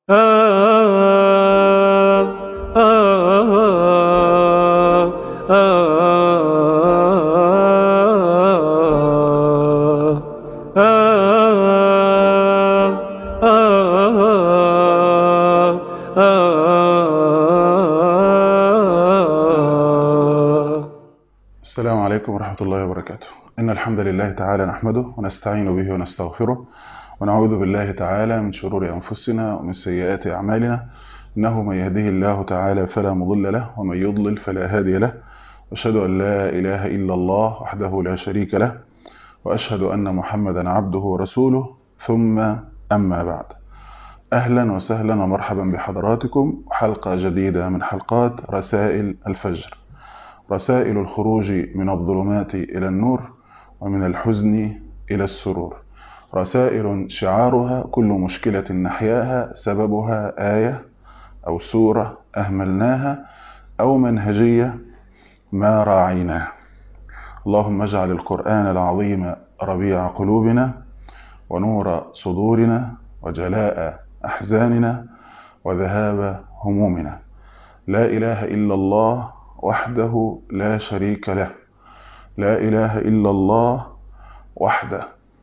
السلام عليكم ورحمة الله وبركاته إن الحمد لله تعالى نحمده ونستعين به ونستغفره ونعوذ بالله تعالى من شرور أنفسنا ومن سيئات أعمالنا إنه من يهده الله تعالى فلا مضل له ومن يضلل فلا هادي له وأشهد أن لا إله إلا الله وحده لا شريك له وأشهد أن محمدا عبده ورسوله ثم أما بعد أهلا وسهلا ومرحبا بحضراتكم حلقة جديدة من حلقات رسائل الفجر رسائل الخروج من الظلمات إلى النور ومن الحزن إلى السرور رسائل شعارها كل مشكلة نحياها سببها آية أو سورة أهملناها أو منهجية ما راعيناها اللهم اجعل القرآن العظيم ربيع قلوبنا ونور صدورنا وجلاء أحزاننا وذهاب همومنا لا إله إلا الله وحده لا شريك له لا إله إلا الله وحده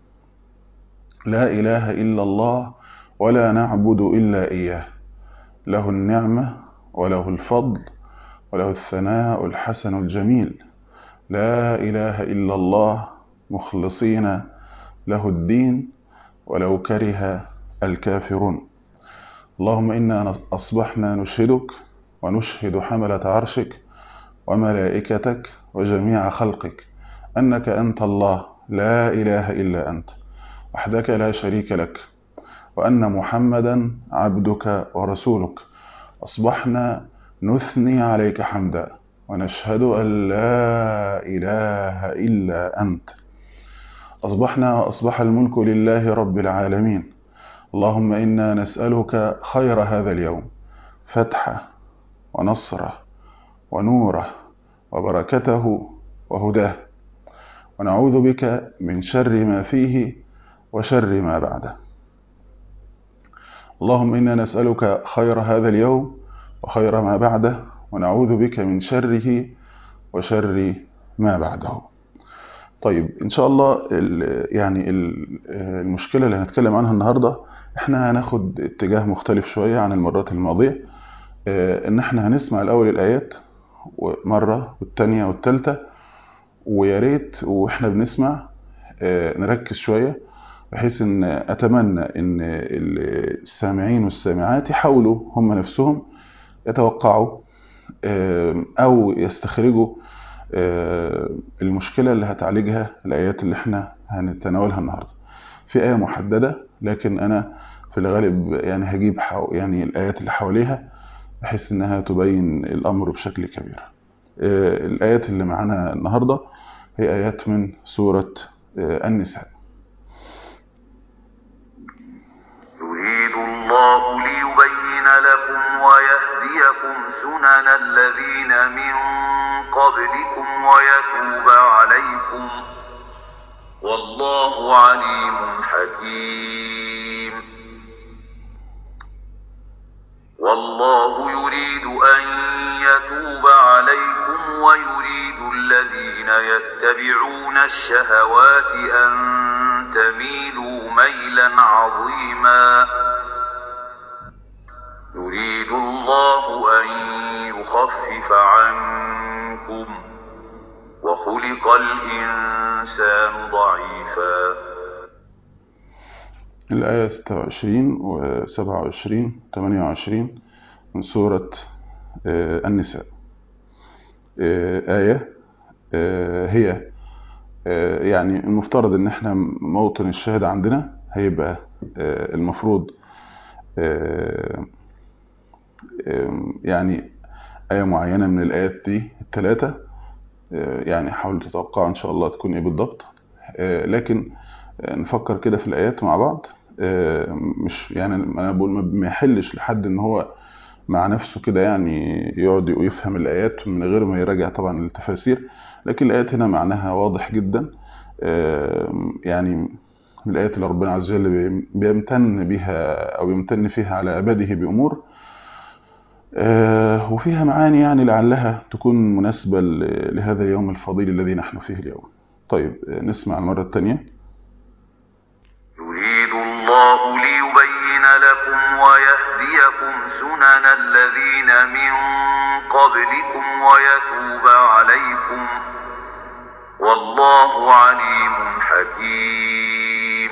لا إله إلا الله ولا نعبد إلا إياه له النعمة وله الفضل وله الثناء الحسن الجميل لا إله إلا الله مخلصين له الدين ولو كره الكافرون اللهم إنا أصبحنا نشهدك ونشهد حملة عرشك وملائكتك وجميع خلقك أنك أنت الله لا إله إلا أنت وحدك لا شريك لك وأن محمدا عبدك ورسولك أصبحنا نثني عليك حمدا ونشهد أن لا إله إلا أنت أصبحنا وأصبح الملك لله رب العالمين اللهم إنا نسألك خير هذا اليوم فتحه ونصره ونوره وبركته وهداه ونعوذ بك من شر ما فيه وشر ما بعده اللهم إنا نسألك خير هذا اليوم وخير ما بعده ونعوذ بك من شره وشر ما بعده طيب إن شاء الله يعني المشكلة اللي هنتكلم عنها النهاردة احنا هناخد اتجاه مختلف شوية عن المرات الماضية ان احنا هنسمع الأول الآيات مرة والتانية والتالتة ويا ريت واحنا بنسمع نركز شوية بحيث ان اتمنى ان السامعين والسامعات يحاولوا هم نفسهم يتوقعوا او يستخرجوا المشكلة اللي هتعالجها الآيات اللي احنا هنتناولها النهاردة في آية محددة لكن أنا في الغالب يعني هجيب يعني الآيات اللي حواليها بحيث انها تبين الامر بشكل كبير الايات اللي معانا النهاردة هي ايات من سورة النساء يريد الله ليبين لكم ويهديكم سنن الذين من قبلكم ويتوب عليكم والله عليم حكيم والله يريد أن يتوب عليكم ويريد الذين يتبعون الشهوات أن تميلوا ميلا عظيما يريد الله أن يخفف عنكم وخلق الإنسان ضعيفا الآية 26 و 27 28 من سورة النساء آية هي يعني المفترض ان احنا موطن الشاهد عندنا هيبقى المفروض يعني آية معينة من الآيات دي الثلاثة يعني حاولوا تتوقعوا إن شاء الله تكون إيه بالضبط لكن نفكر كده في الآيات مع بعض مش يعني أنا بقول ما يحلش لحد إن هو مع نفسه كده يعني يقعد ويفهم الآيات من غير ما يراجع طبعا التفاسير لكن الآيات هنا معناها واضح جدا يعني من الآيات اللي ربنا عز وجل بي- بيمتن بها أو يمتن فيها على عباده بأمور آه، وفيها معاني يعني لعلها تكون مناسبة ل- لهذا اليوم الفضيل الذي نحن فيه اليوم طيب آه، نسمع المرة الثانية يريد الله ليبين لكم ويهديكم سنن الذين من قبلكم ويتوب عليكم والله عليم حكيم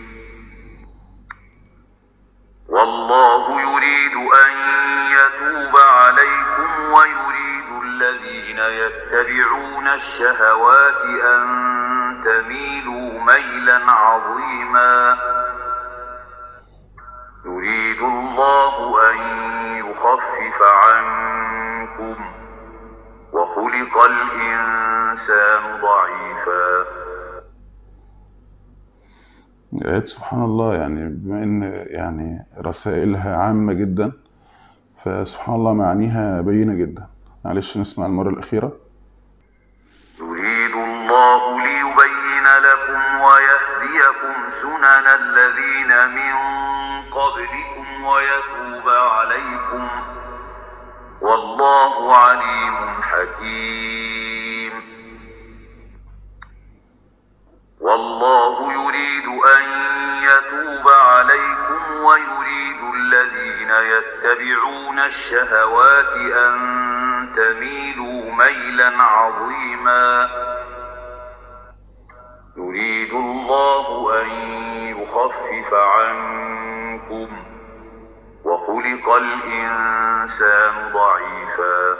والله يريد أن يتوب عليكم ويريد الذين يتبعون الشهوات أن تميلوا ميلا عظيما يريد الله أن يخفف عنكم وخلق الإنسان ضعيفا آيات سبحان الله يعني بما إن يعني رسائلها عامة جدا فسبحان الله معانيها بينة جدا معلش نسمع المرة الأخيرة يريد الله ليبين لكم ويهديكم سنن الذين من قبلكم ويتوب عليكم والله عليم حكيم والله يريد أن يتوب عليكم ويريد الذين يتبعون الشهوات أن تميلوا ميلا عظيما يريد الله أن يخفف عنكم وخلق الإنسان ضعيفا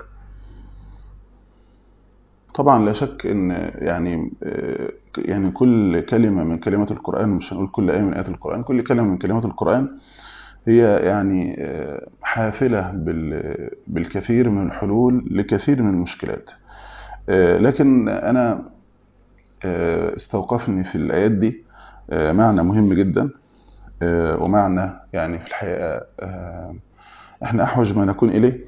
طبعا لا شك ان يعني آه، يعني كل كلمة من كلمات القرآن مش هنقول كل آية من آيات القرآن كل كلمة من كلمات القرآن هي يعني آه، حافلة بال- بالكثير من الحلول لكثير من المشكلات آه، لكن أنا آه، استوقفني في الآيات دي آه، معنى مهم جدا آه، ومعنى يعني في الحقيقة آه، احنا أحوج ما نكون إليه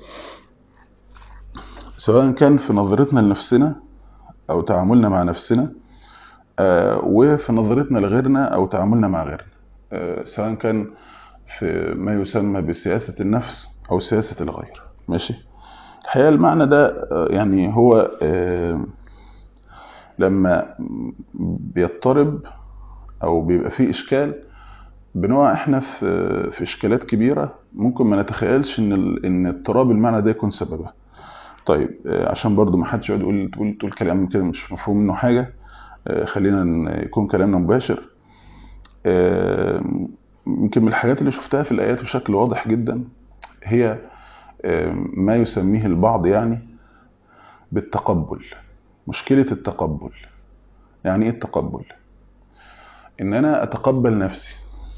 سواء كان في نظرتنا لنفسنا أو تعاملنا مع نفسنا آه، وفي نظرتنا لغيرنا أو تعاملنا مع غيرنا آه، سواء كان في ما يسمى بسياسة النفس أو سياسة الغير ماشي الحقيقة المعنى ده آه، يعني هو آه، لما بيضطرب أو بيبقى فيه إشكال بنقع احنا في في إشكالات كبيرة ممكن ما نتخيلش إن ال- إن اضطراب المعنى ده يكون سببها طيب آه، عشان برضو ما حدش يقعد يقول تقول تقول كلام كده مش مفهوم منه حاجة آه، خلينا ن- يكون كلامنا مباشر آه، يمكن من الحاجات اللي شفتها في الآيات بشكل واضح جدا هي آه، ما يسميه البعض يعني بالتقبل مشكلة التقبل يعني ايه التقبل ان انا اتقبل نفسي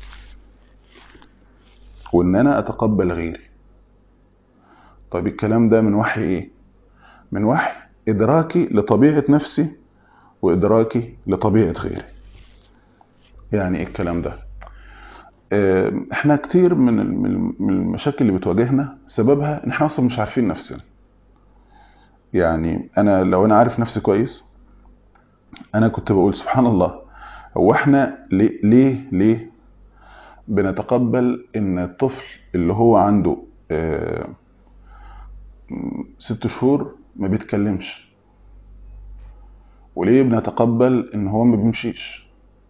وان انا اتقبل غيري طيب الكلام ده من وحي ايه من وحي ادراكي لطبيعة نفسي وادراكي لطبيعة غيري يعني ايه الكلام ده آه، احنا كتير من ال- من ال- من المشاكل اللي بتواجهنا سببها ان احنا اصلا مش عارفين نفسنا يعني انا لو انا عارف نفسي كويس انا كنت بقول سبحان الله هو احنا ليه ليه ليه بنتقبل ان الطفل اللي هو عنده آه، م- ست شهور ما بيتكلمش وليه بنتقبل ان هو ما بيمشيش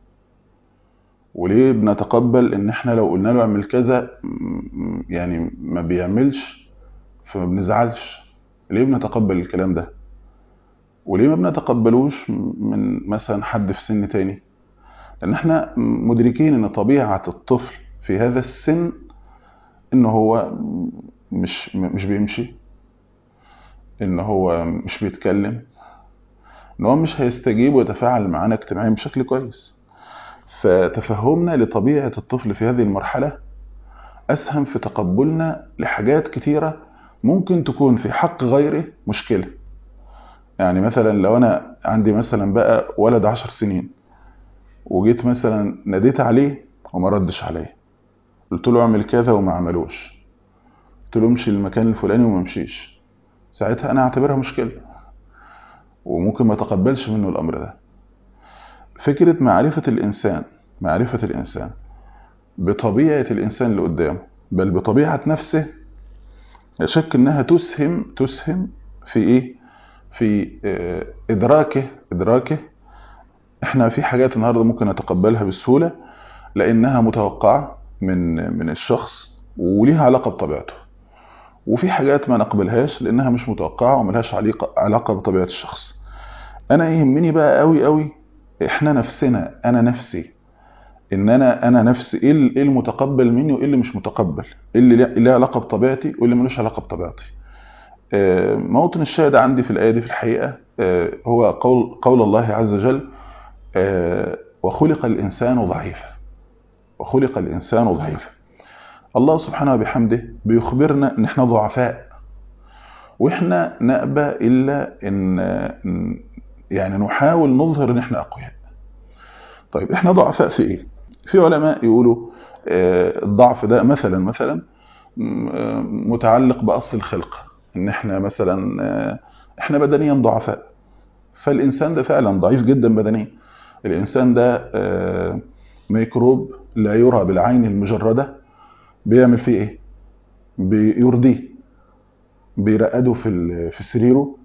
وليه بنتقبل ان احنا لو قلنا له اعمل كذا م- م- يعني ما بيعملش فما بنزعلش ليه بنتقبل الكلام ده وليه ما بنتقبلوش من مثلا حد في سن تاني لان احنا مدركين ان طبيعة الطفل في هذا السن ان هو مش مش بيمشي ان هو مش بيتكلم ان هو مش هيستجيب ويتفاعل معانا اجتماعيا بشكل كويس فتفهمنا لطبيعة الطفل في هذه المرحلة أسهم في تقبلنا لحاجات كتيرة ممكن تكون في حق غيره مشكلة يعني مثلا لو أنا عندي مثلا بقى ولد عشر سنين وجيت مثلا ناديت عليه وما ردش عليا قلت له اعمل كذا وما عملوش قلت له امشي المكان الفلاني وما مشيش ساعتها انا اعتبرها مشكلة وممكن ما تقبلش منه الامر ده فكرة معرفة الانسان معرفة الإنسان بطبيعة الإنسان اللي قدامه بل بطبيعة نفسه لا شك إنها تسهم تسهم في إيه؟ في آه، إدراكه إدراكه إحنا في حاجات النهاردة ممكن نتقبلها بسهولة لأنها متوقعة من من الشخص وليها علاقة بطبيعته وفي حاجات ما نقبلهاش لأنها مش متوقعة وملهاش علاقة علاقة بطبيعة الشخص أنا يهمني بقى قوي قوي إحنا نفسنا أنا نفسي ان انا انا نفسي ايه ال- إيه المتقبل مني وايه اللي مش متقبل ايه اللي ليه- ليه علاقه بطبيعتي وايه اللي ملوش علاقه بطبيعتي آه، موطن الشاهد عندي في الايه دي في الحقيقه آه، هو قول قول الله عز وجل آه، وخلق الانسان ضعيفا وخلق الانسان ضعيفا الله سبحانه وبحمده بيخبرنا ان احنا ضعفاء واحنا نأبى الا ان إن- يعني نحاول نظهر ان احنا اقوياء طيب احنا ضعفاء في ايه في علماء يقولوا آه، الضعف ده مثلا مثلا م- آه، متعلق باصل الخلقه ان احنا مثلا آه، احنا بدنيا ضعفاء فالانسان ده فعلا ضعيف جدا بدنيا الانسان ده آه، ميكروب لا يرى بالعين المجرده بيعمل فيه ايه بيرضيه بيرقده في ال- في سريره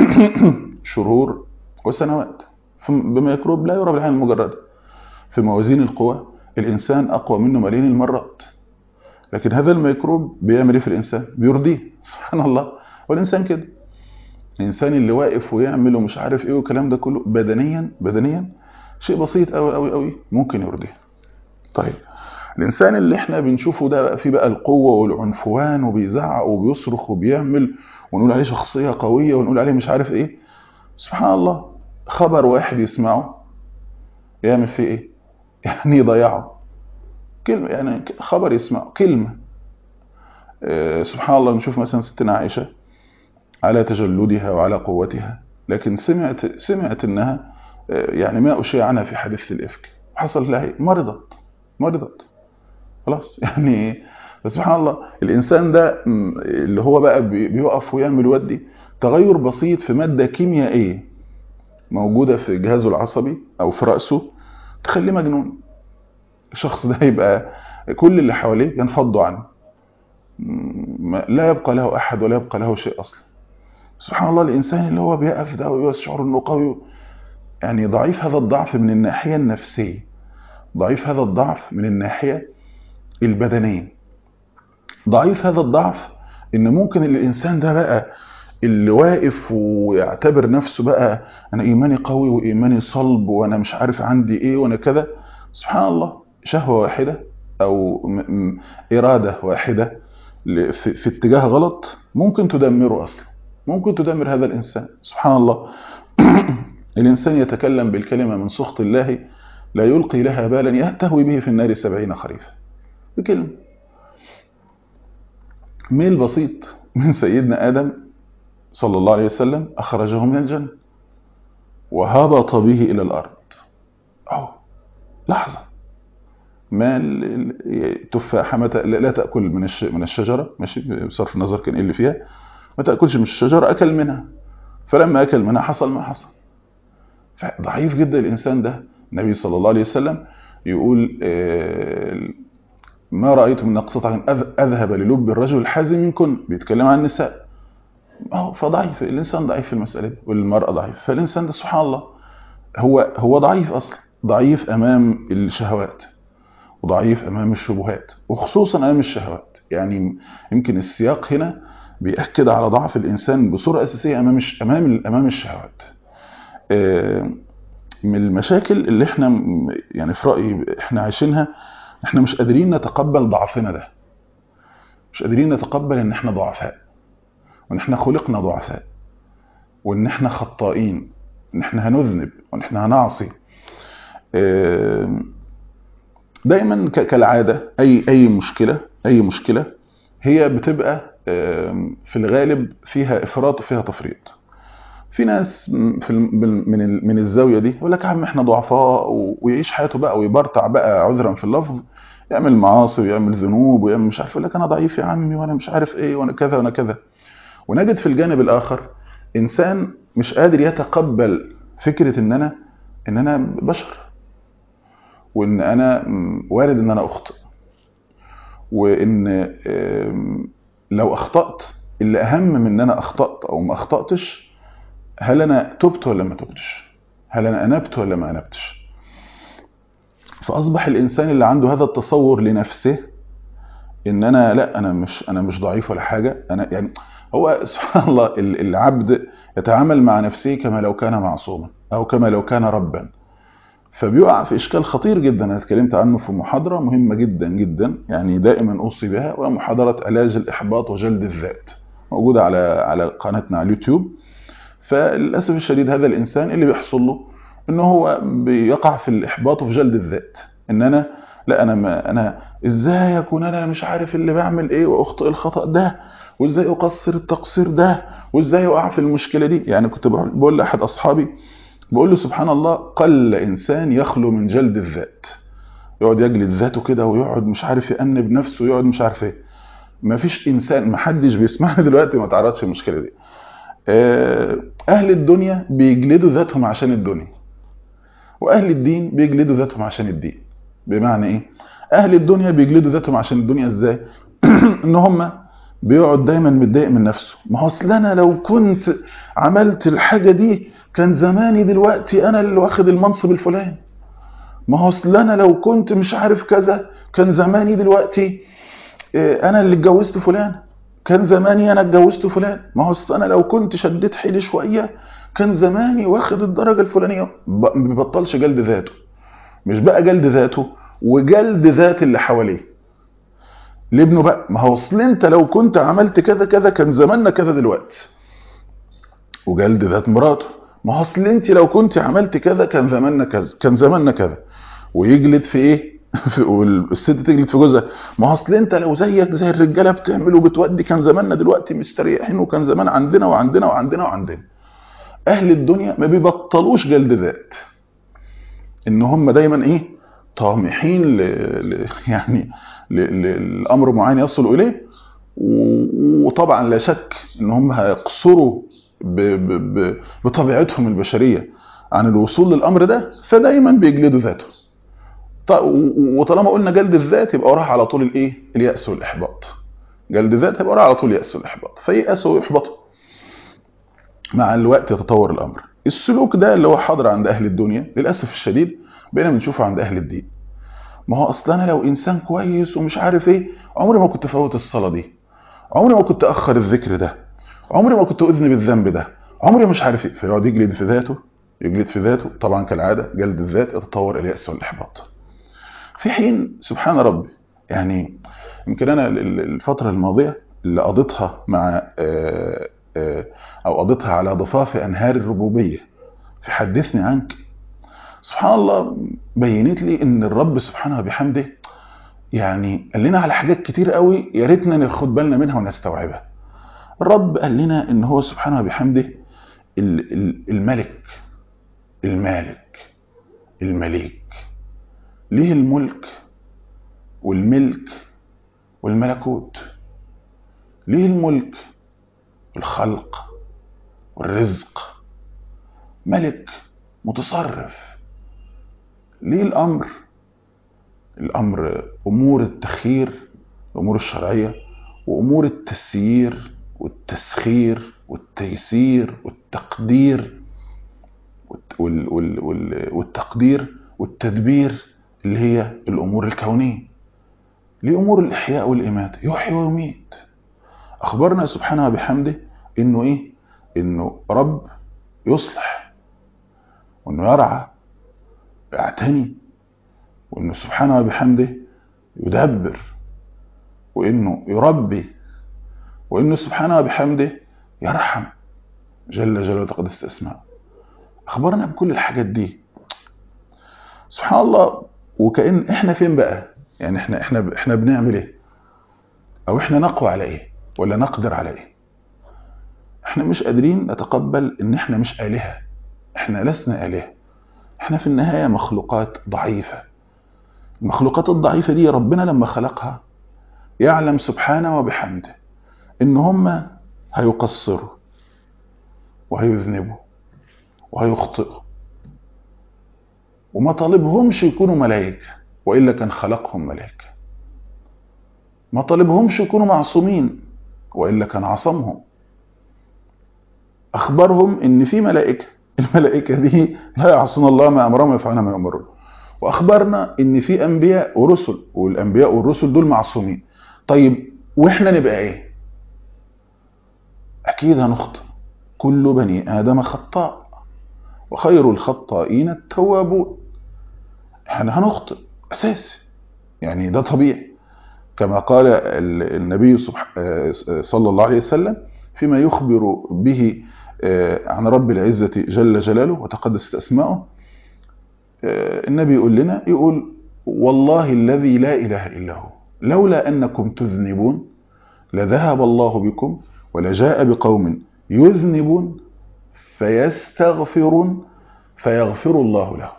شهور وسنوات ف- بميكروب لا يرى بالعين المجرده في موازين القوى الانسان اقوى منه ملايين المرات لكن هذا الميكروب بيعمل ايه في الانسان بيرضيه سبحان الله والانسان كده الانسان اللي واقف ويعمل ومش عارف ايه والكلام ده كله بدنيا بدنيا شيء بسيط قوي قوي قوي ممكن يرضيه طيب الانسان اللي احنا بنشوفه ده بقى فيه بقى القوه والعنفوان وبيزعق وبيصرخ وبيعمل ونقول عليه شخصيه قويه ونقول عليه مش عارف ايه سبحان الله خبر واحد يسمعه يعمل فيه ايه يعني يضيعه كلمه يعني خبر يسمعه كلمه آه، سبحان الله نشوف مثلا ستنا عائشه على تجلدها وعلى قوتها لكن سمعت سمعت انها آه، يعني ما اشيع عنها في حديث الافك حصل لها إيه؟ مرضت مرضت خلاص يعني سبحان الله الانسان ده م، اللي هو بقى بي- بيقف ويعمل ودي تغير بسيط في ماده كيميائيه موجوده في جهازه العصبي او في راسه تخليه مجنون الشخص ده يبقى كل اللي حواليه ينفضوا عنه م، ما- لا يبقى له احد ولا يبقى له شيء اصلا سبحان الله الانسان اللي هو بيقف ده ويشعر انه قوي يعني ضعيف هذا الضعف من الناحيه النفسيه ضعيف هذا الضعف من الناحيه البدنيه ضعيف هذا الضعف ان ممكن الانسان ده بقى اللي واقف ويعتبر نفسه بقى انا ايماني قوي وايماني صلب وانا مش عارف عندي ايه وانا كذا سبحان الله شهوه واحده او م- م- اراده واحده ل- في, في اتجاه غلط ممكن تدمره اصلا ممكن تدمر هذا الانسان سبحان الله الانسان يتكلم بالكلمه من سخط الله لا يلقي لها بالا يهتهوي به في النار سبعين خريفا بكلمه ميل بسيط من سيدنا ادم صلى الله عليه وسلم اخرجه من الجنه وهبط به الى الارض اهو لحظه ما ال- ال- التفاحه ما ت- لا لا تاكل من الش- من الشجره ماشي بصرف النظر كان ايه اللي فيها ما تاكلش من الشجره اكل منها فلما اكل منها حصل ما حصل ضعيف جدا الانسان ده النبي صلى الله عليه وسلم يقول آه، ما رايت من نقصة عين أذ- اذهب للب الرجل الحازم منكن بيتكلم عن النساء اهو فضعيف الانسان ضعيف في المساله دي والمراه ضعيف فالانسان ده سبحان الله هو هو ضعيف اصلا ضعيف امام الشهوات وضعيف امام الشبهات وخصوصا امام الشهوات يعني يمكن السياق هنا بيأكد على ضعف الانسان بصوره اساسيه امام الش- امام امام الشهوات آه، من المشاكل اللي احنا م- يعني في رايي احنا عايشينها احنا مش قادرين نتقبل ضعفنا ده مش قادرين نتقبل ان احنا ضعفاء وان احنا خلقنا ضعفاء وان احنا خطائين ان احنا هنذنب وان احنا هنعصي آه، دايما ك- كالعاده اي اي مشكله اي مشكله هي بتبقى آم، في الغالب فيها افراط وفيها تفريط في ناس م- في الم- بال- من ال- من الزاويه دي يقول لك يا عم احنا ضعفاء و- ويعيش حياته بقى ويبرطع بقى عذرا في اللفظ يعمل معاصي ويعمل ذنوب ويعمل مش عارف يقول لك انا ضعيف يا عمي وانا مش عارف ايه وانا كذا وانا كذا ونجد في الجانب الاخر انسان مش قادر يتقبل فكره ان انا ان انا بشر وان انا م، وارد ان انا اخطئ وان آم، لو اخطات اللي اهم من ان انا اخطات او ما اخطاتش هل انا تبت ولا ما تبتش هل انا انبت ولا ما انبتش فاصبح الانسان اللي عنده هذا التصور لنفسه ان انا لا انا مش انا مش ضعيف ولا حاجه انا يعني هو سبحان الله ال- العبد يتعامل مع نفسه كما لو كان معصوما او كما لو كان ربا فبيقع في اشكال خطير جدا انا اتكلمت عنه في محاضره مهمه جدا جدا يعني دائما اوصي بها وهي محاضره علاج الاحباط وجلد الذات موجوده على على قناتنا على اليوتيوب فللاسف الشديد هذا الانسان اللي بيحصل له ان هو بيقع في الاحباط وفي جلد الذات ان انا لا انا ما انا ازاي اكون انا مش عارف اللي بعمل ايه واخطئ الخطا ده وازاي اقصر التقصير ده وازاي اقع في المشكله دي يعني كنت بقول بقول لاحد اصحابي بقول له سبحان الله قل انسان يخلو من جلد الذات يقعد يجلد ذاته كده ويقعد مش عارف يأنب نفسه ويقعد مش عارف ايه ما فيش انسان ما حدش بيسمعني دلوقتي ما تعرضش المشكله دي آه، اهل الدنيا بيجلدوا ذاتهم عشان الدنيا واهل الدين بيجلدوا ذاتهم عشان الدين بمعنى ايه اهل الدنيا بيجلدوا ذاتهم عشان الدنيا ازاي ان هم بيقعد دايما متضايق من نفسه ما هو اصل انا لو كنت عملت الحاجه دي كان زماني دلوقتي انا اللي واخد المنصب الفلاني ما هو اصل انا لو كنت مش عارف كذا كان زماني دلوقتي آه، انا اللي اتجوزت فلان كان زماني انا اتجوزت فلان ما هو اصل انا لو كنت شديت حيلي شويه كان زماني واخد الدرجه الفلانيه ب- ما بيبطلش جلد ذاته مش بقى جلد ذاته وجلد ذات اللي حواليه لابنه بقى ما هو اصل انت لو كنت عملت كذا كذا كان زماننا كذا دلوقتي وجلد ذات مراته ما هو اصل انت لو كنت عملت كذا كان زماننا كذا كان زماننا كذا ويجلد في ايه في والست تجلد في جوزها ما هو اصل انت لو زيك زي الرجاله بتعمل وبتودي كان زماننا دلوقتي مستريحين وكان زمان عندنا وعندنا وعندنا وعندنا اهل الدنيا ما بيبطلوش جلد ذات ان هم دايما ايه طامحين ل... ل... يعني ل... ل... لامر معين يصلوا اليه و- وطبعا لا شك ان هم هيقصروا ب... ب... ب... بطبيعتهم البشريه عن الوصول للامر ده فدايما بيجلدوا ذاته ط- و- وطالما قلنا جلد الذات يبقى وراها على طول الايه الياس والاحباط جلد الذات يبقى وراها على طول الياس والاحباط فييأسوا ويحبطوا مع الوقت يتطور الامر السلوك ده اللي هو حاضر عند اهل الدنيا للاسف الشديد بقينا بنشوفه عند اهل الدين ما هو اصلا انا لو انسان كويس ومش عارف ايه عمري ما كنت افوت الصلاه دي عمري ما كنت اخر الذكر ده عمري ما كنت اذنب الذنب ده عمري مش عارف ايه فيقعد يجلد في ذاته يجلد في ذاته طبعا كالعاده جلد الذات يتطور الى الياس والاحباط في حين سبحان ربي يعني يمكن انا ال- ال- الفتره الماضيه اللي قضيتها مع آه، آه، او قضيتها على ضفاف انهار الربوبيه في حدثني عنك سبحان الله بينت لي ان الرب سبحانه وبحمده يعني قال لنا على حاجات كتير قوي يا ريتنا ناخد بالنا منها ونستوعبها الرب قال لنا ان هو سبحانه وبحمده ال- ال- الملك المالك المليك ليه الملك والملك والملكوت ليه الملك الخلق والرزق ملك متصرف ليه الامر الامر امور التخيير الامور الشرعيه وامور التسيير والتسخير والتيسير والتقدير والت- وال- وال- وال- والتقدير والتدبير اللي هي الامور الكونيه ليه امور الاحياء والاماته يحيي ويميت اخبرنا سبحانه وبحمده انه ايه انه رب يصلح وانه يرعى يعتني وانه سبحانه وبحمده يدبر وانه يربي وانه سبحانه وبحمده يرحم جل جلاله وتقدست اسماءه اخبرنا بكل الحاجات دي سبحان الله وكأن احنا فين بقى يعني احنا احنا احنا بنعمل ايه او احنا نقوى على ايه ولا نقدر على ايه احنا مش قادرين نتقبل ان احنا مش آلهة احنا لسنا آلهة احنا في النهاية مخلوقات ضعيفة المخلوقات الضعيفة دي ربنا لما خلقها يعلم سبحانه وبحمده ان هم هيقصروا وهيذنبوا وهيخطئوا وما طالبهمش يكونوا ملائكة وإلا كان خلقهم ملائكة ما طالبهمش يكونوا معصومين وإلا كان عصمهم أخبرهم إن في ملائكة الملائكة دي لا يعصون الله ما أمرهم ويفعلون ما يأمرون وأخبرنا إن في أنبياء ورسل والأنبياء والرسل دول معصومين طيب وإحنا نبقى إيه أكيد هنخطئ كل بني آدم خطاء وخير الخطائين التوابون احنا هنخطئ أساسي يعني ده طبيعي كما قال النبي صلى الله عليه وسلم فيما يخبر به عن رب العزة جل جلاله وتقدست أسماؤه النبي يقول لنا يقول والله الذي لا إله إلا هو لولا أنكم تذنبون لذهب الله بكم ولجاء بقوم يذنبون فيستغفرون فيغفر الله لهم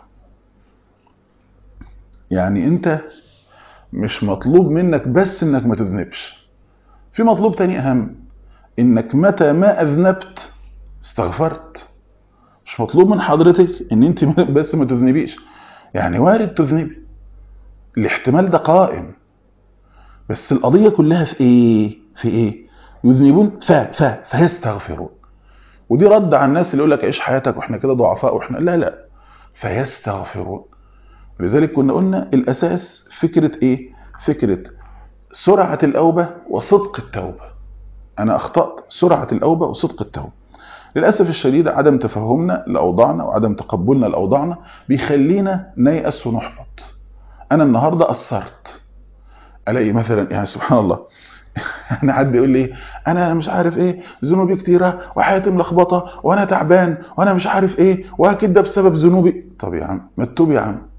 يعني انت مش مطلوب منك بس انك ما تذنبش في مطلوب تاني اهم انك متى ما اذنبت استغفرت مش مطلوب من حضرتك ان انت بس ما تذنبيش يعني وارد تذنبي الاحتمال ده قائم بس القضية كلها في ايه في ايه يذنبون ف ف فيستغفرون ودي رد على الناس اللي يقول لك عيش حياتك واحنا كده ضعفاء واحنا لا لا فيستغفرون لذلك كنا قلنا الاساس فكرة ايه فكرة سرعة الاوبة وصدق التوبة انا اخطأت سرعة الاوبة وصدق التوبة للأسف الشديد عدم تفهمنا لأوضاعنا وعدم تقبلنا لأوضاعنا بيخلينا نيأس ونحبط أنا النهاردة قصرت ألاقي مثلا يعني سبحان الله أنا حد يقول لي أنا مش عارف إيه ذنوبي كتيرة وحياتي ملخبطة وأنا تعبان وأنا مش عارف إيه وأكيد ده بسبب ذنوبي طب يا عم ما تتوب يا عم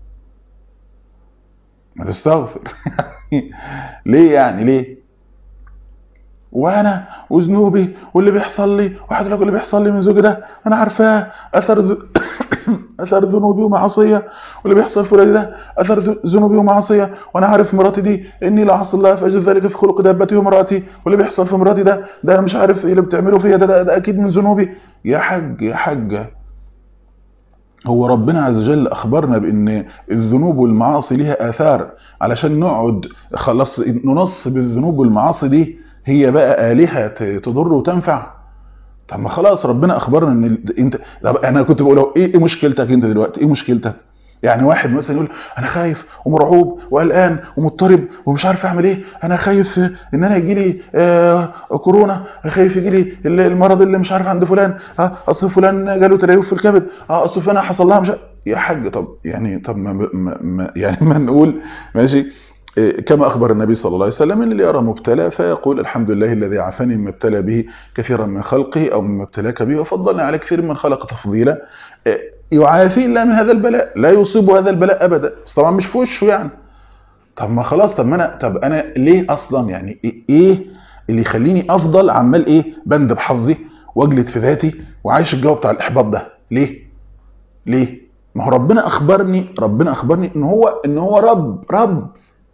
ما تستغفر ليه يعني ليه وانا وذنوبي واللي بيحصل لي واحد لك اللي بيحصل لي من زوجي ده انا عارفاه اثر ذ... اثر ذنوبي ومعصيه واللي بيحصل في ولادي ده اثر ذنوبي ومعصيه وانا عارف مراتي دي اني لا اعصي الله فاجد ذلك في خلق دابتي ومراتي واللي بيحصل في مراتي ده ده انا مش عارف ايه اللي بتعمله فيا ده, ده, ده اكيد من ذنوبي يا حاج يا حاجه هو ربنا عز وجل اخبرنا بان الذنوب والمعاصي ليها اثار علشان نقعد خلاص ننصب الذنوب والمعاصي دي هي بقى آلهة تضر وتنفع طب ما خلاص ربنا اخبرنا ان انت طب انا كنت بقول ايه ايه مشكلتك انت دلوقتي ايه مشكلتك يعني واحد مثلا يقول انا خايف ومرعوب وقلقان ومضطرب ومش عارف اعمل ايه انا خايف ان انا يجي لي آه كورونا خايف يجي لي المرض اللي مش عارف عند فلان اه اصل فلان جاله تليف في الكبد اه اصل فلان حصل لها مش يا حاج طب يعني طب ما, ما يعني ما نقول ماشي كما أخبر النبي صلى الله عليه وسلم أن اللي يرى مبتلى فيقول الحمد لله الذي عافاني مما ابتلى به كثيرا من خلقه أو مما ابتلاك به وفضلنا على كثير من خلق تفضيلا يعافي الله من هذا البلاء لا يصيب هذا البلاء أبدا بس طبعا مش في وشه يعني طب ما خلاص طب ما أنا طب أنا ليه أصلا يعني إيه اللي يخليني أفضل عمال إيه بند بحظي واجلد في ذاتي وعايش الجو بتاع الإحباط ده ليه ليه ما هو ربنا أخبرني ربنا أخبرني إن هو إن هو رب رب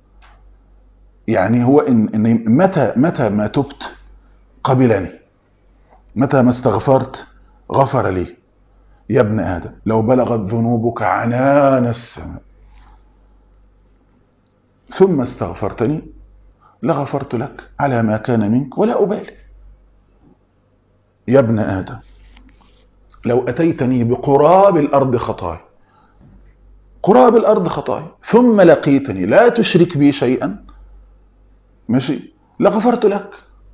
يعني هو إن, إن متى متى ما تبت قبلني متى ما استغفرت غفر لي يا ابن آدم لو بلغت ذنوبك عنان السماء ثم استغفرتني لغفرت لك على ما كان منك ولا أبالي يا ابن آدم لو أتيتني بقراب الأرض خطايا قراب الأرض خطايا ثم لقيتني لا تشرك بي شيئا ماشي لغفرت لك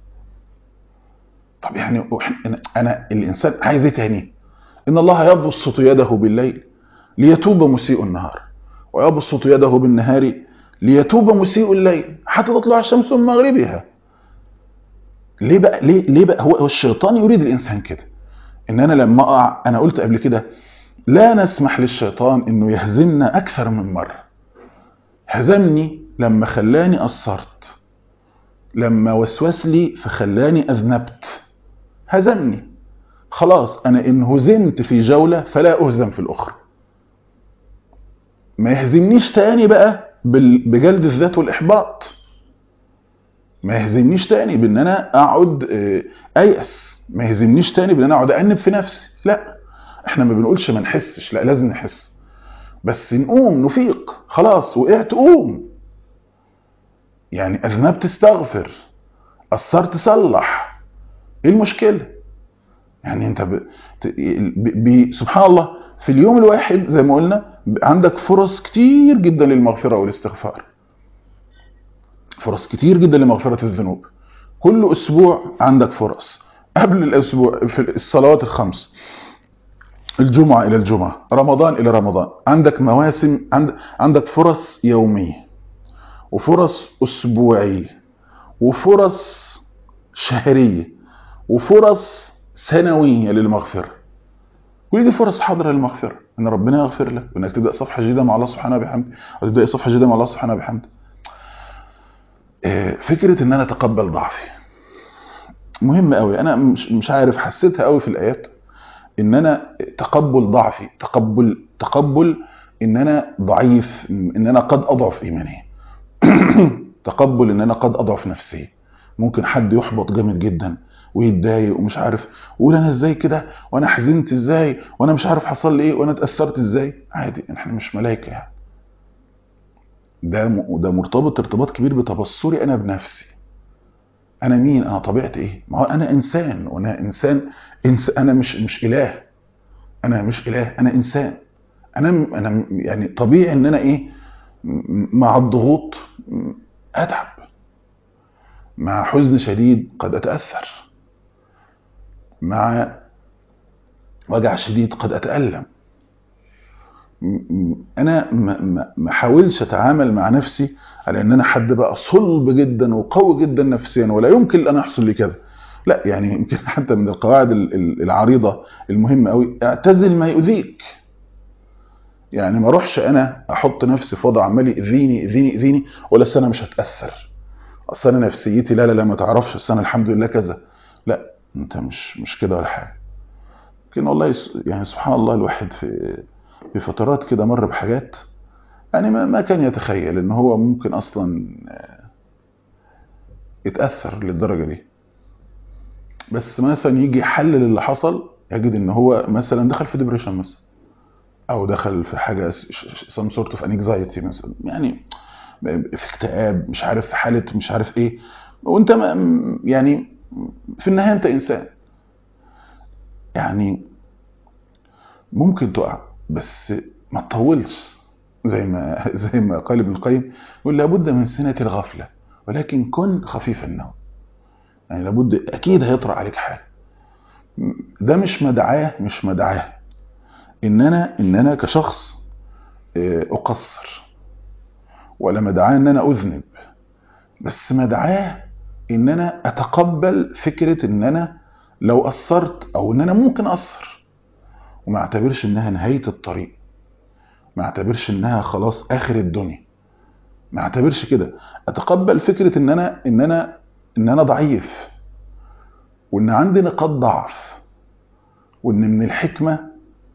طب يعني انا الانسان عايز ايه تاني ان الله يبسط يده بالليل ليتوب مسيء النهار ويبسط يده بالنهار ليتوب مسيء الليل حتى تطلع الشمس من مغربها ليه بقى ليه ليه بقى هو الشيطان يريد الانسان كده ان انا لما اقع انا قلت قبل كده لا نسمح للشيطان انه يهزمنا اكثر من مره هزمني لما خلاني قصرت لما وسوس لي فخلاني أذنبت هزمني خلاص أنا إن هزمت في جولة فلا أهزم في الأخرى ما يهزمنيش تاني بقى بجلد الذات والإحباط ما يهزمنيش تاني بأن أنا أقعد أيأس ما يهزمنيش تاني بأن أنا أقعد أنب في نفسي لا احنا ما بنقولش ما نحسش لا لازم نحس بس نقوم نفيق خلاص وقعت قوم يعني اذنبت استغفر قصرت تصلح ايه المشكله يعني انت ب... ب... ب... سبحان الله في اليوم الواحد زي ما قلنا عندك فرص كتير جدا للمغفره والاستغفار فرص كتير جدا لمغفره الذنوب كل اسبوع عندك فرص قبل الاسبوع في الصلوات الخمس الجمعه الى الجمعه رمضان الى رمضان عندك مواسم عند... عندك فرص يوميه وفرص اسبوعيه وفرص شهريه وفرص سنويه للمغفره كل دي فرص حاضره للمغفره ان ربنا يغفر لك وانك تبدا صفحه جديده مع الله سبحانه وبحمده وتبدا صفحه جديده مع الله سبحانه وبحمده فكره ان انا اتقبل ضعفي مهم قوي انا مش مش عارف حسيتها قوي في الايات ان انا تقبل ضعفي تقبل تقبل ان انا ضعيف ان انا قد اضعف ايمانيا تقبل ان انا قد اضعف نفسيا ممكن حد يحبط جامد جدا ويتضايق ومش عارف ويقول انا ازاي كده وانا حزنت ازاي وانا مش عارف حصل لي ايه وانا اتاثرت ازاي عادي احنا مش ملائكه يعني ده م... ده مرتبط ارتباط كبير بتبصري انا بنفسي انا مين انا طبيعتي ايه ما هو انا انسان وانا انسان إنس... انا مش مش اله انا مش اله انا انسان انا انا يعني طبيعي ان انا ايه مع الضغوط اتعب مع حزن شديد قد اتاثر مع وجع شديد قد اتالم انا ما احاولش اتعامل مع نفسي على ان انا حد بقى صلب جدا وقوي جدا نفسيا ولا يمكن ان يحصل لي كذا لا يعني يمكن حتى من القواعد العريضه المهمه قوي اعتزل ما يؤذيك يعني ما اروحش انا احط نفسي في وضع عمال ياذيني ياذيني ياذيني ولا انا مش هتاثر اصل انا نفسيتي لا لا لا ما تعرفش اصل انا الحمد لله كذا لا انت مش مش كده ولا حاجه لكن والله يعني سبحان الله الواحد في في فترات كده مر بحاجات يعني ما, ما كان يتخيل ان هو ممكن اصلا يتاثر للدرجه دي بس مثلا يجي يحلل اللي حصل يجد ان هو مثلا دخل في ديبريشن مثلا او دخل في حاجه سم سورت اوف انكزايتي مثلا يعني في اكتئاب مش عارف في حاله مش عارف ايه وانت يعني في النهايه انت انسان يعني ممكن تقع بس ما تطولش زي ما زي ما قال ابن القيم يقول لابد من سنه الغفله ولكن كن خفيف النوم يعني لابد اكيد هيطرأ عليك حاجه ده مش مدعاه مش مدعاه ان انا ان انا كشخص اقصر ولا مدعاه ان انا اذنب بس مدعاه ان انا اتقبل فكره ان انا لو قصرت او ان انا ممكن اقصر وما اعتبرش انها نهايه الطريق ما اعتبرش انها خلاص اخر الدنيا ما اعتبرش كده اتقبل فكره ان انا ان انا ان انا ضعيف وان عندي نقاط ضعف وان من الحكمه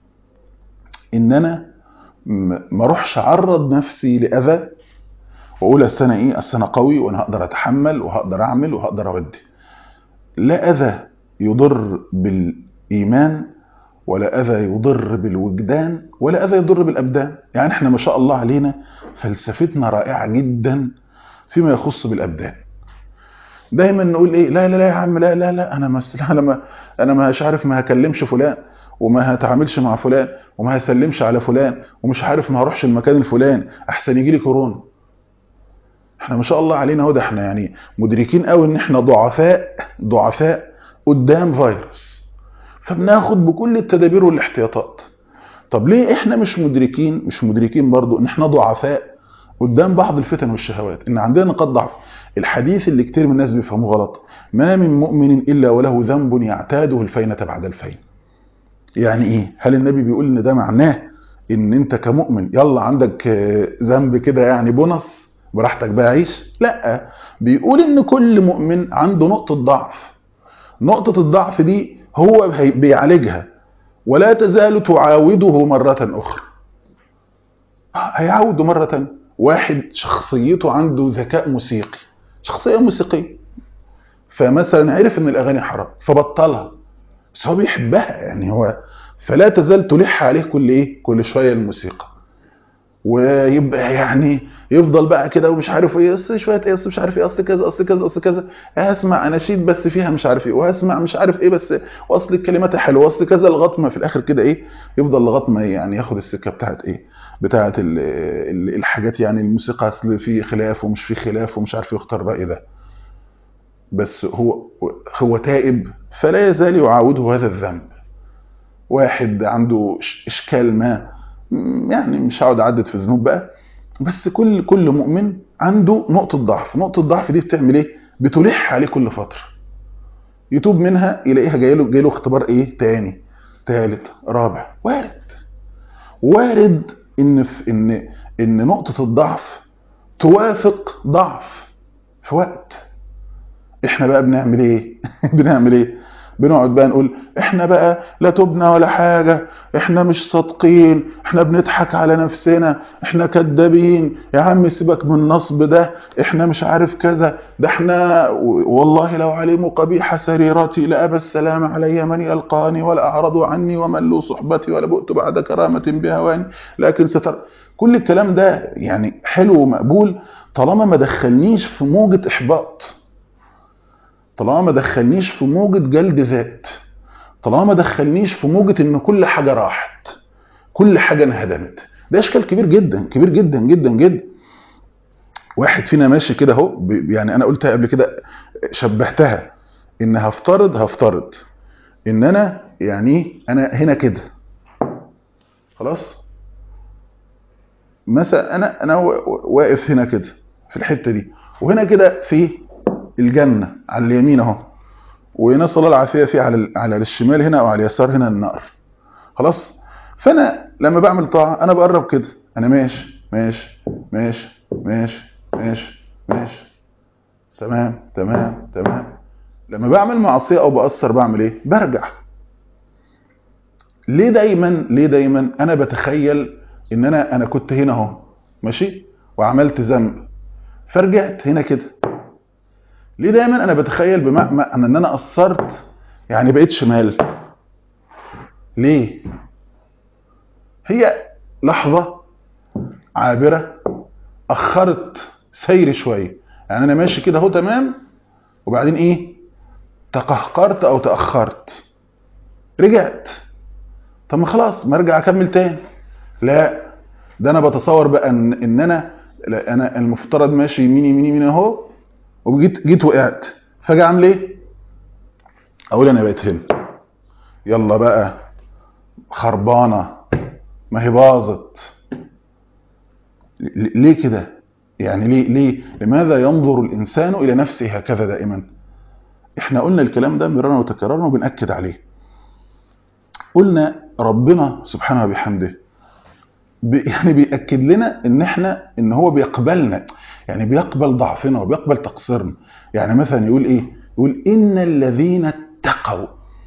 ان انا ما اروحش اعرض نفسي لاذى واقول اصل انا ايه اصل انا قوي وانا هقدر اتحمل وهقدر اعمل وهقدر اودي لا اذى يضر بالايمان ولا اذى يضر بالوجدان ولا اذى يضر بالابدان يعني احنا ما شاء الله علينا فلسفتنا رائعه جدا فيما يخص بالابدان دايما نقول ايه لا لا لا يا عم لا لا لا انا مس انا ما انا مش عارف ما هكلمش فلان وما هتعاملش مع فلان وما هسلمش على فلان ومش عارف ما هروحش المكان الفلان احسن يجي لي كورونا احنا ما شاء الله علينا اهو ده احنا يعني مدركين قوي ان احنا ضعفاء ضعفاء قدام فيروس فبناخد بكل التدابير والاحتياطات طب ليه احنا مش مدركين مش مدركين برضو ان احنا ضعفاء قدام بعض الفتن والشهوات ان عندنا نقاط ضعف الحديث اللي كتير من الناس بيفهموه غلط ما من مؤمن الا وله ذنب يعتاده الفينة بعد الفين يعني ايه هل النبي بيقول ان ده معناه ان انت كمؤمن يلا عندك ذنب كده يعني بونص براحتك بقى عيش لا بيقول ان كل مؤمن عنده نقطة ضعف نقطة الضعف دي هو بيعالجها ولا تزال تعاوده مرة أخرى هيعود مرة واحد شخصيته عنده ذكاء موسيقي شخصية موسيقية فمثلا عرف ان الاغاني حرام فبطلها بس هو بيحبها يعني هو فلا تزال تلح عليه كل ايه كل شويه الموسيقى ويبقى يعني يفضل بقى كده ومش عارف ايه اصل شويه ايه اصل مش عارف ايه اصل كذا اصل كذا اصل كذا هسمع اناشيد بس فيها مش عارف ايه وهسمع مش عارف ايه بس واصل الكلمات حلوه واصل كذا لغايه ما في الاخر كده ايه يفضل لغايه ما يعني ياخد السكه بتاعت ايه بتاعت ال ال الحاجات يعني الموسيقى اصل في خلاف ومش في خلاف ومش عارف يختار الراي ده بس هو هو تائب فلا يزال يعاوده هذا الذنب واحد عنده اشكال ما يعني مش هقعد اعدد في الذنوب بقى بس كل كل مؤمن عنده نقطة ضعف، نقطة الضعف دي بتعمل ايه؟ بتلح عليه كل فترة. يتوب منها يلاقيها جاي له جاي له اختبار ايه؟ تاني، تالت، رابع، وارد. وارد ان في ان ان نقطة الضعف توافق ضعف في وقت. احنا بقى بنعمل ايه؟ بنعمل ايه؟ بنقعد بقى نقول احنا بقى لا تبنا ولا حاجة احنا مش صادقين احنا بنضحك على نفسنا احنا كدابين يا عم سيبك من النصب ده احنا مش عارف كذا ده احنا والله لو علموا قبيح سريرتي لأبى السلام علي من يلقاني ولا أعرضوا عني ومن له صحبتي ولا بؤت بعد كرامة بهواني لكن ستر كل الكلام ده يعني حلو ومقبول طالما ما دخلنيش في موجة إحباط طالما ما دخلنيش في موجة جلد ذات طالما ما دخلنيش في موجة ان كل حاجة راحت كل حاجة انهدمت ده اشكال كبير جدا كبير جدا جدا جدا واحد فينا ماشي كده اهو يعني انا قلتها قبل كده شبهتها ان هفترض هفترض ان انا يعني انا هنا كده خلاص مثلا انا انا واقف هنا كده في الحته دي وهنا كده في الجنه على اليمين اهو ونسال الله العافيه في على على الشمال هنا او على اليسار هنا النار خلاص فانا لما بعمل طاعه انا بقرب كده انا ماشي ماشي ماشي ماشي ماشي ماشي تمام تمام تمام لما بعمل معصيه او باثر بعمل ايه برجع ليه دايما ليه دايما انا بتخيل ان انا انا كنت هنا اهو ماشي وعملت ذنب فرجعت هنا كده ليه دايما انا بتخيل بمعنى ان انا قصرت يعني بقيت شمال ليه هي لحظة عابرة اخرت سيري شوية يعني انا ماشي كده اهو تمام وبعدين ايه تقهقرت او تأخرت رجعت طب ما خلاص ما ارجع اكمل تاني لا ده انا بتصور بقى ان, إن انا لا انا المفترض ماشي يمين يمين يمين اهو وجيت جيت وقعت فاجي اعمل ايه اقول انا بقيت هنا يلا بقى خربانه ما هي باظت ليه كده يعني ليه ليه لماذا ينظر الانسان الى نفسه هكذا دائما احنا قلنا الكلام ده مرارا وتكرارا وبنأكد عليه قلنا ربنا سبحانه وبحمده يعني بيأكد لنا ان احنا ان هو بيقبلنا يعني بيقبل ضعفنا وبيقبل تقصيرنا يعني مثلا يقول ايه يقول ان الذين اتقوا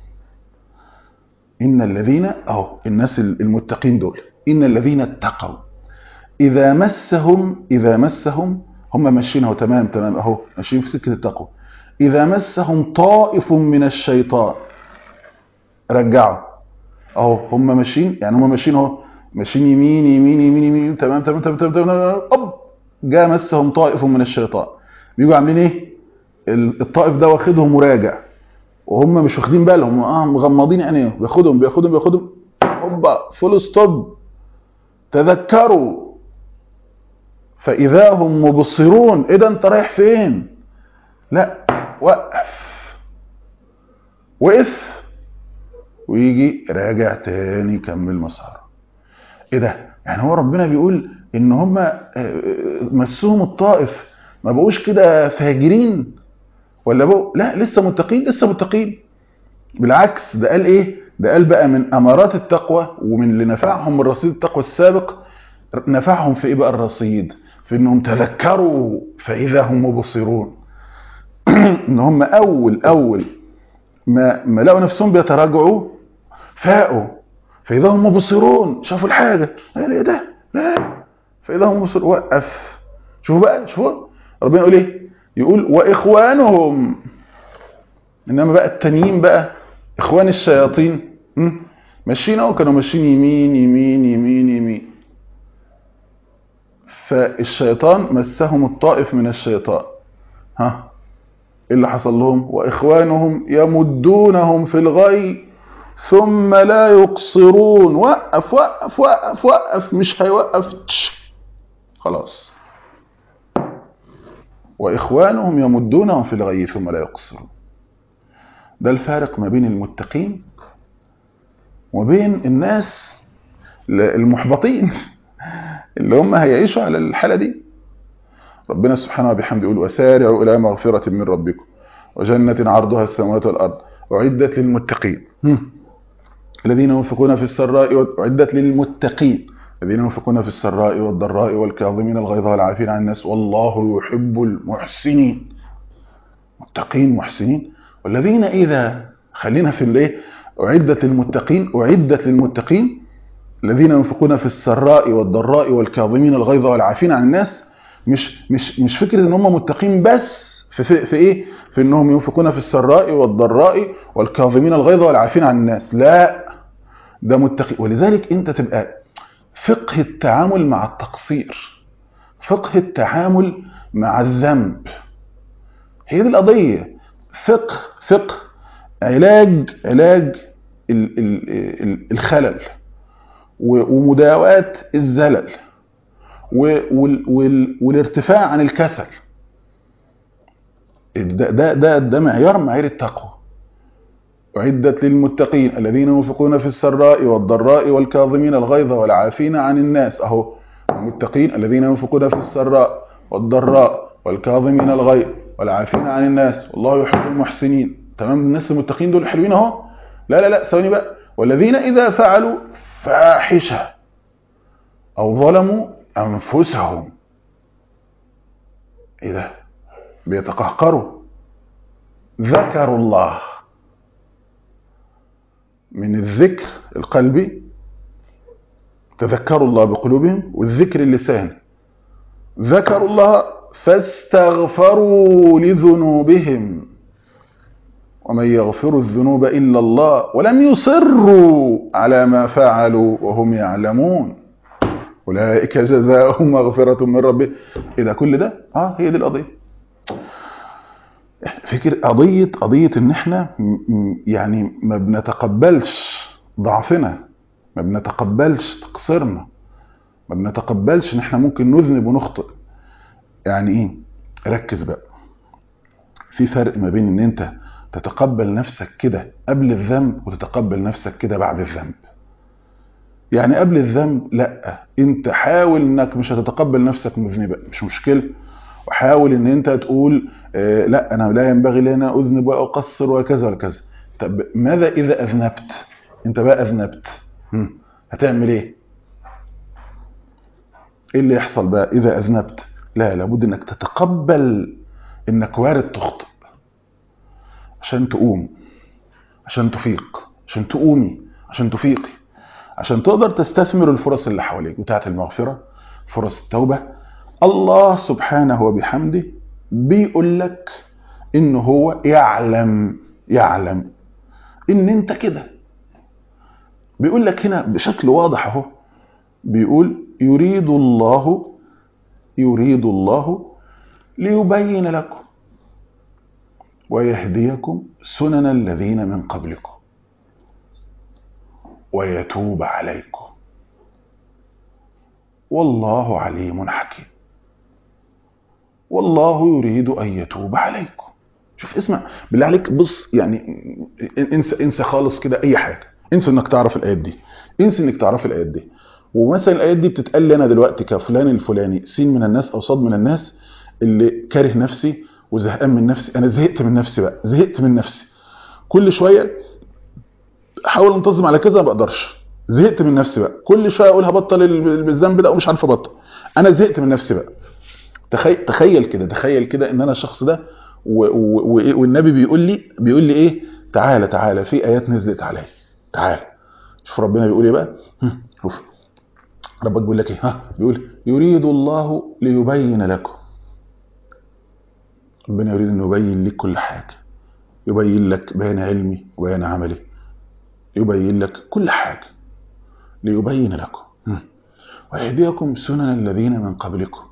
ان الذين اهو الناس المتقين دول ان الذين اتقوا اذا مسهم اذا مسهم هم ماشيين اهو تمام تمام اهو ماشيين في سكه التقوى اذا مسهم طائف من الشيطان رجعوا اهو هم ماشيين يعني هم ماشيين اهو ماشيين يمين يمين يمين يمين تمام تمام تمام تمام تمام أب جاء مسهم طائف من الشيطان بيجوا عاملين ايه الطائف ده واخدهم وراجع وهم مش واخدين بالهم اه مغمضين عينيهم بياخدهم بياخدهم بياخدهم هوبا فول ستوب تذكروا فاذا هم مبصرون ايه ده انت رايح فين لا وقف وقف ويجي راجع تاني يكمل مساره ايه ده يعني هو ربنا بيقول ان هم مسهم الطائف ما بقوش كده فاجرين ولا بقوا لا لسه متقين لسه متقين بالعكس ده قال ايه ده قال بقى من امارات التقوى ومن اللي نفعهم من رصيد التقوى السابق نفعهم في ايه بقى الرصيد في انهم تذكروا فاذا هم مبصرون ان هم اول اول ما ما لقوا نفسهم بيتراجعوا فاقوا فاذا هم مبصرون شافوا الحاجه قال ايه ده لا فاذا هم مبصرون وقف شوفوا بقى شوفوا ربنا يقول ايه يقول واخوانهم انما بقى التانيين بقى اخوان الشياطين ماشيين اهو كانوا ماشيين يمين يمين يمين يمين فالشيطان مسهم الطائف من الشيطان ها إيه اللي حصل لهم واخوانهم يمدونهم في الغي ثم لا يقصرون وقف وقف وقف وقف مش هيوقف تش. خلاص واخوانهم يمدونهم في الغي ثم لا يقصرون ده الفارق ما بين المتقين وبين الناس المحبطين اللي هم هيعيشوا على الحالة دي ربنا سبحانه وبحمده يقول وسارعوا إلى مغفرة من ربكم وجنة عرضها السماوات والأرض أعدت للمتقين هم. الذين ينفقون في السراء أعدت للمتقين الذين ينفقون في السراء والضراء والكاظمين الغيظ والعافين عن الناس والله يحب المحسنين متقين محسنين والذين إذا خلينا في الايه أعدت للمتقين أعدت للمتقين الذين ينفقون في السراء والضراء والكاظمين الغيظ والعافين عن الناس مش مش مش فكره ان هم متقين بس في, في, في ايه في انهم ينفقون في السراء والضراء والكاظمين الغيظ والعافين عن الناس لا ده متقي ولذلك انت تبقى فقه التعامل مع التقصير فقه التعامل مع الذنب هي دي القضيه فقه فقه علاج علاج ال ال ال الخلل ومداواة الزلل والارتفاع عن الكسل ده ده ده, ده معيار معايير التقوى أعدت للمتقين الذين ينفقون في السراء والضراء والكاظمين الغيظ والعافين عن الناس أهو المتقين الذين ينفقون في السراء والضراء والكاظمين الغيظ والعافين عن الناس والله يحب المحسنين تمام الناس المتقين دول حلوين اهو لا لا لا ثواني بقى والذين إذا فعلوا فاحشة أو ظلموا أنفسهم إيه ده بيتقهقروا ذكروا الله من الذكر القلبي تذكروا الله بقلوبهم والذكر اللساني ذكروا الله فاستغفروا لذنوبهم ومن يغفر الذنوب إلا الله ولم يصروا على ما فعلوا وهم يعلمون أولئك جزاؤهم مغفرة من ربهم إيه ده كل ده؟ آه هي دي القضية فكر قضية قضية إن إحنا يعني ما بنتقبلش ضعفنا ما بنتقبلش تقصيرنا ما بنتقبلش إن إحنا ممكن نذنب ونخطئ يعني إيه؟ ركز بقى في فرق ما بين إن أنت تتقبل نفسك كده قبل الذنب وتتقبل نفسك كده بعد الذنب يعني قبل الذنب لا انت حاول انك مش هتتقبل نفسك مذنبا مش مشكله وحاول ان انت تقول آه لا انا لا ينبغي لي ان اذنب واقصر وكذا وكذا طب ماذا اذا اذنبت انت بقى اذنبت هتعمل ايه ايه اللي يحصل بقى اذا اذنبت لا لابد انك تتقبل انك وارد تخطئ عشان تقوم عشان تفيق عشان تقومي عشان تفيقي عشان تقدر تستثمر الفرص اللي حواليك بتاعه المغفرة فرص التوبة الله سبحانه وبحمده بيقول لك ان هو يعلم يعلم ان انت كده بيقول لك هنا بشكل واضح اهو بيقول يريد الله يريد الله ليبين لكم ويهديكم سنن الذين من قبلكم ويتوب عليكم والله عليم حكيم والله يريد أن يتوب عليكم شوف اسمع بالله عليك بص يعني انسى انسى خالص كده اي حاجه انسى انك تعرف الايات دي انسى انك تعرف الايات دي ومثلا الايات دي بتتقال لي انا دلوقتي كفلان الفلاني سين من الناس او صاد من الناس اللي كاره نفسي وزهقان من نفسي انا زهقت من نفسي بقى زهقت من نفسي كل شويه احاول انتظم على كذا ما بقدرش زهقت من نفسي بقى كل شويه اقول هبطل الذنب ده ومش عارف ابطل انا زهقت من نفسي بقى تخيل تخيل كده تخيل كده ان انا الشخص ده و... و... والنبي بيقول لي بيقول لي ايه تعالى تعالى في ايات نزلت عليا تعالى شوف ربنا بيقول ايه بقى شوف ربك بيقول لك ايه ها بيقول يريد الله ليبين لكم ربنا يريد انه يبين لك كل حاجه يبين لك بيان علمي وبيان عملي يبين لك كل حاجه ليبين لكم ويهديكم سنن الذين من قبلكم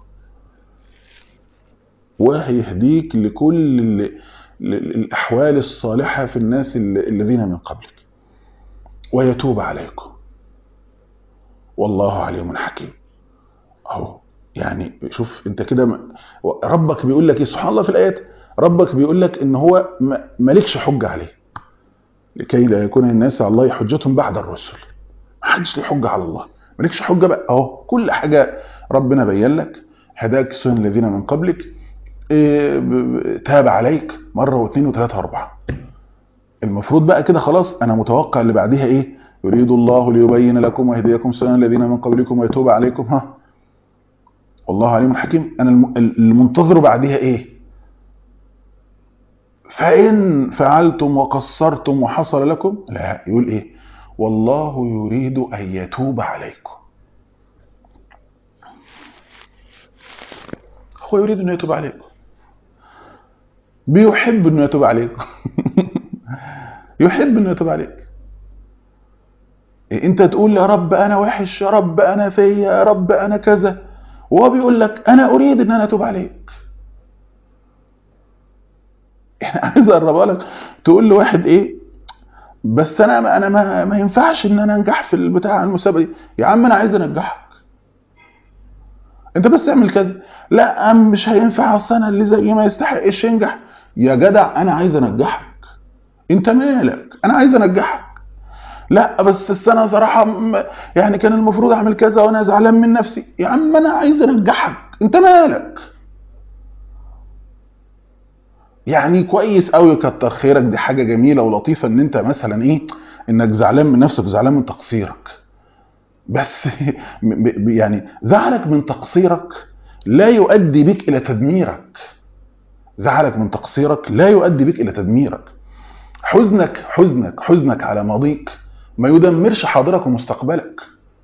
وهيهديك لكل ال- ال- الأحوال الصالحة في الناس ال- الذين من قبلك ويتوب عليكم والله عليم حكيم اهو يعني شوف انت كده م- ربك بيقول لك ايه سبحان الله في الايات ربك بيقول لك ان هو ما- مالكش حجه عليه لكي لا يكون الناس على الله حجتهم بعد الرسل ما حدش ليه حجه على الله مالكش حجه بقى اهو كل حاجه ربنا بين لك هداك سنن الذين من قبلك إيه، ب- ب- تاب عليك مره واثنين وثلاثه واربعه المفروض بقى كده خلاص انا متوقع اللي بعديها ايه يريد الله ليبين لكم ويهديكم سنن الذين من قبلكم ويتوب عليكم ها والله عليم حكيم انا الم- المنتظر بعدها ايه فان فعلتم وقصرتم وحصل لكم لا يقول ايه والله يريد ان يتوب عليكم هو يريد انه يتوب عليكم بيحب انه يتوب عليكم يحب انه يتوب عليك انت تقول يا رب انا وحش يا رب انا فيا يا رب انا كذا وهو بيقول لك انا اريد ان انا اتوب عليك يعني عايز اقربها لك تقول لواحد ايه بس انا انا ما, ما ينفعش ان انا انجح في البتاع المسابقه دي يا عم انا عايز انجحك انت بس اعمل كذا لا أم مش هينفع اصل انا اللي زي ما يستحقش ينجح يا جدع انا عايز انجحك انت مالك انا عايز انجحك لا بس السنه صراحه م- يعني كان المفروض اعمل كذا وانا زعلان من نفسي يا عم انا عايز انجحك انت مالك يعني كويس قوي كتر خيرك دي حاجه جميله ولطيفه ان انت مثلا ايه انك زعلان من نفسك وزعلان من تقصيرك بس م- ب- يعني زعلك من تقصيرك لا يؤدي بك الى تدميرك زعلك من تقصيرك لا يؤدي بك الى تدميرك حزنك حزنك حزنك على ماضيك ما يدمرش حاضرك ومستقبلك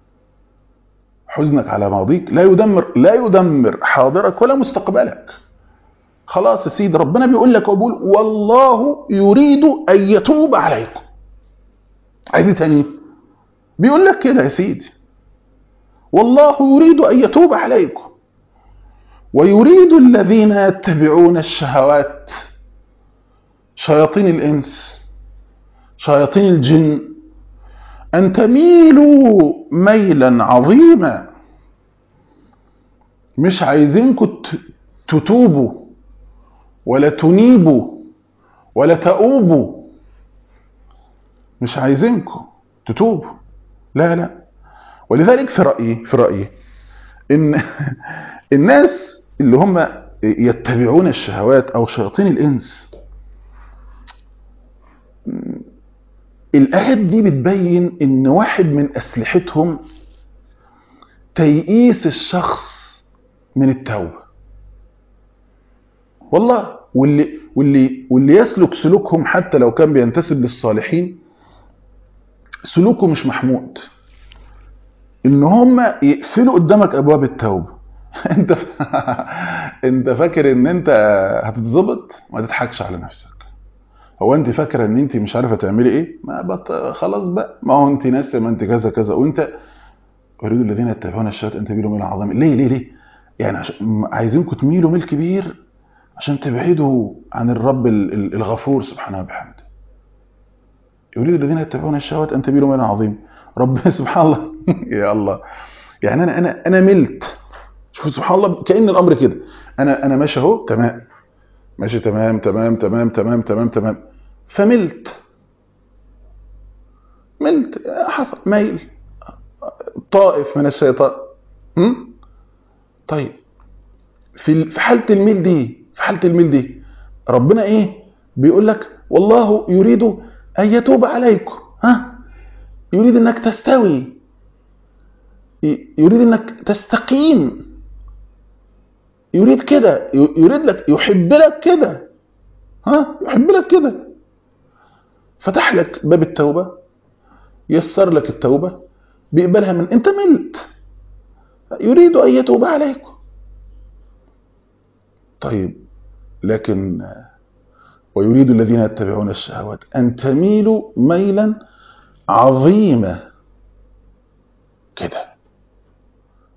حزنك على ماضيك لا يدمر لا يدمر حاضرك ولا مستقبلك خلاص يا سيدي ربنا بيقول لك وبيقول والله يريد ان يتوب عليكم عايز ايه تاني بيقول لك كده يا سيدي والله يريد ان يتوب عليكم ويريد الذين يتبعون الشهوات شياطين الانس شياطين الجن ان تميلوا ميلا عظيما مش عايزينكم ت- تتوبوا ولا تنيبوا ولا تؤوبوا مش عايزينكم تتوبوا لا لا ولذلك في رأيي في رأيي ان الناس اللي هم يتبعون الشهوات او شياطين الانس الآيات دي بتبين إن واحد من أسلحتهم تيئيس الشخص من التوبة. والله واللي واللي واللي يسلك سلوكهم حتى لو كان بينتسب للصالحين سلوكه مش محمود. إن هم يقفلوا قدامك أبواب التوبة. أنت ف... أنت فاكر إن أنت هتتظبط؟ ما تضحكش على نفسك. هو انت فاكره ان انت مش عارفه تعملي ايه ما بط... خلاص بقى ما هو انت ناسه ما انت كذا كذا وانت يريد الذين يتبعون الشهوات ان تميلوا ميلا عظيما ليه ليه ليه يعني عشان عايزينكم تميلوا ميل كبير عشان تبعدوا عن الرب ال- ال- الغفور سبحانه وبحمده يريد الذين يتبعون الشهوات ان تميلوا ميلا عظيما ربنا سبحان الله يا الله يعني انا انا انا ملت شوف سبحان الله كان الامر كده انا انا ماشي اهو تمام ماشي تمام تمام تمام تمام تمام تمام فملت ملت حصل ميل طائف من الشيطان هم؟ طيب في ال- في حاله الميل دي في حاله الميل دي ربنا ايه بيقول لك والله يريد ان يتوب عليكم ها يريد انك تستوي ي- يريد انك تستقيم يريد كده ي- يريد لك يحب لك كده ها يحب لك كده فتح لك باب التوبة يسر لك التوبة بيقبلها من انت ملت يريد ان يتوب عليكم طيب لكن آه، ويريد الذين يتبعون الشهوات ان تميلوا ميلا عظيما كده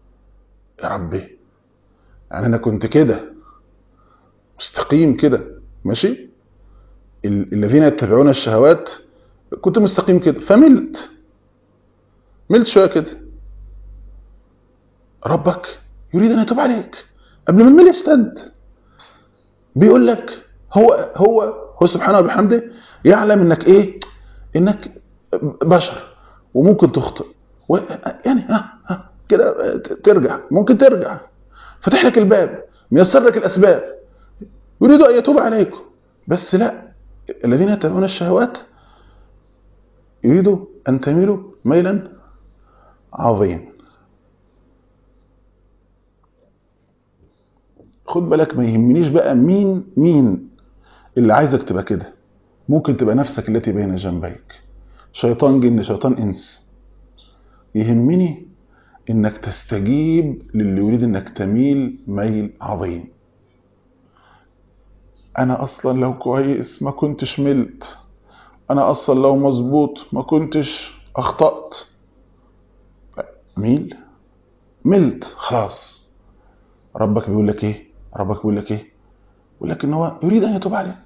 يا ربي يعني انا كنت كده مستقيم كده ماشي ال- الذين يتبعون الشهوات كنت مستقيم كده فملت ملت شويه كده ربك يريد ان يتوب عليك قبل ما الميل يستد بيقول لك هو هو هو سبحانه وبحمده يعلم انك ايه انك بشر وممكن تخطئ و يعني ها ها كده ترجع ممكن ترجع فتح لك الباب ميسر لك الاسباب يريد ان يتوب عليكم بس لا الذين يتبعون الشهوات يريدوا ان تميلوا ميلا عظيم خد بالك ما يهمنيش بقى مين مين اللي عايزك تبقى كده ممكن تبقى نفسك التي بين جنبيك شيطان جن شيطان انس يهمني انك تستجيب للي يريد انك تميل ميل عظيم انا اصلا لو كويس ما كنتش ملت انا اصلا لو مظبوط ما كنتش اخطأت ميل ملت خلاص ربك بيقول لك ايه ربك بيقول لك ايه بيقول لك ان هو يريد ان يتوب عليك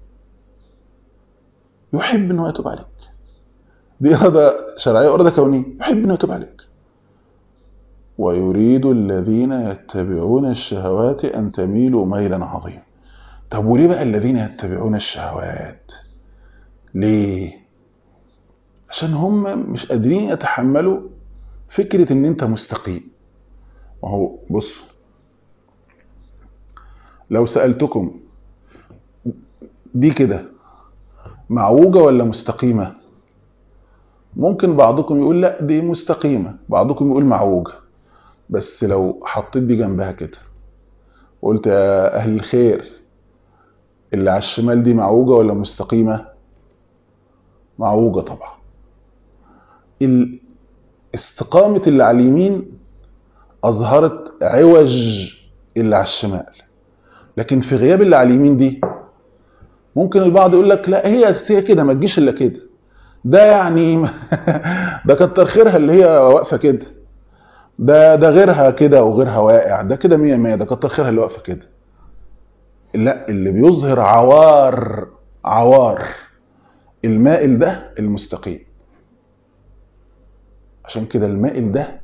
يحب ان هو يتوب عليك دي اراده شرعيه واراده كونيه يحب انه يتوب عليك ويريد الذين يتبعون الشهوات ان تميلوا ميلا عظيما طب وليه بقى الذين يتبعون الشهوات ليه عشان هم مش قادرين يتحملوا فكره ان انت مستقيم ما هو بصوا لو سألتكم دي كده معوجة ولا مستقيمة ممكن بعضكم يقول لا دي مستقيمة بعضكم يقول معوجة بس لو حطيت دي جنبها كده وقلت يا أهل الخير اللي على الشمال دي معوجة ولا مستقيمة معوجة طبعا ال- استقامة اللي على اليمين أظهرت عوج اللي على الشمال لكن في غياب اللي على اليمين دي ممكن البعض يقول لك لا هي هي كده ما تجيش الا كده ده يعني ده كتر خيرها اللي هي واقفه كده ده ده غيرها كده وغيرها واقع ده كده 100 100 ده كتر خيرها اللي واقفه كده لا اللي بيظهر عوار عوار المائل ده المستقيم عشان كده المائل ده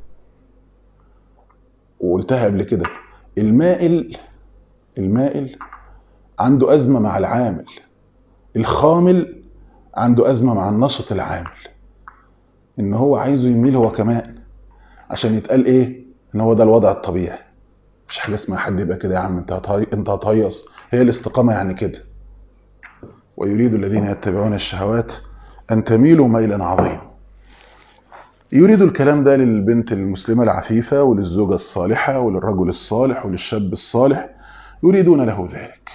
وقلتها قبل كده المائل المائل عنده أزمة مع العامل الخامل عنده أزمة مع النشط العامل إن هو عايزه يميل هو كمان عشان يتقال إيه إن هو ده الوضع الطبيعي مش حاجة اسمها حد يبقى كده يا عم أنت هتهي... أنت هتهيص هي الاستقامة يعني كده ويريد الذين يتبعون الشهوات أن تميلوا ميلا عظيما يريد الكلام ده للبنت المسلمة العفيفة وللزوجة الصالحة وللرجل الصالح وللشاب الصالح يريدون له ذلك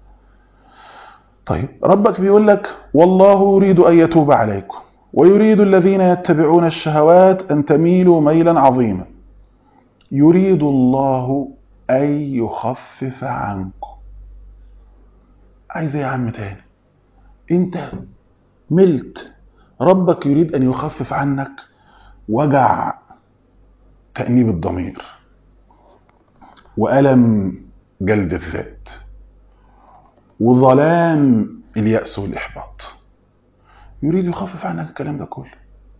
طيب ربك بيقول لك والله يريد أن يتوب عليكم ويريد الذين يتبعون الشهوات أن تميلوا ميلا عظيما يريد الله أن يخفف عنكم عايز ايه يا عم تاني انت ملت ربك يريد أن يخفف عنك وجع تأنيب الضمير وألم جلد الذات وظلام اليأس والإحباط يريد يخفف عنك الكلام ده كله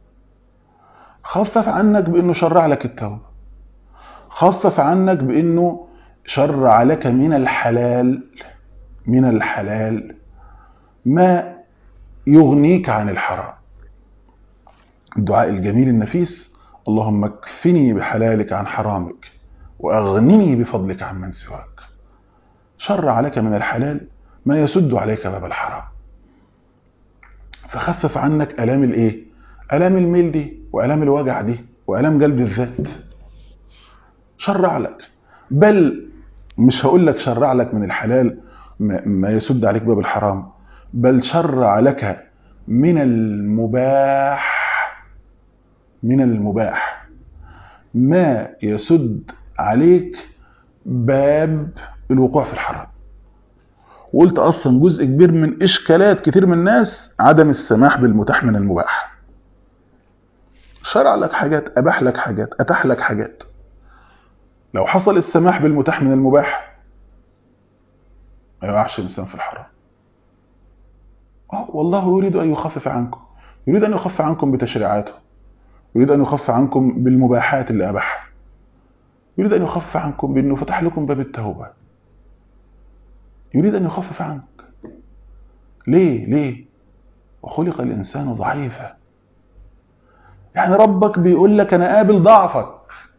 خفف عنك بأنه شرع لك التوبة خفف عنك بأنه شرع لك من الحلال من الحلال ما يغنيك عن الحرام الدعاء الجميل النفيس اللهم اكفني بحلالك عن حرامك وأغنني بفضلك عمن سواك شرع لك من الحلال ما يسد عليك باب الحرام فخفف عنك ألام الإيه؟ ألام الميل دي وألام الوجع دي وألام جلد الذات شرع لك بل مش هقول لك شرع لك من الحلال ما يسد عليك باب الحرام بل شرع لك من المباح من المباح ما يسد عليك باب الوقوع في الحرام وقلت اصلا جزء كبير من اشكالات كتير من الناس عدم السماح بالمتاح من المباح شرع لك حاجات اباح لك حاجات اتاح لك حاجات لو حصل السماح بالمتاح من المباح ما يقعش الانسان في الحرام اه والله يريد ان يخفف عنكم يريد ان يخفف عنكم بتشريعاته يريد ان يخفف عنكم بالمباحات اللي اباحها يريد ان يخفف عنكم بانه فتح لكم باب التوبه يريد ان يخفف عنك ليه ليه وخلق الانسان ضعيفا يعني ربك بيقول لك انا قابل ضعفك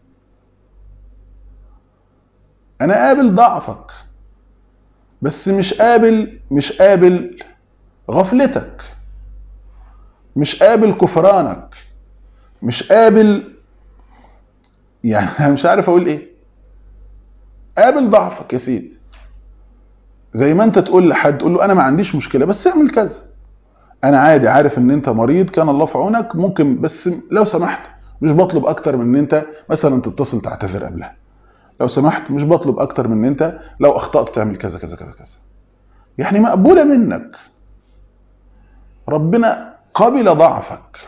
انا قابل ضعفك بس مش قابل مش قابل غفلتك مش قابل كفرانك مش قابل يعني أنا مش عارف اقول ايه قابل ضعفك يا سيدي زي ما انت تقول لحد تقول له انا ما عنديش مشكله بس اعمل كذا انا عادي عارف ان انت مريض كان الله في عونك ممكن بس لو سمحت مش بطلب اكتر من ان انت مثلا تتصل تعتذر قبلها لو سمحت مش بطلب اكتر من ان انت لو اخطات تعمل كذا كذا كذا كذا يعني مقبوله منك ربنا قبل ضعفك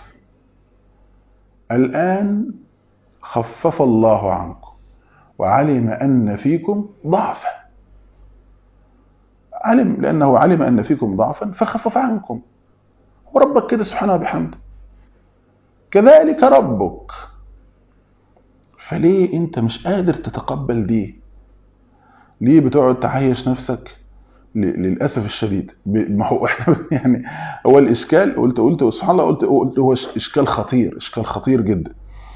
الان خفف الله عنكم وعلم ان فيكم ضعفا علم لانه علم ان فيكم ضعفا فخفف عنكم وربك كده سبحانه وبحمده كذلك ربك فليه انت مش قادر تتقبل دي ليه بتقعد تعيش نفسك للاسف الشديد ما هو احنا يعني هو الاشكال قلت قلت سبحان الله قلت, قلت هو اشكال خطير اشكال خطير جدا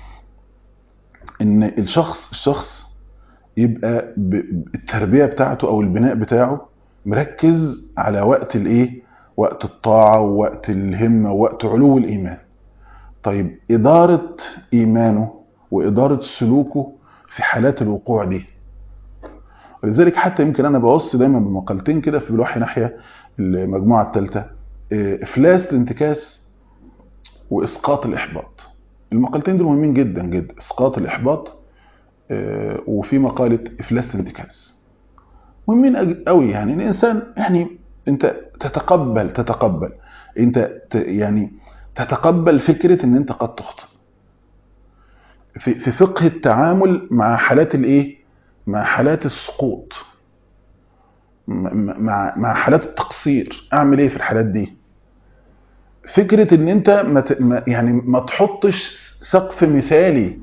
ان الشخص الشخص يبقى التربيه بتاعته او البناء بتاعه مركز على وقت الايه وقت الطاعه ووقت الهمه ووقت علو الايمان طيب اداره ايمانه واداره سلوكه في حالات الوقوع دي ولذلك حتى يمكن انا بوصي دايما بمقالتين كده في الوحي ناحيه المجموعه الثالثه افلاس الانتكاس واسقاط الاحباط المقالتين دول مهمين جدا جدا اسقاط الاحباط وفي مقاله افلاس الانتكاس مهمين قوي يعني الانسان يعني انت تتقبل تتقبل انت يعني تتقبل فكره ان انت قد تخطئ في في فقه التعامل مع حالات الايه مع حالات السقوط مع مع حالات التقصير اعمل ايه في الحالات دي فكره ان انت ما يعني ما تحطش سقف مثالي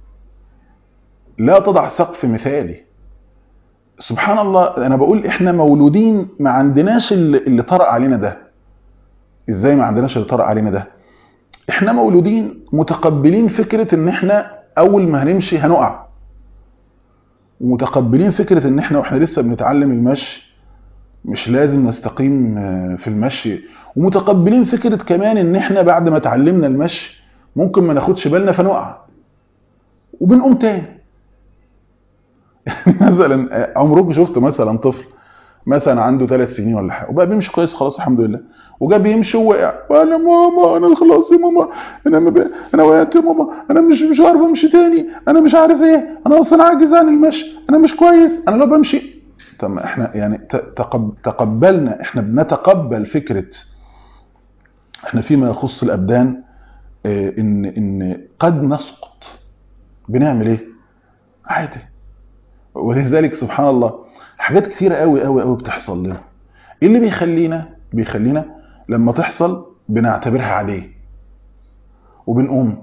لا تضع سقف مثالي سبحان الله انا بقول احنا مولودين ما عندناش اللي, اللي طرأ علينا ده ازاي ما عندناش اللي طرأ علينا ده احنا مولودين متقبلين فكره ان احنا اول ما هنمشي هنقع ومتقبلين فكره ان احنا واحنا لسه بنتعلم المشي مش لازم نستقيم في المشي ومتقبلين فكره كمان ان احنا بعد ما اتعلمنا المشي ممكن ما ناخدش بالنا فنقع وبنقوم تاني يعني مثلا عمرك شفت مثلا طفل مثلا عنده ثلاث سنين ولا حاجه وبقى بيمشي كويس خلاص الحمد لله وجا بيمشي ووقع وانا ماما انا خلاص يا ماما انا مب... انا وقعت يا ماما انا مش مش عارف امشي تاني انا مش عارف ايه انا اصلا عاجز عن المشي انا مش كويس انا لو بمشي طب احنا يعني تقب... تقبلنا احنا بنتقبل فكره احنا فيما يخص الابدان اه ان ان قد نسقط بنعمل ايه عادي ولذلك سبحان الله حاجات كثيره قوي قوي قوي بتحصل لنا ايه اللي بيخلينا بيخلينا لما تحصل بنعتبرها عاديه وبنقوم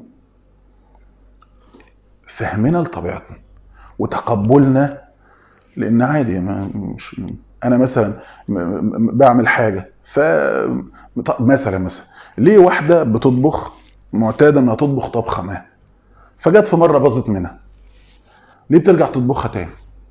فهمنا لطبيعتنا وتقبلنا لان عادي ما مش انا مثلا بعمل حاجه ف مثلا مثلا ليه واحده بتطبخ معتاده انها تطبخ طبخه ما فجت في مره باظت منها ليه بترجع تطبخها تاني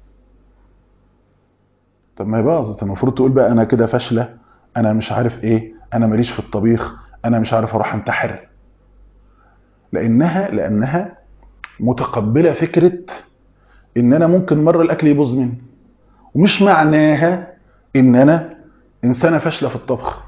طب ما هي باظت المفروض تقول بقى انا كده فاشله انا مش عارف ايه انا ماليش في الطبيخ انا مش عارف اروح انتحر لانها لانها متقبله فكره ان انا ممكن مره الاكل يبوظ مني ومش معناها ان انا انسانه فاشله في الطبخ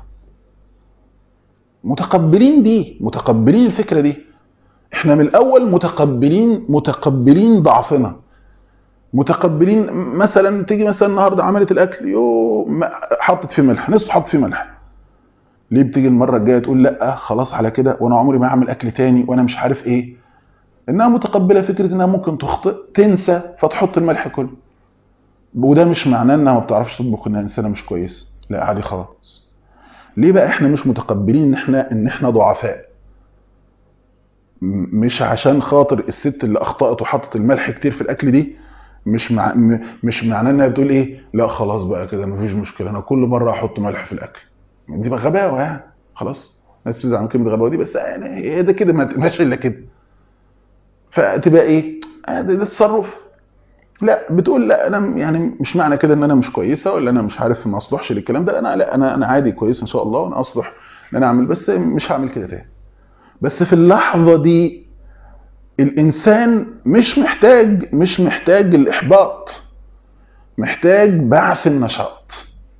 متقبلين دي متقبلين الفكره دي احنا من الاول متقبلين متقبلين ضعفنا متقبلين مثلا تيجي مثلا النهارده عملت الاكل يو حطت فيه ملح نسيت حط فيه ملح ليه بتيجي المره الجايه تقول لا خلاص على كده وانا عمري ما هعمل اكل تاني وانا مش عارف ايه انها متقبله فكره انها ممكن تخطئ تنسى فتحط الملح كله وده مش معناه انها ما بتعرفش تطبخ انها انسانه مش كويسه لا عادي خالص ليه بقى احنا مش متقبلين ان احنا ان احنا ضعفاء م- مش عشان خاطر الست اللي اخطأت وحطت الملح كتير في الاكل دي مش مع م- مش معناه انها بتقول ايه لا خلاص بقى كده مفيش مشكله انا كل مره احط ملح في الاكل دي بقى غباوه يعني خلاص الناس بتزعل من كلمه غباوه دي بس يعني هي ده كده ما تبقاش الا كده فتبقى ايه آه ده, ده تصرف لا بتقول لا انا يعني مش معنى كده ان انا مش كويسه ولا انا مش عارف ما اصلحش للكلام ده انا لا انا انا عادي كويس ان شاء الله وانا اصلح ان انا اعمل بس مش هعمل كده تاني بس في اللحظه دي الانسان مش محتاج مش محتاج الاحباط محتاج بعث النشاط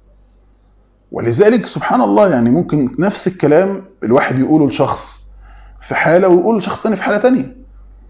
ولذلك سبحان الله يعني ممكن نفس الكلام الواحد يقوله لشخص في حاله ويقوله لشخص تاني في حاله تانيه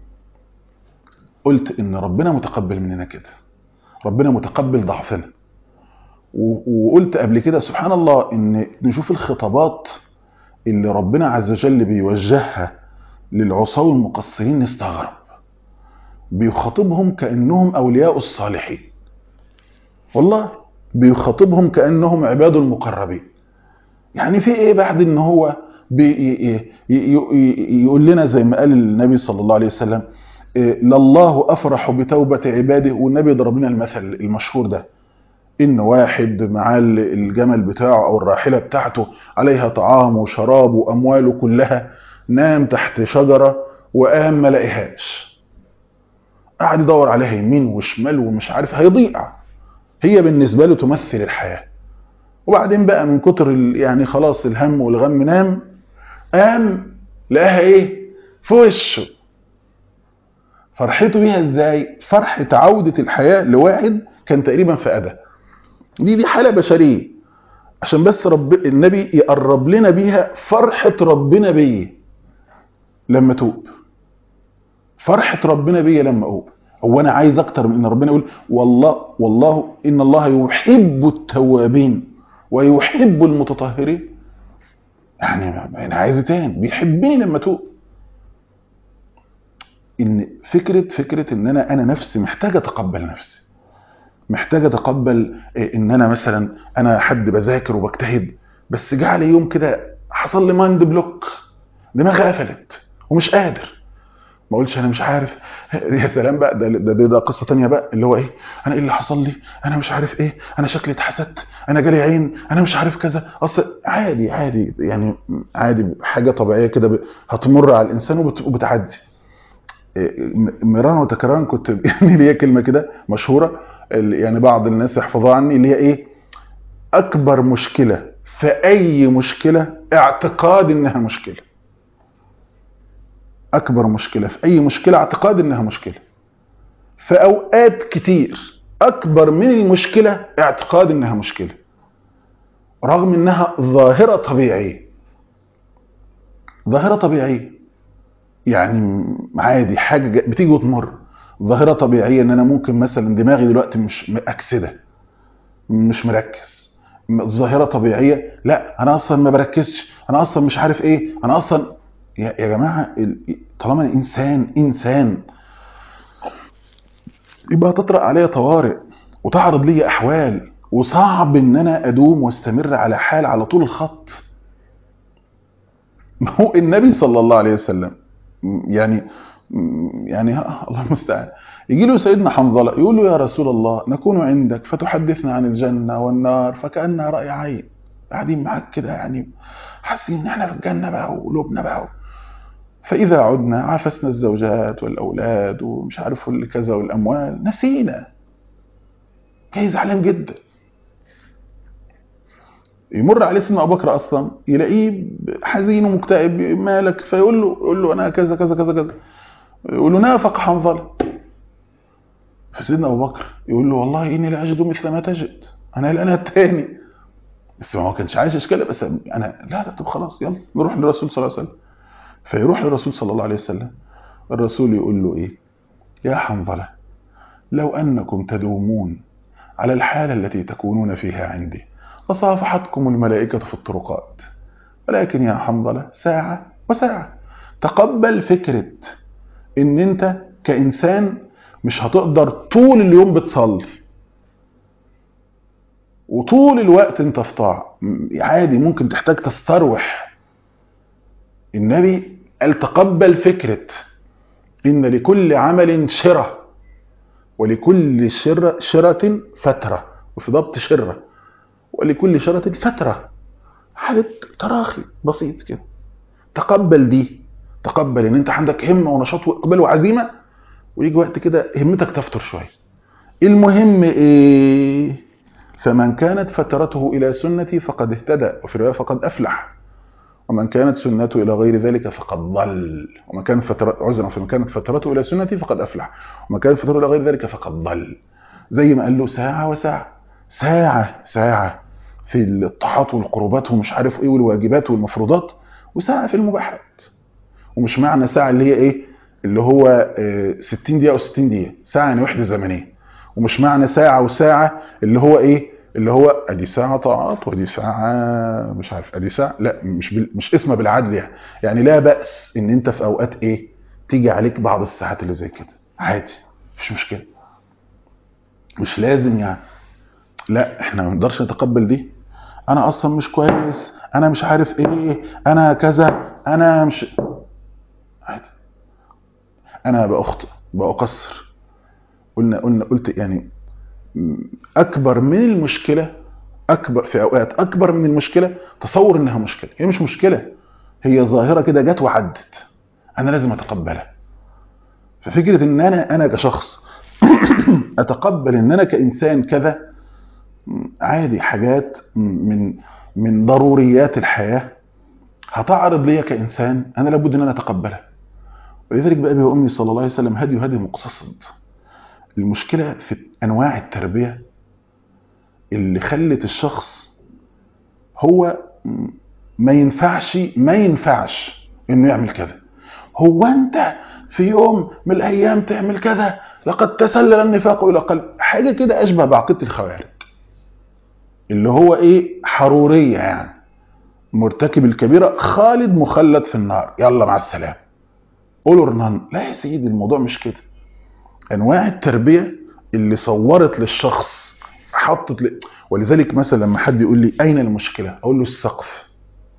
قلت ان ربنا متقبل مننا كده ربنا متقبل ضعفنا و- وقلت قبل كده سبحان الله ان نشوف الخطابات اللي ربنا عز وجل بيوجهها للعصاة المقصرين نستغرب بيخاطبهم كأنهم أولياء الصالحين والله بيخاطبهم كأنهم عباد المقربين يعني في ايه بعد ان هو بي ي- ي- ي- يقول لنا زي ما قال النبي صلى الله عليه وسلم إيه، لله افرح بتوبه عباده والنبي ضرب لنا المثل المشهور ده ان واحد معاه الجمل بتاعه او الراحله بتاعته عليها طعام وشراب وامواله كلها نام تحت شجره وقام ما لقيهاش قعد يدور عليها يمين وشمال ومش عارف هيضيع هي بالنسبه له تمثل الحياه وبعدين بقى من كتر ال- يعني خلاص الهم والغم نام قام لقاها ايه في وشه فرحته بيها ازاي فرحة عودة الحياة لواحد كان تقريبا في أذى دي دي حالة بشرية عشان بس رب النبي يقرب لنا بيها فرحة ربنا بيا لما توب فرحة ربنا بيا لما أوب هو أنا عايز أكتر من إن ربنا يقول والله والله إن الله يحب التوابين ويحب المتطهرين يعني أنا عايز إيه تاني بيحبني لما توب ان فكره فكره ان انا انا نفسي محتاج اتقبل نفسي محتاج اتقبل إيه، ان انا مثلا انا حد بذاكر وبجتهد بس جه علي يوم كده حصل لي مايند بلوك دماغي قفلت ومش قادر ما اقولش انا مش عارف يا سلام بقى ده ده, ده, ده قصه تانية بقى اللي هو ايه انا ايه اللي حصل لي انا مش عارف ايه انا شكلي اتحسدت انا جالي عين انا مش عارف كذا اصل عادي عادي يعني عادي حاجه طبيعيه كده ب- هتمر على الانسان وبت- وبتعدي م- مرارا وتكرارا كنت يعني ليا كلمه كده مشهوره ال- يعني بعض الناس يحفظوها عني اللي هي ايه اكبر مشكله في اي مشكله اعتقاد انها مشكله اكبر مشكله في اي مشكله اعتقاد انها مشكله في اوقات كتير اكبر من المشكله اعتقاد انها مشكله رغم انها ظاهره طبيعيه ظاهره طبيعيه يعني عادي حاجه جا- بتيجي وتمر ظاهره طبيعيه ان انا ممكن مثلا دماغي دلوقتي مش اكسده مش مركز م- ظاهره طبيعيه لا انا اصلا ما بركزش انا اصلا مش عارف ايه انا اصلا يا, يا جماعه ال- طالما الانسان انسان يبقى تطرق عليا طوارئ وتعرض لي احوال وصعب ان انا ادوم واستمر على حال على طول الخط ما هو النبي صلى الله عليه وسلم يعني يعني الله المستعان يجي له سيدنا حنظله يقول له يا رسول الله نكون عندك فتحدثنا عن الجنه والنار فكانها راي عين قاعدين معاك كده يعني حاسين ان احنا في الجنه بقى وقلوبنا بقى فاذا عدنا عافسنا الزوجات والاولاد ومش عارف اللي كذا والاموال نسينا جاي زعلان جدا يمر عليه سيدنا ابو بكر اصلا يلاقيه حزين ومكتئب مالك فيقول له يقول له انا كذا كذا كذا كذا يقول له نافق حنظله فسيدنا ابو بكر يقول له والله اني لا اجد مثل ما تجد انا الان التاني بس ما هو كانش عايش اشكال بس انا لا لا طب خلاص يلا نروح للرسول صلى الله عليه وسلم فيروح للرسول صلى الله عليه وسلم الرسول يقول له ايه يا حنظله لو انكم تدومون على الحاله التي تكونون فيها عندي لصافحتكم الملائكه في ان انت كانسان مش هتقدر طول اليوم بتصلي وطول الوقت انت في طاعه م- عادي ممكن تحتاج تستروح النبي قال تقبل فكره ان لكل عمل شره ولكل شرة شرة فترة وفي ضبط شرة ولكل شرة فترة حالة تراخي بسيط كده تقبل دي تقبل ان انت عندك همة ونشاط واقبال وعزيمة ويجي وقت كده همتك تفتر شوية المهم ايه فمن كانت فترته الى سنتي فقد اهتدى وفي رواية فقد افلح ومن كانت سنته الى غير ذلك فقد ضل ومن كانت فترة عذرا فمن كانت فترته الى سنتي فقد افلح ومن كانت فترته الى غير ذلك فقد ضل زي ما قال له ساعة وساعة ساعة ساعة في الطاعات والقربات ومش عارف ايه والواجبات والمفروضات وساعة في المباحات ومش معنى ساعة اللي هي ايه اللي هو آه، 60 دقيقة او 60 دقيقة ساعة يعني وحدة زمنية ومش معنى ساعة وساعة اللي هو ايه اللي هو ادي ساعة طاعات ودي ساعة مش عارف ادي ساعة لا مش بال... مش اسمها بالعدل يعني يعني لا بأس ان انت في اوقات ايه تيجي عليك بعض الساعات اللي زي كده عادي مش مشكلة مش لازم يعني لا احنا ما نقدرش نتقبل دي انا اصلا مش كويس انا مش عارف ايه انا كذا انا مش عادي انا باخطئ باقصر قلنا قلنا قلت يعني م- اكبر من المشكله اكبر في اوقات اكبر من المشكله تصور انها مشكله هي مش مشكله هي ظاهره كده جت وعدت انا لازم اتقبلها ففكره ان انا انا كشخص اتقبل ان انا كانسان كذا م- عادي حاجات م- من من ضروريات الحياه هتعرض ليا كانسان انا لابد ان انا اتقبلها ولذلك بأبي وأمي صلى الله عليه وسلم هدي هدي مقتصد المشكلة في أنواع التربية اللي خلت الشخص هو م- ما ينفعش ما ينفعش انه يعمل كذا هو انت في يوم من الايام تعمل كذا لقد تسلل النفاق الى قلب حاجه كده اشبه بعقيده الخوارج اللي هو ايه حروريه يعني مرتكب الكبيره خالد مخلد في النار يلا مع السلامه قولوا رنان لا يا سيدي الموضوع مش كده انواع التربيه اللي صورت للشخص حطت ل... ولذلك مثلا لما حد يقول لي اين المشكله اقول له السقف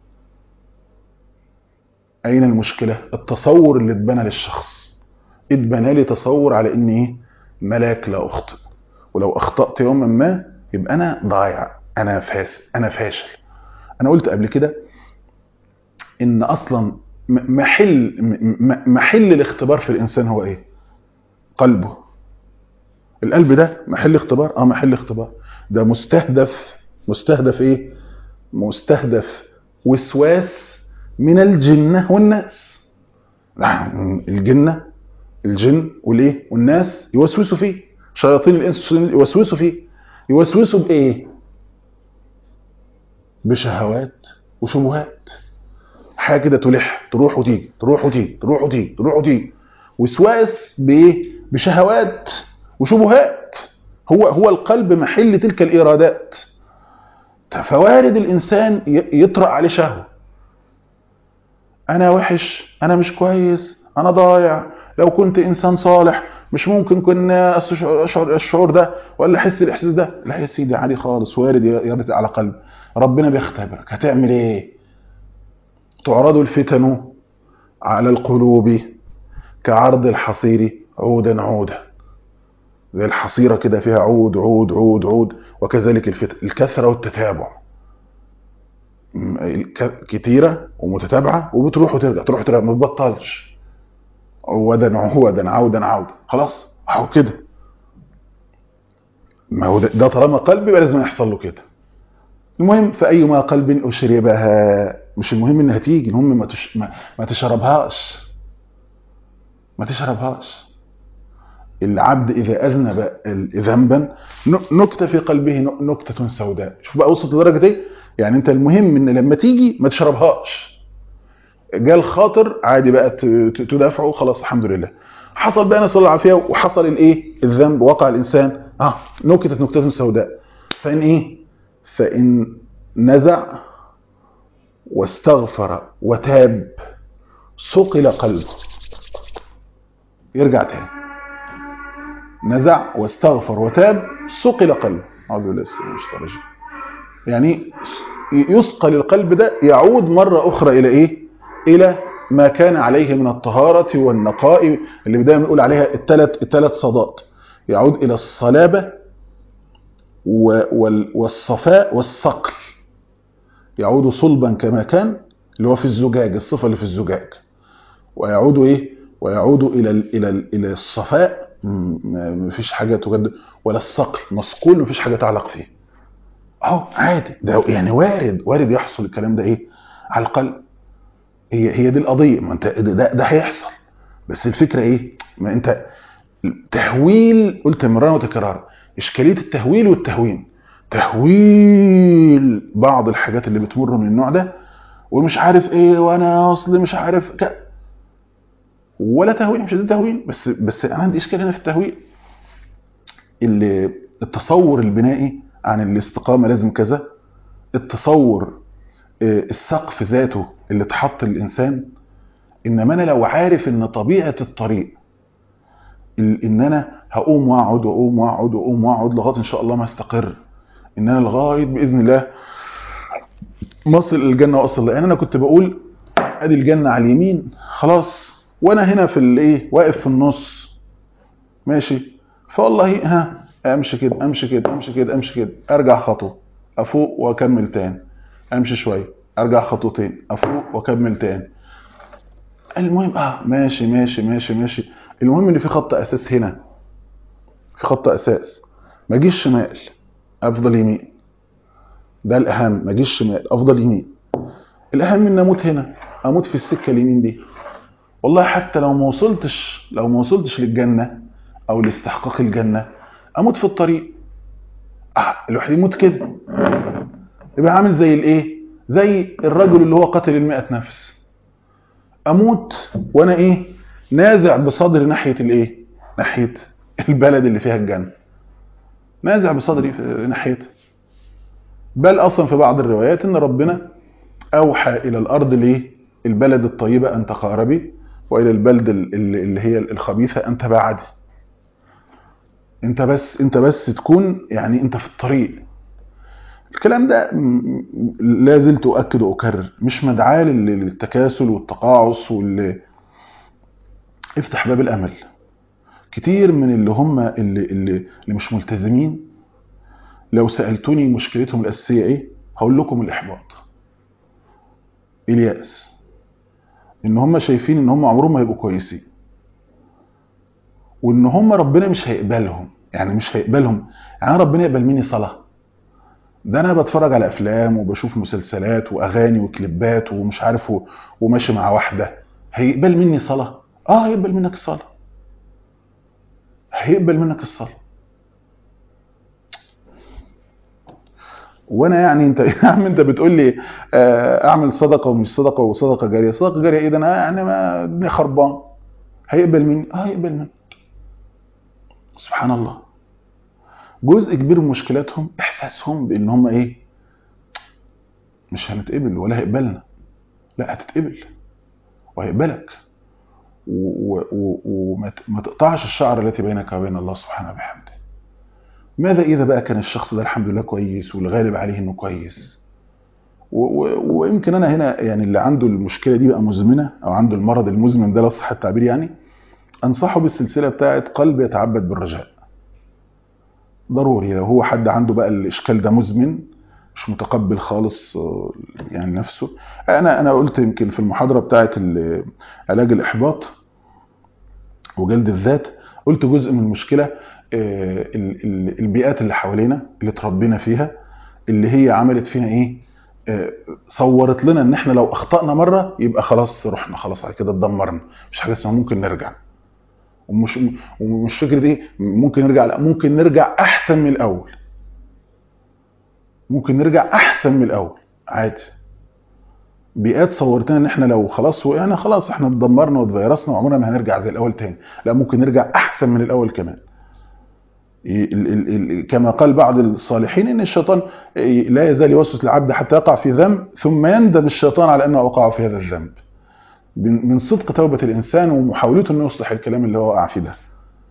اين المشكله التصور اللي اتبنى للشخص اتبنى لي تصور على ان ايه ملاك لا اخطئ ولو اخطات يوما ما يبقى انا ضايع انا فاسد انا فاشل انا قلت قبل كده ان اصلا م- محل م- م- محل الاختبار في الانسان هو ايه قلبه القلب ده محل اختبار اه محل اختبار ده مستهدف مستهدف ايه مستهدف وسواس من الجنة والناس لا، الجنة الجن والايه والناس يوسوسوا فيه شياطين الانس يوسوسوا فيه يوسوسوا بايه بشهوات وشبهات حاجه كده تلح تروح وتيجي تروح وتيجي تروح وتيجي تروح وتيجي وسواس بايه بشهوات وشبهات هو هو القلب محل تلك الارادات فوارد الانسان ي- يطرأ عليه شهوه انا وحش انا مش كويس انا ضايع لو كنت انسان صالح مش ممكن كنا اشعر أشعر الشعور ده ولا احس الاحساس ده لا يا سيدي عادي خالص وارد يرد على قلب ربنا بيختبرك هتعمل ايه تعرض الفتن على القلوب كعرض الحصير عودا عودا زي الحصيرة كده فيها عود عود عود عود وكذلك الفتن الكثرة والتتابع م- الك- كتيرة ومتتابعة وبتروح وترجع تروح وترجع ما بتبطلش عودا عودا عودا عودا خلاص اهو كده ما هو ده, ده طالما قلب يبقى لازم يحصل له كده المهم فأيما قلب أشربها مش المهم إنها تيجي المهم ما, تش... ما... ما تشربهاش ما تشربهاش العبد إذا أذنب ذنبا نكتة في قلبه نكتة سوداء شوف بقى وصلت لدرجة إيه يعني أنت المهم إن لما تيجي ما تشربهاش جال خاطر عادي بقى ت- ت- تدافعه خلاص الحمد لله حصل بقى نسأل الله العافية وحصل الإيه الذنب وقع الإنسان آه نكتة نكتة سوداء فإن إيه فإن نزع واستغفر وتاب صقل قلبه يرجع تاني نزع واستغفر وتاب سقل قلبه اعوذ بالله السميع الرجيم يعني يثقل القلب ده يعود مرة أخرى إلى إيه؟ إلى ما كان عليه من الطهارة والنقاء اللي دايما بنقول عليها الثلاث الثلاث صدات يعود إلى الصلابة والصفاء والثقل يعود صلبا كما كان اللي هو في الزجاج الصفة اللي في الزجاج ويعود إيه؟ ويعود إلى إلى إلى الصفاء مفيش حاجة تجد ولا الثقل مسقول مفيش حاجة تعلق فيه اهو عادي ده يعني وارد وارد يحصل الكلام ده ايه على القلب هي هي دي القضيه ما انت ده ده هيحصل بس الفكره ايه ما انت تهويل قلت مرارا وتكرارا اشكاليه التهويل والتهوين تهويل بعض الحاجات اللي بتمر من النوع ده ومش عارف ايه وانا اصل مش عارف ك... ولا تهويل مش عايزين تهويل بس بس انا عندي اشكال هنا في التهويل اللي التصور البنائي عن الاستقامة لازم كذا التصور السقف ذاته اللي اتحط للإنسان إنما أنا لو عارف إن طبيعة الطريق إن أنا هقوم وأقعد وأقوم وأقعد وأقوم وأقعد لغاية إن شاء الله ما استقر إن أنا لغاية بإذن الله ما أصل للجنة وأصل لأن أنا كنت بقول أدي الجنة على اليمين خلاص وأنا هنا في الإيه واقف في النص ماشي فوالله ها امشي كده امشي كده امشي كده امشي كده ارجع خطوه افوق واكمل تاني امشي شويه ارجع خطوتين افوق واكمل تاني المهم اه ماشي ماشي ماشي ماشي المهم ان في خط اساس هنا في خط اساس ما اجيش شمال افضل يمين ده الاهم ما اجيش شمال افضل يمين الاهم ان اموت هنا اموت في السكه اليمين دي والله حتى لو ما وصلتش لو ما وصلتش للجنه او لاستحقاق الجنه اموت في الطريق آه الواحد يموت كده يبقى عامل زي الايه زي الرجل اللي هو قتل المئة نفس اموت وانا ايه نازع بصدري ناحية الايه ناحية البلد اللي فيها الجنة نازع بصدري ناحيتها بل اصلا في بعض الروايات ان ربنا اوحى الى الارض ليه البلد الطيبة ان تقاربي والى البلد اللي هي الخبيثة ان تباعدي انت بس انت بس تكون يعني انت في الطريق الكلام ده لا زلت اؤكد واكرر مش مدعاه للتكاسل والتقاعس واللي افتح باب الامل كتير من اللي هم اللي, اللي, اللي مش ملتزمين لو سالتوني مشكلتهم الاساسيه ايه هقول لكم الاحباط الياس ان هم شايفين ان هم عمرهم ما هيبقوا كويسين وان هم ربنا مش هيقبلهم يعني مش هيقبلهم يعني ربنا يقبل مني صلاه ده انا بتفرج على افلام وبشوف مسلسلات واغاني وكليبات ومش عارف وماشي مع واحده هيقبل مني صلاه اه هيقبل منك الصلاه هيقبل منك الصلاه وانا يعني انت يا عم انت بتقول لي اعمل صدقه ومش صدقه وصدقه جاريه صدقه جاريه ايه ده انا يعني ما الدنيا خربان هيقبل مني اه هيقبل منك سبحان الله جزء كبير من مشكلاتهم احساسهم بان هم ايه مش هنتقبل ولا هيقبلنا لا هتتقبل وهيقبلك وما تقطعش الشعر التي بينك وبين الله سبحانه وبحمده ماذا اذا بقى كان الشخص ده الحمد لله كويس والغالب عليه انه كويس ويمكن انا هنا يعني اللي عنده المشكله دي بقى مزمنه او عنده المرض المزمن ده لو صح التعبير يعني انصحه بالسلسله بتاعه قلب يتعبد بالرجاء ضروري لو هو حد عنده بقى الاشكال ده مزمن مش متقبل خالص يعني نفسه انا انا قلت يمكن في المحاضره بتاعه علاج الاحباط وجلد الذات قلت جزء من المشكله البيئات اللي حوالينا اللي اتربينا فيها اللي هي عملت فينا ايه صورت لنا ان احنا لو اخطأنا مرة يبقى خلاص رحنا خلاص على كده اتدمرنا مش حاجة اسمها ممكن نرجع ومش ومش فكرة ايه ممكن نرجع لا ممكن نرجع احسن من الاول ممكن نرجع احسن من الاول عادي بيئات صورتنا ان احنا لو خلاص وقعنا خلاص احنا اتدمرنا واتفيرسنا وعمرنا ما هنرجع زي الاول تاني لا ممكن نرجع احسن من الاول كمان كما قال بعض الصالحين ان الشيطان لا يزال يوسوس العبد حتى يقع في ذنب ثم يندم الشيطان على انه وقع في هذا الذنب من من صدق توبه الانسان ومحاولته انه يصلح الكلام اللي هو وقع فيه ده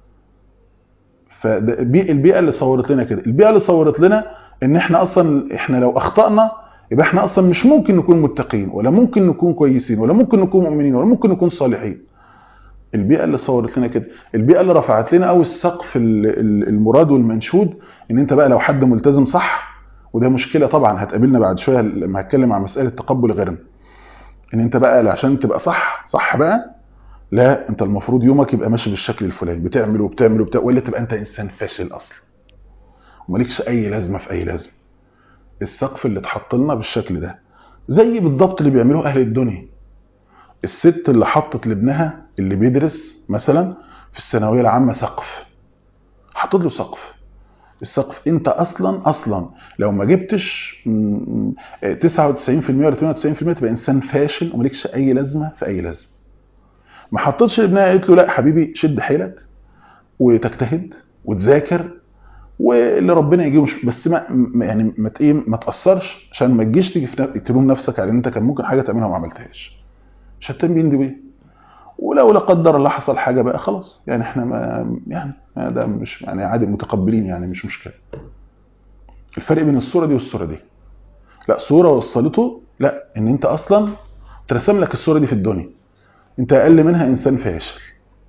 فالبيئه اللي صورت لنا كده البيئه اللي صورت لنا ان احنا اصلا احنا لو اخطانا يبقى احنا اصلا مش ممكن نكون متقين ولا ممكن نكون كويسين ولا ممكن نكون مؤمنين ولا ممكن نكون صالحين البيئه اللي صورت لنا كده البيئه اللي رفعت لنا قوي السقف ال- ال- المراد والمنشود ان انت بقى لو حد ملتزم صح وده مشكله طبعا هتقابلنا بعد شويه لما هتكلم عن مساله تقبل غيرنا ان انت بقى عشان تبقى صح صح بقى لا انت المفروض يومك يبقى ماشي بالشكل الفلاني بتعمل وبتعمل وبتاع ولا تبقى انت انسان فاشل اصلا ومالكش اي لازمه في اي لازمه السقف اللي اتحط لنا بالشكل ده زي بالضبط اللي بيعملوه اهل الدنيا الست اللي حطت لابنها اللي بيدرس مثلا في الثانويه العامه سقف حطت له سقف السقف انت اصلا اصلا لو ما جبتش م- م- 99% ولا 98% تبقى انسان فاشل ومالكش اي لازمه في اي لازمه ما حطتش لابنها قالت له لا حبيبي شد حيلك وتجتهد وتذاكر واللي ربنا يجيبه مش- بس ما ما- يعني ما ت- ايه ما تاثرش عشان ما تجيش تيجي في ن- تلوم نفسك على ان انت كان ممكن حاجه تعملها وما عملتهاش شتان بين دي بيه ولو لا قدر الله حصل حاجه بقى خلاص يعني احنا ما يعني ما ده مش يعني عادي متقبلين يعني مش مشكله الفرق بين الصوره دي والصوره دي لا صوره وصلته لا ان انت اصلا ترسم لك الصوره دي في الدنيا انت اقل منها انسان فاشل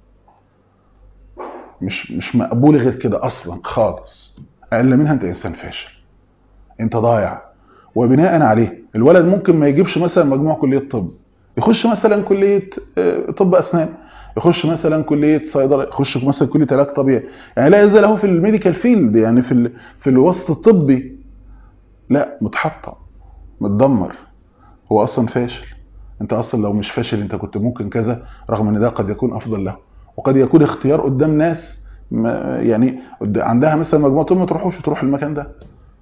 مش مش مقبول غير كده اصلا خالص اقل منها انت انسان فاشل انت ضايع وبناء عليه الولد ممكن ما يجيبش مثلا مجموع كليه طب يخش مثلا كليه آه، طب اسنان يخش مثلا كليه صيدله يخش مثلا كليه علاج طبيعي يعني لا يزال هو في الميديكال فيلد يعني في ال... في الوسط الطبي لا متحطم متدمر هو اصلا فاشل انت اصلا لو مش فاشل انت كنت ممكن كذا رغم ان ده قد يكون افضل له وقد يكون اختيار قدام ناس ما يعني قد- عندها مثلا مجموعه طب ما تروحوش تروح المكان ده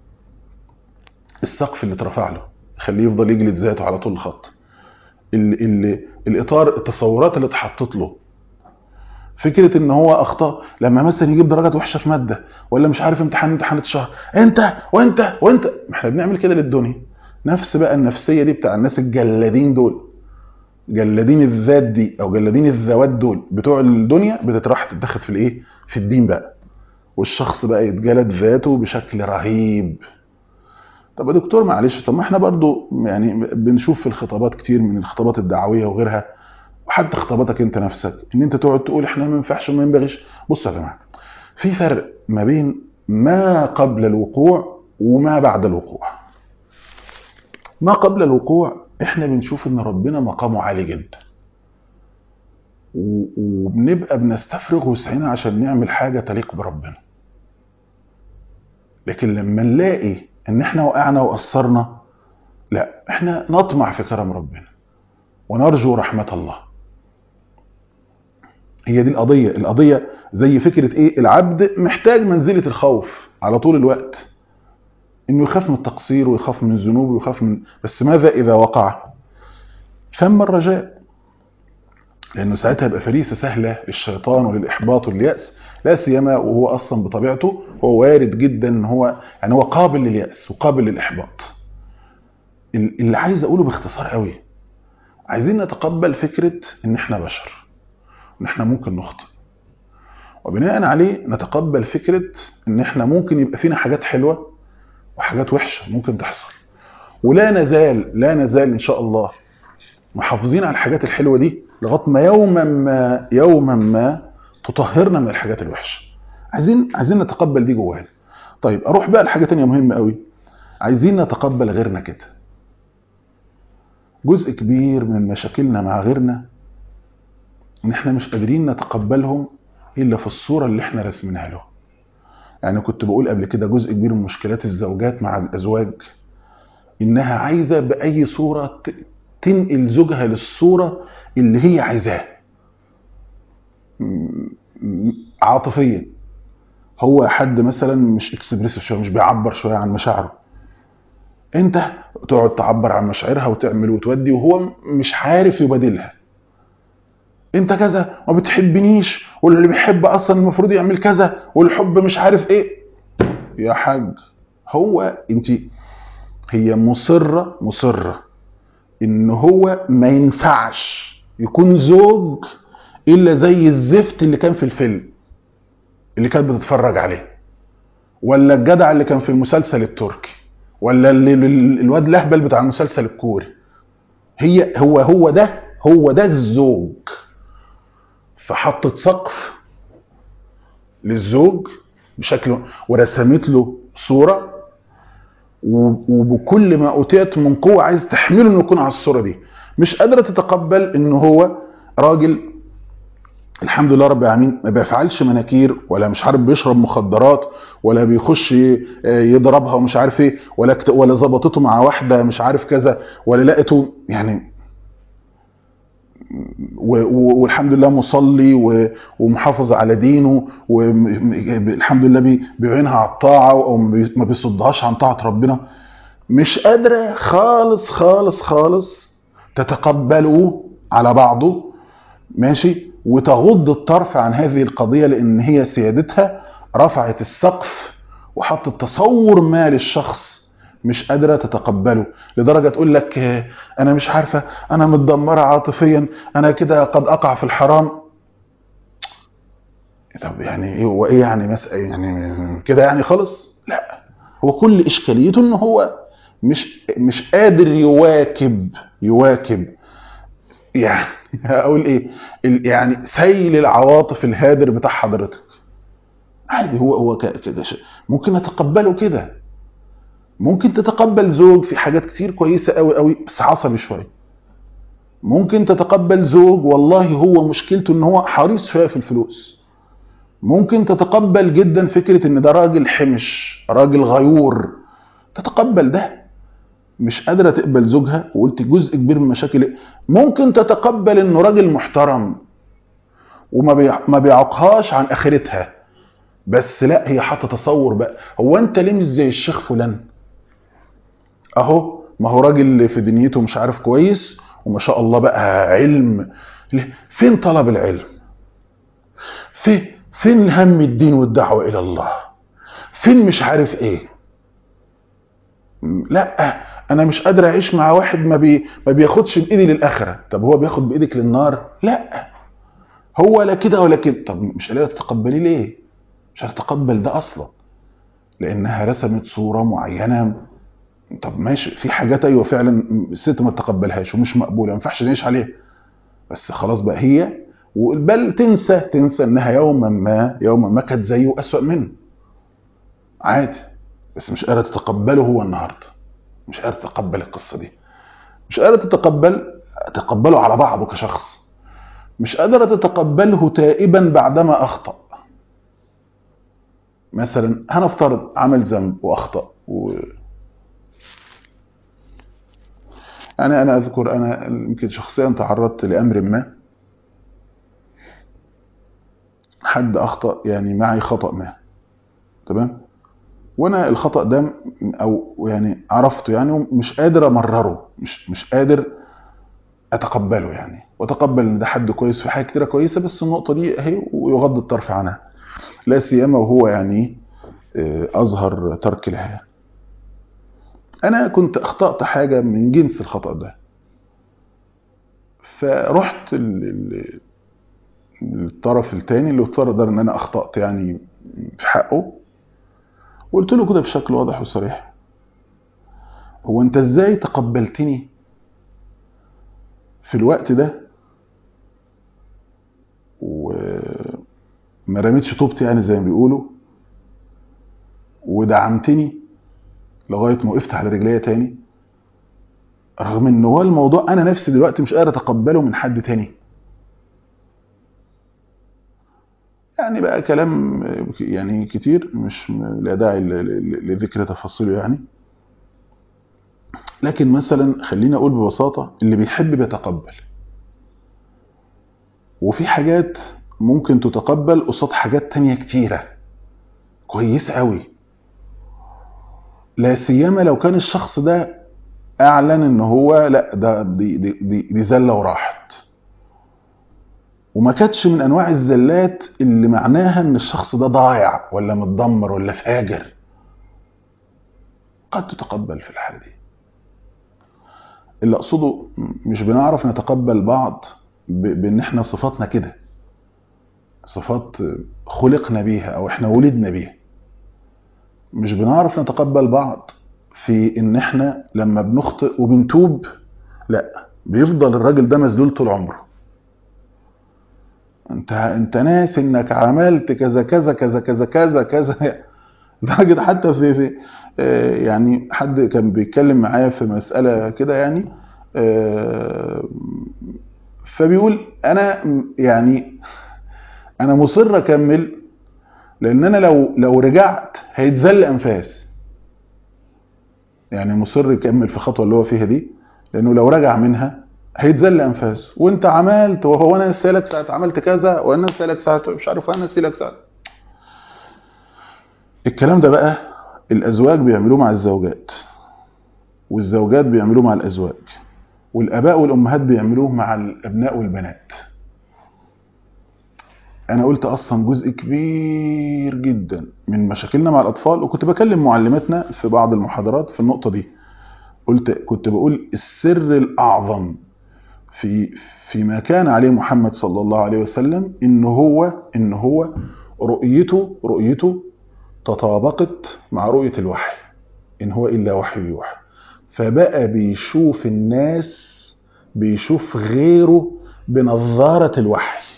السقف اللي اترفع له خليه يفضل يجلد ذاته على طول الخط ال ال الاطار التصورات اللي اتحطت له فكره ان هو اخطاء لما مثلا يجيب درجات وحشه في ماده ولا مش عارف امتحان امتحانات الشهر انت وانت وانت ما احنا بنعمل كده للدنيا نفس بقى النفسيه دي بتاع الناس الجلادين دول جلادين الذات دي او جلادين الذوات دول بتوع الدنيا بتتراح تتاخد في الايه في الدين بقى والشخص بقى يتجلد ذاته بشكل رهيب طب يا دكتور معلش طب ما احنا برضو يعني بنشوف في الخطابات كتير من الخطابات الدعويه وغيرها وحتى خطاباتك انت نفسك ان انت تقعد تقول احنا ما ينفعش وما ينبغيش بصوا يا جماعه في فرق ما بين ما قبل الوقوع وما بعد الوقوع ما قبل الوقوع احنا بنشوف ان ربنا مقامه عالي جدا و- وبنبقى بنستفرغ وسعنا عشان نعمل حاجه تليق بربنا لكن لما نلاقي ان احنا وقعنا وقصرنا لا احنا نطمع في كرم ربنا ونرجو رحمه الله هي دي القضيه القضيه زي فكره ايه العبد محتاج منزله الخوف على طول الوقت انه يخاف من التقصير ويخاف من الذنوب ويخاف من بس ماذا اذا وقع ثم الرجاء لانه ساعتها يبقى فريسه سهله للشيطان وللاحباط والياس لا سيما وهو اصلا بطبيعته هو وارد جدا ان هو يعني هو قابل للياس وقابل للاحباط ال- اللي عايز اقوله باختصار قوي عايزين نتقبل فكره ان احنا بشر ان احنا ممكن نخطئ وبناء عليه نتقبل فكره ان احنا ممكن يبقى فينا حاجات حلوه وحاجات وحشه ممكن تحصل ولا نزال لا نزال ان شاء الله محافظين على الحاجات الحلوه دي لغايه ما يوما ما يوما ما تطهرنا من الحاجات الوحشه عايزين عايزين نتقبل دي جوانا طيب اروح بقى لحاجه تانية مهمه قوي عايزين نتقبل غيرنا كده جزء كبير من مشاكلنا مع غيرنا ان احنا مش قادرين نتقبلهم الا في الصوره اللي احنا رسمينها له يعني كنت بقول قبل كده جزء كبير من مشكلات الزوجات مع الازواج انها عايزه باي صوره ت- تنقل زوجها للصوره اللي هي عايزاها م- م- عاطفيا هو حد مثلا مش اكسبريسيف شويه مش بيعبر شويه عن مشاعره انت تقعد تعبر عن مشاعرها وتعمل وتودي وهو مش عارف يبادلها انت كذا ما بتحبنيش واللي بيحب اصلا المفروض يعمل كذا والحب مش عارف ايه يا حاج هو انت هي مصره مصره ان هو ما ينفعش يكون زوج الا زي الزفت اللي كان في الفيلم اللي كانت بتتفرج عليه ولا الجدع اللي كان في المسلسل التركي ولا اللي اللي- الواد الاهبل بتاع المسلسل الكوري هي هو هو ده هو ده الزوج فحطت سقف للزوج بشكل ورسمت له صوره و- وبكل ما اوتيت من قوه عايز تحمله انه يكون على الصوره دي مش قادره تتقبل ان هو راجل الحمد لله رب العالمين ما بيفعلش مناكير ولا مش عارف بيشرب مخدرات ولا بيخش ي- يضربها ومش عارف ايه ولا كت- ولا ظبطته مع واحده مش عارف كذا ولا لقيته يعني و- و- والحمد لله مصلي و- ومحافظ على دينه والحمد لله بي- بيعينها على الطاعه او ما بي- ما بيصدهاش عن طاعه ربنا مش قادره خالص خالص خالص تتقبله على بعضه ماشي وتغض الطرف عن هذه القضيه لان هي سيادتها رفعت السقف وحطت تصور ما للشخص مش قادره تتقبله لدرجه تقول لك آه، انا مش عارفه انا متدمره عاطفيا انا كده قد اقع في الحرام طب يعني ايه هو ايه يعني مس... يعني كده يعني خالص لا هو كل اشكاليته ان هو مش مش قادر يواكب يواكب يعني اقول ايه ال- يعني سيل العواطف الهادر بتاع حضرتك عادي هو هو ك- كده شيء ممكن اتقبله كده ممكن تتقبل زوج في حاجات كتير كويسه قوي قوي بس عصبي شويه ممكن تتقبل زوج والله هو مشكلته ان هو حريص شويه في الفلوس ممكن تتقبل جدا فكره ان ده راجل حمش راجل غيور تتقبل ده مش قادره تقبل زوجها وقلت جزء كبير من مشاكل ممكن تتقبل انه راجل محترم وما بيع- ما بيعوقهاش عن اخرتها بس لا هي حاطه تصور بقى هو انت ليه مش زي الشيخ فلان اهو ما هو راجل في دنيته مش عارف كويس وما شاء الله بقى علم ليه؟ فين طلب العلم في فين هم الدين والدعوه الى الله فين مش عارف ايه م، لا انا مش قادر اعيش مع واحد ما بي ما بياخدش بايدي للاخره طب هو بياخد بايدك للنار لا هو لا كده ولا كده طب مش قادره تتقبلي ليه مش هتتقبل ده اصلا لانها رسمت صوره معينه طب ماشي في حاجات ايوه فعلا الست ما تتقبلهاش ومش مقبوله ما ينفعش نعيش عليها بس خلاص بقى هي بل تنسى تنسى انها يوما ما يوما ما كانت زيه اسوأ منه عادي بس مش قادره تتقبله هو النهارده مش قادره تتقبل القصه دي مش قادره تتقبل تقبله على بعضه كشخص مش قادره تتقبله تائبا بعدما اخطأ مثلا هنفترض عمل ذنب واخطأ و... انا انا اذكر انا يمكن شخصيا تعرضت لامر ما حد اخطا يعني معي خطا ما تمام وانا الخطا ده م- او يعني عرفته يعني ومش قادر امرره مش مش قادر اتقبله يعني واتقبل ان ده حد كويس في حاجه كتيره كويسه بس النقطه دي اهي ويغض الطرف عنها لا سيما وهو يعني آه، اظهر ترك لها انا كنت اخطات حاجه من جنس الخطا ده فرحت ال- ال- الطرف الثاني اللي افترض ان انا اخطات يعني في حقه وقلت له كده بشكل واضح وصريح هو انت ازاي تقبلتني في الوقت ده وما رميتش طوبتي يعني زي ما بيقولوا ودعمتني لغايه ما وقفت على رجليا تاني رغم ان هو الموضوع انا نفسي دلوقتي مش قادر اتقبله من حد تاني يعني بقى كلام يعني كتير مش لا داعي ل- ل- لذكر تفاصيله يعني لكن مثلا خليني اقول ببساطه اللي بيحب بيتقبل وفي حاجات ممكن تتقبل قصاد حاجات تانية كتيره كويس قوي لا سيما لو كان الشخص ده اعلن ان هو لا ده دي دي دي, دي زله وراحت وما كانتش من انواع الزلات اللي معناها ان الشخص ده ضايع ولا متدمر ولا فاجر قد تتقبل في الحاله دي اللي اقصده م- مش بنعرف نتقبل بعض ب- بان احنا صفاتنا كده صفات خلقنا بيها او احنا ولدنا بيها مش بنعرف نتقبل بعض في ان احنا لما بنخطئ وبنتوب لا بيفضل الراجل ده مسدول طول عمره انت انت ناس انك عملت كذا كذا كذا كذا كذا كذا لدرجه حتى في في آه، يعني حد كان بيتكلم معايا في مساله كده يعني آه، فبيقول انا يعني انا مصر اكمل لان انا لو لو رجعت هيتذل انفاس يعني مصر يكمل في الخطوه اللي هو فيها دي لانه لو رجع منها هيتذل انفاس وانت عملت وهو انا نسالك ساعه عملت كذا وانا نسالك ساعه مش عارف انا نسالك ساعه الكلام ده بقى الازواج بيعملوه مع الزوجات والزوجات بيعملوه مع الازواج والاباء والامهات بيعملوه مع الابناء والبنات انا قلت اصلا جزء كبير جدا من مشاكلنا مع الاطفال وكنت بكلم معلماتنا في بعض المحاضرات في النقطه دي قلت كنت بقول السر الاعظم في فيما كان عليه محمد صلى الله عليه وسلم ان هو ان هو رؤيته رؤيته تطابقت مع رؤيه الوحي ان هو الا وحي يوحى فبقى بيشوف الناس بيشوف غيره بنظاره الوحي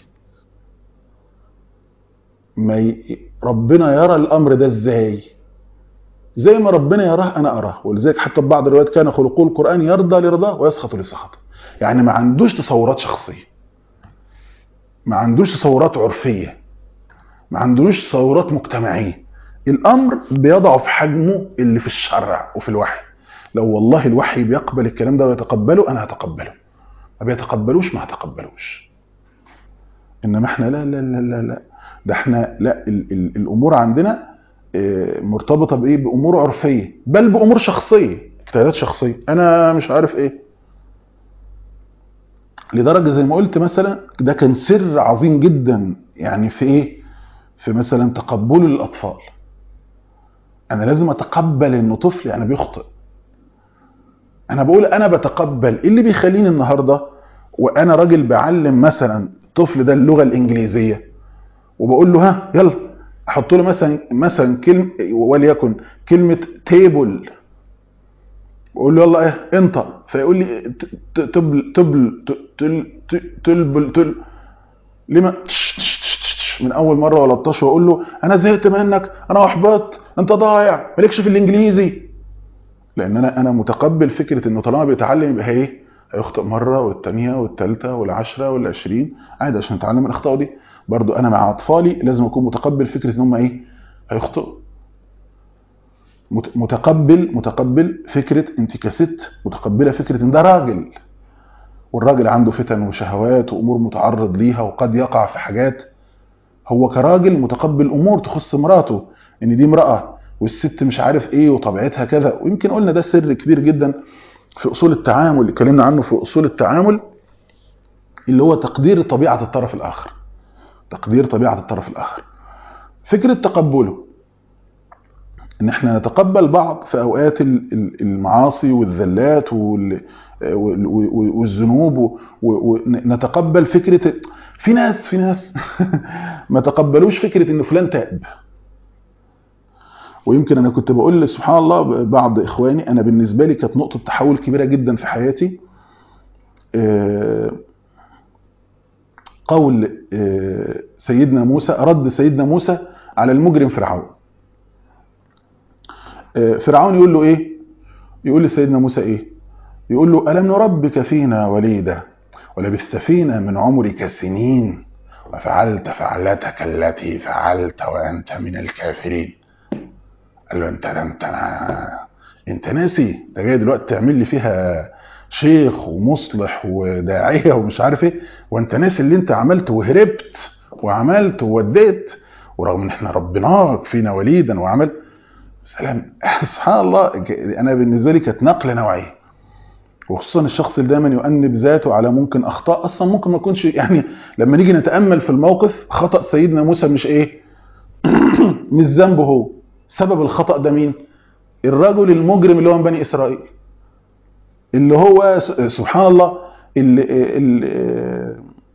ما ي... ربنا يرى الامر ده ازاي زي ما ربنا يراه انا اراه ولذلك حتى في بعض الروايات كان خلقه القران يرضى لرضاه ويسخط لسخطه يعني ما عندوش تصورات شخصيه ما عندوش تصورات عرفيه ما عندوش تصورات مجتمعيه الامر بيضعه في حجمه اللي في الشرع وفي الوحي لو والله الوحي بيقبل الكلام ده ويتقبله انا هتقبله ما بيتقبلوش ما هتقبلوش انما احنا لا لا لا لا, لا. ده احنا لا ال ال الامور عندنا اه مرتبطه بايه بامور عرفيه بل بامور شخصيه اجتهادات شخصيه انا مش عارف ايه لدرجه زي ما قلت مثلا ده كان سر عظيم جدا يعني في ايه في مثلا تقبله للاطفال انا لازم اتقبل انه طفل يعني بيخطئ انا بقول انا بتقبل ايه اللي بيخليني النهارده وانا راجل بعلم مثلا الطفل ده اللغه الانجليزيه وبقول له ها يلا احط له مثلا مثلا كلمه وليكن كلمه تيبل بقول له يلا ايه انطق فيقول لي تبل تبل تلبل تل لما من اول مره ولا طش واقول له انا زهقت منك انا احبطت انت ضايع مالكش في الانجليزي لان انا انا متقبل فكره انه طالما بيتعلم يبقى ايه هيخطئ مره والثانيه والثالثه والعشره والعشرين عادي عشان نتعلم من اخطائه دي برضو انا مع اطفالي لازم اكون متقبل فكره ان هم ايه هيخطئوا متقبل متقبل فكره انت كست متقبله فكره ان ده راجل والراجل عنده فتن وشهوات وامور متعرض ليها وقد يقع في حاجات هو كراجل متقبل امور تخص مراته ان دي امراه والست مش عارف ايه وطبيعتها كذا ويمكن قلنا ده سر كبير جدا في اصول التعامل اللي اتكلمنا عنه في اصول التعامل اللي هو تقدير طبيعه الطرف الاخر تقدير طبيعه الطرف الاخر فكره تقبله ان احنا نتقبل بعض في اوقات المعاصي والذلات والذنوب ونتقبل فكره في ناس في ناس ما تقبلوش فكره ان فلان تائب ويمكن انا كنت بقول سبحان الله بعض اخواني انا بالنسبه لي كانت نقطه تحول كبيره جدا في حياتي قول سيدنا موسى رد سيدنا موسى على المجرم فرعون فرعون يقول له ايه يقول لسيدنا موسى ايه يقول له الم نربك فينا وليدا ولبثت فينا من عمرك سنين وفعلت فعلتك التي فعلت وانت من الكافرين قال له انت انت انت ناسي انت جاي دلوقتي تعمل لي فيها شيخ ومصلح وداعيه ومش عارف ايه وانت ناسي اللي انت عملته وهربت وعملت ووديت ورغم ان احنا ربناك فينا وليدا وعمل سلام سبحان الله انا بالنسبه لي كانت نقله نوعيه وخصوصا الشخص اللي دايما يؤنب ذاته على ممكن اخطاء اصلا ممكن ما يكونش يعني لما نيجي نتامل في الموقف خطا سيدنا موسى مش ايه مش ذنبه هو سبب الخطا ده مين الرجل المجرم اللي هو من بني اسرائيل اللي هو سبحان الله اللي, اللي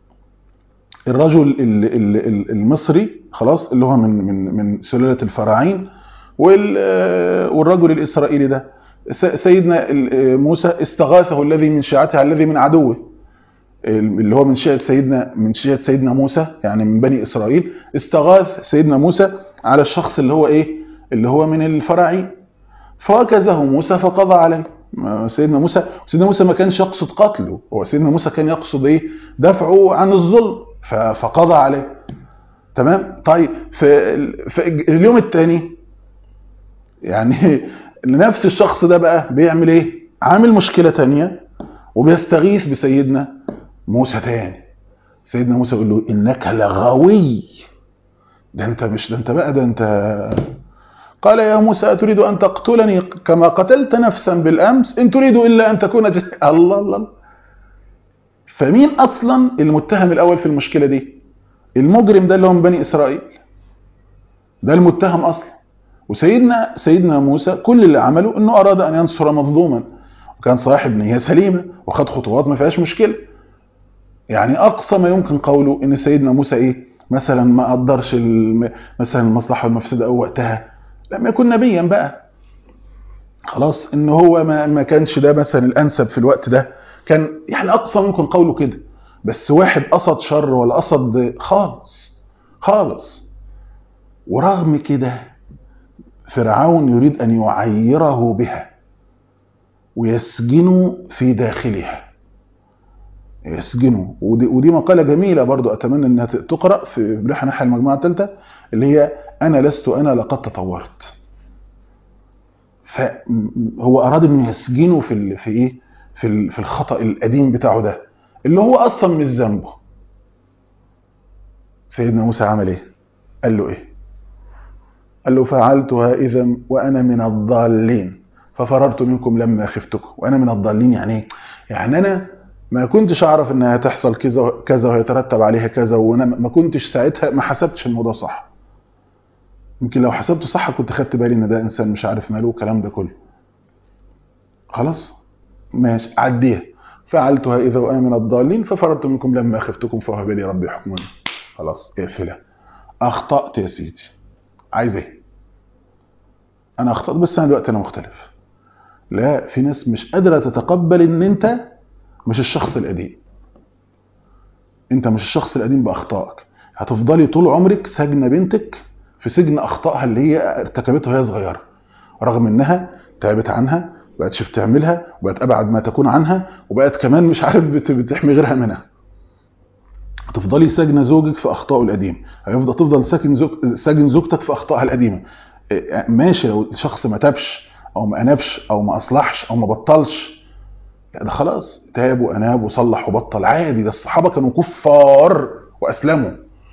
الرجل ال- ال- ال- المصري خلاص اللي هو من من من سلاله الفراعين وال- آه، والرجل الاسرائيلي ده س- سيدنا ال- آه، موسى استغاثه الذي من شيعته على الذي من عدوه اللي هو من شيعة سيدنا من شيعة سيدنا موسى يعني من بني إسرائيل استغاث سيدنا موسى على الشخص اللي هو إيه اللي هو من الفراعين فوكزه موسى فقضى عليه ما- سيدنا موسى سيدنا موسى ما كانش يقصد قتله هو سيدنا موسى كان يقصد إيه دفعه عن الظلم ف- فقضى عليه تمام طيب في ال- في اليوم الثاني يعني نفس الشخص ده بقى بيعمل ايه عامل مشكلة تانية وبيستغيث بسيدنا موسى تاني سيدنا موسى يقول له انك لغوي ده انت مش ده انت بقى ده انت قال يا موسى أتريد أن تقتلني كما قتلت نفسا بالأمس إن تريد إلا أن تكون جه... الله الله الله. فمين أصلا المتهم الأول في المشكلة دي المجرم ده اللي هو من بني إسرائيل ده المتهم أصلا وسيدنا سيدنا موسى كل اللي عمله انه اراد ان ينصر مظلوما وكان صاحب نيه سليمه وخد خطوات ما فيهاش مشكله يعني اقصى ما يمكن قوله ان سيدنا موسى ايه مثلا ما قدرش الم... مثلا المصلحه والمفسده او وقتها لم يكن نبيا بقى خلاص ان هو ما, ما كانش ده مثلا الانسب في الوقت ده كان يعني اقصى ما يمكن قوله كده بس واحد قصد شر ولا قصد خالص خالص ورغم كده فرعون يريد أن يعيره بها ويسجنه في داخلها يسجنه ودي, ودي مقالة جميلة برضو أتمنى أنها تقرأ في بريحة نحى المجموعة الثالثة اللي هي أنا لست أنا لقد تطورت فهو أراد أن يسجنه في ال في إيه في, ال في الخطأ القديم بتاعه ده اللي هو أصلا مش ذنبه سيدنا موسى عمل إيه؟ قال له إيه؟ قال له فعلتها إذا وأنا من الضالين ففررت منكم لما خفتكم وأنا من الضالين يعني إيه؟ يعني أنا ما كنتش أعرف إنها تحصل كذا كذا ويترتب عليها كذا وأنا ما كنتش ساعتها ما حسبتش الموضوع صح يمكن لو حسبته صح كنت خدت بالي إن ده إنسان مش عارف ماله الكلام ده كله خلاص ماشي عديها فعلتها إذا وأنا من الضالين ففررت منكم لما خفتكم فوهب لي ربي حكما خلاص اقفلها أخطأت يا سيدي عايز ايه انا اخطأت بس انا دلوقتي انا مختلف لا في ناس مش قادرة تتقبل ان انت مش الشخص القديم انت مش الشخص القديم باخطائك هتفضلي طول عمرك سجن بنتك في سجن اخطائها اللي هي ارتكبتها وهي صغيره رغم انها تعبت عنها بقتش بتعملها وبقت ابعد ما تكون عنها وبقت كمان مش عارف بت- بتحمي غيرها منها تفضلي ساجنه زوجك في اخطائه القديم هيفضل تفضل ساكن زوج ساجن زوجتك في اخطائها القديمه إيه، ماشي لو الشخص ما تابش او ما انابش او ما اصلحش او ما بطلش لا ده خلاص تاب واناب وصلح وبطل عادي ده الصحابه كانوا كفار واسلموا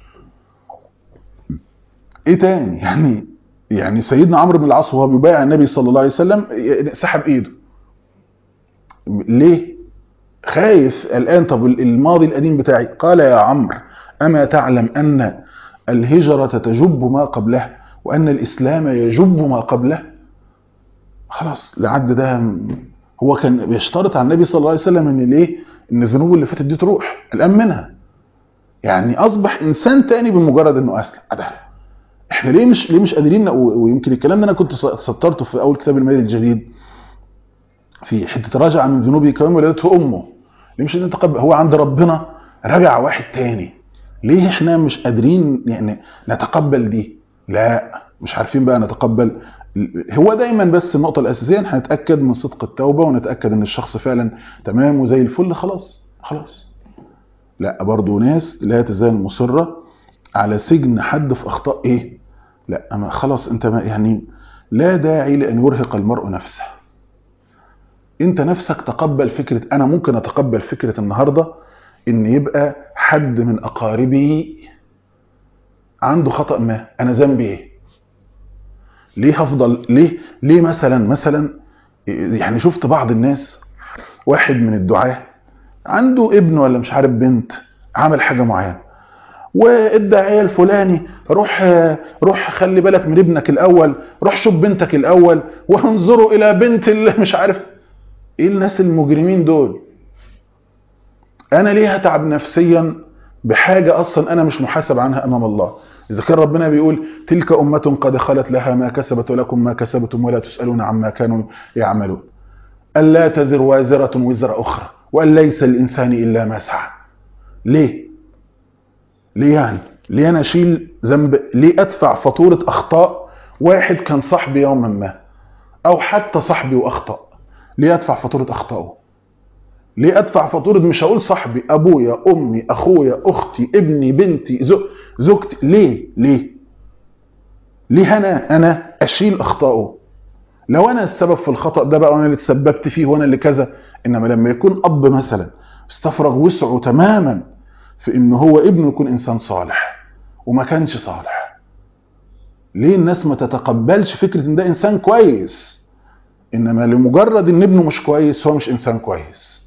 ايه تاني يعني يعني سيدنا عمرو بن العاص وهو بيبايع النبي صلى الله عليه وسلم سحب ايده ليه خايف الآن طب الماضي القديم بتاعي قال يا عمرو أما تعلم أن الهجرة تجب ما قبلها وأن الإسلام يجب ما قبله خلاص لعد ده هو كان بيشترط على النبي صلى الله عليه وسلم ان ليه ان الذنوب اللي فاتت دي تروح الان منها يعني اصبح انسان تاني بمجرد انه اسلم ده احنا ليه مش ليه مش قادرين ويمكن الكلام ده انا كنت سطرته في اول كتاب الميل الجديد في حته رجع من ذنوبه كمان ولدته امه ليه مش نتقبل هو عند ربنا رجع واحد تاني ليه احنا مش قادرين يعني نتقبل دي لا مش عارفين بقى نتقبل هو دايما بس النقطة الأساسية ان هنتأكد من صدق التوبة ونتأكد ان الشخص فعلا تمام وزي الفل خلاص خلاص لا برضو ناس لا تزال مصرة على سجن حد في أخطاء إيه لا أما خلاص أنت ما يعني لا داعي لأن يرهق المرء نفسه أنت نفسك تقبل فكرة أنا ممكن أتقبل فكرة النهاردة إن يبقى حد من أقاربي عنده خطأ ما أنا ذنبي إيه ليه هفضل ليه ليه مثلا مثلا يعني شفت بعض الناس واحد من الدعاه عنده ابن ولا مش عارف بنت عمل حاجه معينه والداعيه الفلاني روح روح خلي بالك من ابنك الاول روح شوف بنتك الاول وانظروا الى بنت اللي مش عارف ايه الناس المجرمين دول انا ليه هتعب نفسيا بحاجه اصلا انا مش محاسب عنها امام الله اذا كان ربنا بيقول تلك امه قد خلت لها ما كسبت ولكم ما كسبتم ولا تسالون عما كانوا يعملون الا تزر وازره وزر اخرى وان ليس الانسان الا ما سعى ليه ليه يعني ليه انا اشيل ذنب ليه ادفع فاتوره اخطاء واحد كان صاحبي يوما ما او حتى صاحبي واخطا ليه ادفع فاتوره اخطائه ليه ادفع فاتوره مش هقول صاحبي ابويا امي اخويا اختي ابني بنتي زو زوجتي ليه ليه ليه انا انا اشيل اخطائه لو انا السبب في الخطا ده بقى وانا اللي تسببت فيه وانا اللي كذا انما لما يكون اب مثلا استفرغ وسعه تماما في ان هو ابنه يكون انسان صالح وما كانش صالح ليه الناس ما تتقبلش فكره ان ده انسان كويس انما لمجرد ان ابنه مش كويس هو مش انسان كويس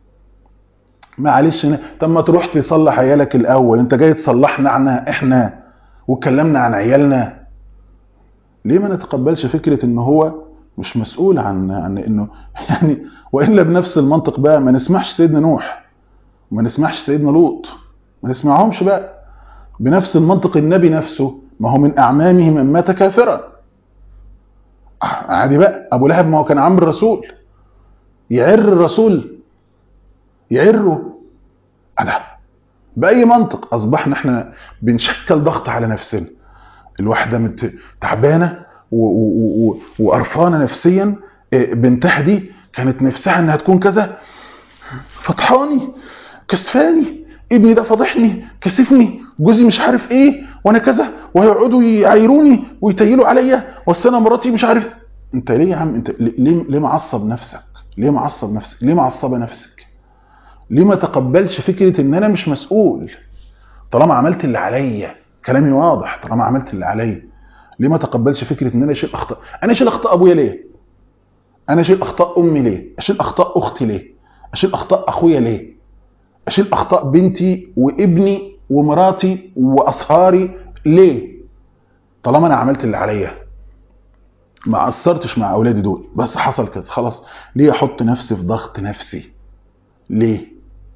معلش طب ما تروح تصلح عيالك الاول انت جاي تصلحنا عنا احنا واتكلمنا عن عيالنا ليه ما نتقبلش فكره ان هو مش مسؤول عن عن انه يعني والا بنفس المنطق بقى ما نسمحش سيدنا نوح وما نسمحش سيدنا لوط ما نسمعهمش بقى بنفس المنطق النبي نفسه ما هو من اعمامه من مات كافرا عادي بقى ابو لهب ما هو كان عم الرسول يعر الرسول يعره ده باي منطق اصبحنا احنا بنشكل ضغط على نفسنا الواحده مت... تعبانه وقرفانه نفسيا بنتها دي كانت نفسها انها تكون كذا فطحاني كسفاني ابني ده فضحني كسفني جوزي مش عارف ايه وانا كذا وهيقعدوا يعايروني ويتيلوا عليا وانا مراتي مش عارف انت ليه يا عم انت ليه ليه معصب نفسك ليه معصب نفسك ليه معصبه نفسك ليه ما تقبلش فكره ان انا مش مسؤول طالما عملت اللي عليا كلامي واضح طالما عملت اللي عليا ليه ما تقبلش فكره ان انا اشيل اخطاء انا اشيل اخطاء ابويا ليه انا اشيل اخطاء امي ليه اشيل اخطاء اختي ليه اشيل اخطاء اخويا ليه اشيل اخطاء بنتي وابني ومراتي واصهاري ليه طالما انا عملت اللي عليا ما قصرتش مع اولادي دول بس حصل كده خلاص ليه احط نفسي في ضغط نفسي ليه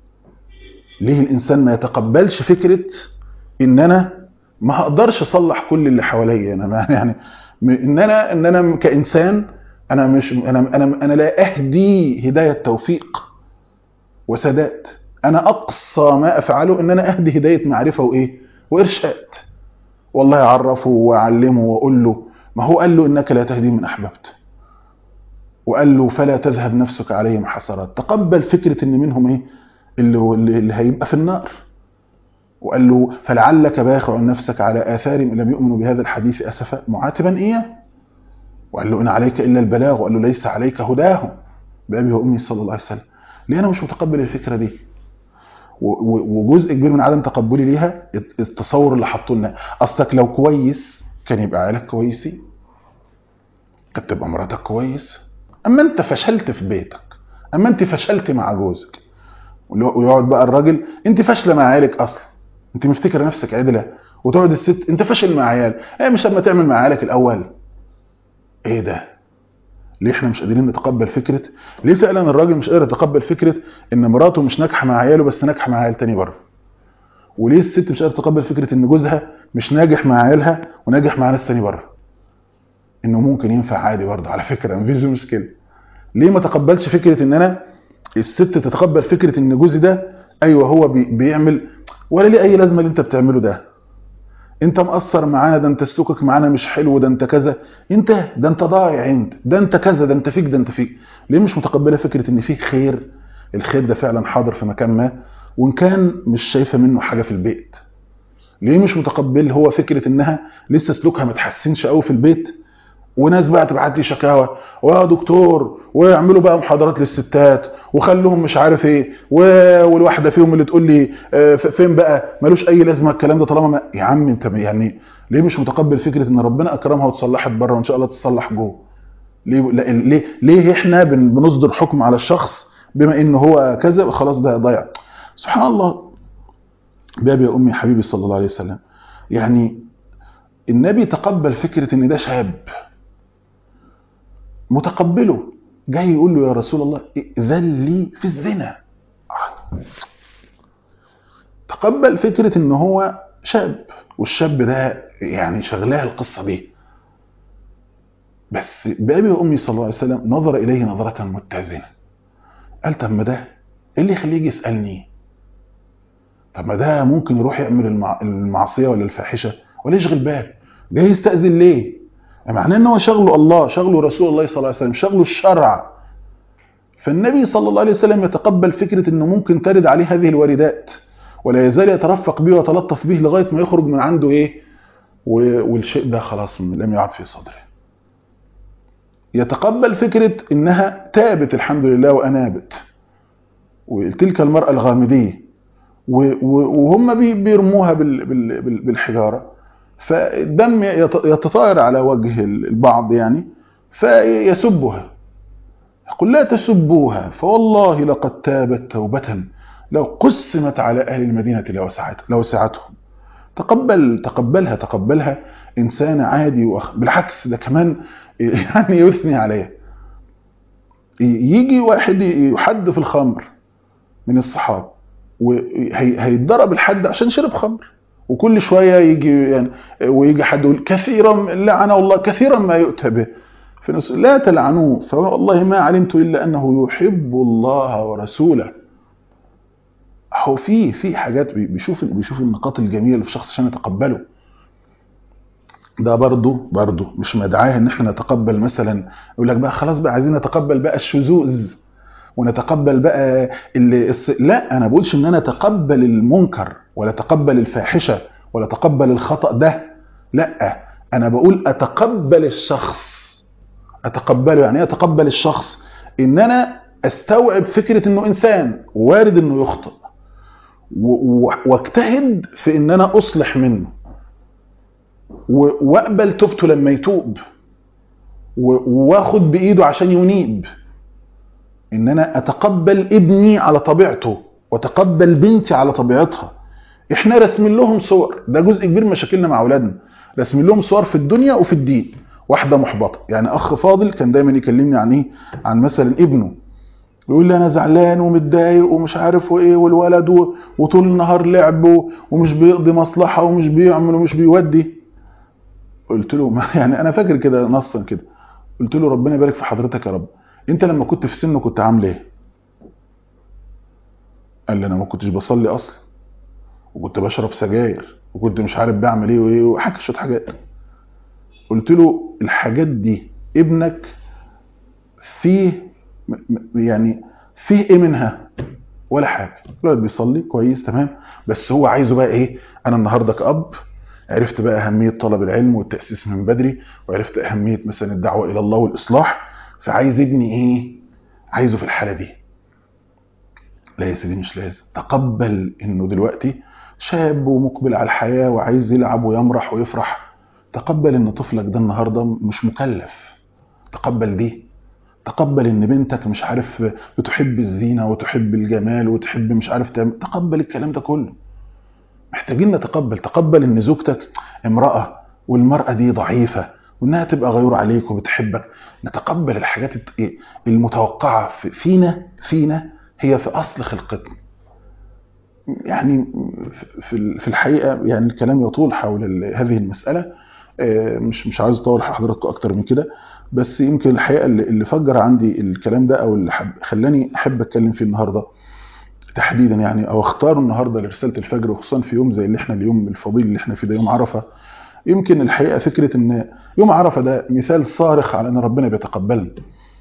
ليه الانسان ما يتقبلش فكره ان انا ما هقدرش اصلح كل اللي حواليا انا ما يعني ان انا ان انا كانسان انا مش انا انا انا لا اهدي هدايه توفيق وسداد انا اقصى ما افعله ان انا اهدي هدايه معرفه وايه وارشاد والله اعرفه واعلمه واقول له ما هو قال له انك لا تهدي من احببت وقال له فلا تذهب نفسك عليهم حسرات تقبل فكره ان منهم ايه اللي, اللي هيبقى في النار وقال له فلعلك باخع نفسك على آثارهم لم يؤمنوا بهذا الحديث أسفا معاتبا إياه وقال له إن عليك إلا البلاغ وقال له ليس عليك هداهم بأبي وأمي صلى الله عليه وسلم ليه أنا مش متقبل الفكرة دي وجزء كبير من عدم تقبلي ليها التصور اللي حطوه لنا اصلك لو كويس كان يبقى عيالك كويسين كانت تبقى مراتك كويس اما انت فشلت في بيتك اما انت فشلت مع جوزك ويقعد بقى الراجل انت فاشله مع عيالك اصلا انت مفتكره نفسك عدله وتقعد الست انت فاشل مع عيال ايه مش لما تعمل مع عيالك الاول ايه ده ليه احنا مش قادرين نتقبل فكره ليه فعلا الراجل مش قادر يتقبل فكره ان مراته مش ناجحه مع عياله بس ناجحه مع عيال تاني بره وليه الست مش قادره تتقبل فكره ان جوزها مش ناجح مع عيالها وناجح مع ناس تاني بره انه ممكن ينفع عادي برضه على فكره مفيش مشكله ليه ما تقبلش فكره ان انا الست تتقبل فكره ان جوزي ده ايوه هو بي بيعمل ولا ليه اي لازمه اللي انت بتعمله ده انت مقصر معانا ده انت سلوكك معانا مش حلو ده انت كذا انت ده انت ضايع انت ده انت كذا ده انت فيك ده انت فيك ليه مش متقبله فكره ان فيه خير الخير ده فعلا حاضر في مكان ما وان كان مش شايفه منه حاجه في البيت ليه مش متقبل هو فكره انها لسه سلوكها ما تحسنش قوي في البيت وناس بقى تبعت لي شكاوى ويا دكتور ويعملوا بقى محاضرات للستات وخلوهم مش عارف ايه والواحده فيهم اللي تقول لي فين بقى ملوش اي لازمه الكلام ده طالما ما يا عم انت يعني ليه مش متقبل فكره ان ربنا اكرمها وتصلحت بره وان شاء الله تتصلح جوه ليه ليه ليه احنا بنصدر حكم على الشخص بما ان هو كذا خلاص ده ضيع سبحان الله بابي يا امي حبيبي صلى الله عليه وسلم يعني النبي تقبل فكره ان ده شاب متقبله جاي يقول له يا رسول الله ائذن لي في الزنا تقبل فكره ان هو شاب والشاب ده يعني شغلاه القصه دي بس بابي وامي صلى الله عليه وسلم نظر اليه نظره متزنه قال طب ما ده ايه اللي يخليه يجي يسالني طب ما ده ممكن يروح يعمل المع... المعصيه ولا الفاحشه ولا يشغل بال جاي يستاذن ليه معناه ان هو شغله الله شغله رسول الله صلى الله عليه وسلم شغله الشرع فالنبي صلى الله عليه وسلم يتقبل فكره انه ممكن ترد عليه هذه الواردات ولا يزال يترفق به ويتلطف به لغايه ما يخرج من عنده ايه والشيء ده خلاص لم يعد في صدره يتقبل فكرة إنها تابت الحمد لله وأنابت وتلك المرأة الغامدية وهم بيرموها بالحجارة فالدم يتطاير على وجه البعض يعني فيسبها يقول لا تسبوها فوالله لقد تابت توبة لو قسمت على أهل المدينة لوسعتهم تقبل تقبلها تقبلها إنسان عادي وأخ... بالعكس ده كمان يعني يثني عليها يجي واحد يحد في الخمر من الصحابة وهيتضرب الحد عشان شرب خمر وكل شوية يجي يعني ويجي حد يقول كثيرا لعنه الله كثيرا ما يؤتى به لا تلعنوه فوالله ما علمت إلا أنه يحب الله ورسوله هو في في حاجات بيشوف بيشوف النقاط الجميله اللي في الشخص عشان يتقبله ده برضه برضه مش مدعاه ان احنا نتقبل مثلا يقول لك بقى خلاص بقى عايزين نتقبل بقى الشذوذ ونتقبل بقى اللي الس... لا انا بقولش ان انا اتقبل المنكر ولا اتقبل الفاحشه ولا اتقبل الخطا ده لا انا بقول اتقبل الشخص اتقبله يعني ايه اتقبل الشخص ان انا استوعب فكره انه انسان وارد انه يخطئ واجتهد في ان انا اصلح منه واقبل توبته لما يتوب واخد بايده عشان ينيب ان انا اتقبل ابني على طبيعته واتقبل بنتي على طبيعتها احنا رسمين لهم صور ده جزء كبير من مشاكلنا مع اولادنا رسمين لهم صور في الدنيا وفي الدين واحده محبطه يعني اخ فاضل كان دايما يكلمني عن ايه عن مثلا ابنه يقول لي انا زعلان ومتضايق ومش عارف وايه والولد وطول النهار لعب ومش بيقضي مصلحه ومش بيعمل ومش بيودي قلت له ما يعني انا فاكر كده نصا كده قلت له ربنا يبارك في حضرتك يا رب انت لما كنت في سنه كنت عامل ايه قال لي انا ما كنتش بصلي اصلا وكنت بشرب سجاير وكنت مش عارف بعمل ايه وايه وحكى شويه حاجات قلت له الحاجات دي ابنك فيه يعني فيه ايه منها ولا حاجه الولد بيصلي كويس تمام بس هو عايزه بقى ايه انا النهارده كاب عرفت بقى اهميه طلب العلم والتاسيس من بدري وعرفت اهميه مثلا الدعوه الى الله والاصلاح فعايز ابني ايه عايزه في الحاله دي لا يا سيدي مش لازم تقبل انه دلوقتي شاب ومقبل على الحياه وعايز يلعب ويمرح ويفرح تقبل ان طفلك ده النهارده مش مكلف تقبل دي تقبل ان بنتك مش عارف بتحب الزينه وتحب الجمال وتحب مش عارف تعمل تقبل الكلام ده كله محتاجين نتقبل تقبل ان زوجتك امراه والمراه دي ضعيفه وانها تبقى غيور عليك وبتحبك نتقبل الحاجات المتوقعه فينا فينا هي في اصل خلقتنا يعني في الحقيقه يعني الكلام يطول حول هذه المساله مش مش عايز اطول حضراتكم اكتر من كده بس يمكن الحقيقه اللي فجر عندي الكلام ده او اللي حب خلاني احب اتكلم فيه النهارده تحديدا يعني او اختاره النهارده لرساله الفجر وخصوصا في يوم زي اللي احنا اليوم الفضيل اللي احنا فيه ده يوم عرفه يمكن الحقيقه فكره ان يوم عرفه ده مثال صارخ على ان ربنا بيتقبلنا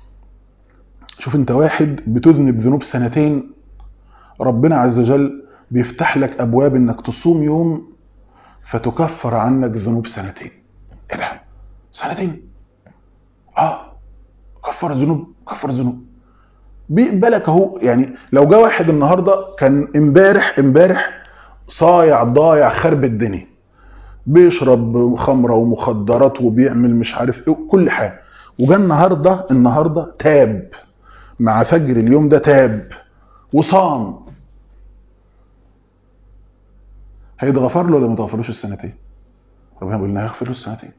شوف انت واحد بتذنب ذنوب سنتين ربنا عز وجل بيفتح لك ابواب انك تصوم يوم فتكفر عنك ذنوب سنتين ايه ده سنتين اه كفر ذنوب كفر ذنوب بيقبلك اهو يعني لو جه واحد النهارده كان امبارح امبارح صايع ضايع خرب الدنيا بيشرب خمره ومخدرات وبيعمل مش عارف ايه كل حاجه وجا النهارده النهارده تاب مع فجر اليوم ده تاب وصام هيتغفر له ولا ما يتغفرلوش السنتين؟ ربنا بيقول لنا هيغفر له السنتين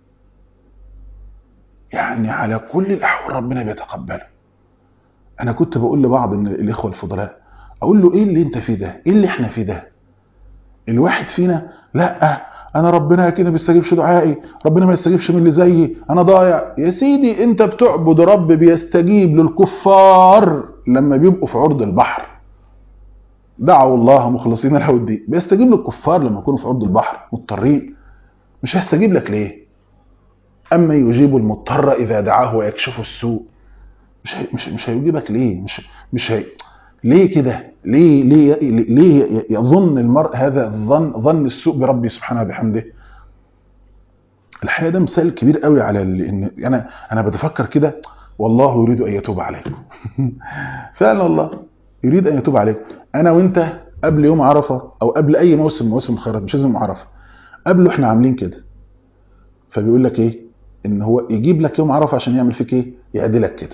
يعني على كل الاحوال ربنا بيتقبله انا كنت بقول لبعض من الاخوه الفضلاء اقول له ايه اللي انت فيه ده ايه اللي احنا فيه ده الواحد فينا لا انا ربنا كده ما بيستجيبش دعائي ربنا ما يستجيبش من اللي زيي انا ضايع يا سيدي انت بتعبد رب بيستجيب للكفار لما بيبقوا في عرض البحر دعوا الله مخلصين له الدين بيستجيب للكفار لما يكونوا في عرض البحر مضطرين مش هيستجيب لك ليه اما يجيب المضطر اذا دعاه ويكشف السوء مش هي مش مش هيجيبك ليه مش مش هي ليه كده ليه ليه ليه يظن المرء هذا الظن ظن السوء بربي سبحانه وبحمده الحقيقه ده مثال كبير قوي على ان انا انا بتفكر كده والله يريد ان يتوب عليكم فعلا الله يريد ان يتوب عليكم انا وانت قبل يوم عرفه او قبل اي موسم من مواسم الخيرات مش لازم عرفه قبله احنا عاملين كده فبيقول لك ايه ان هو يجيب لك يوم عرفه عشان يعمل فيك ايه يعدلك كده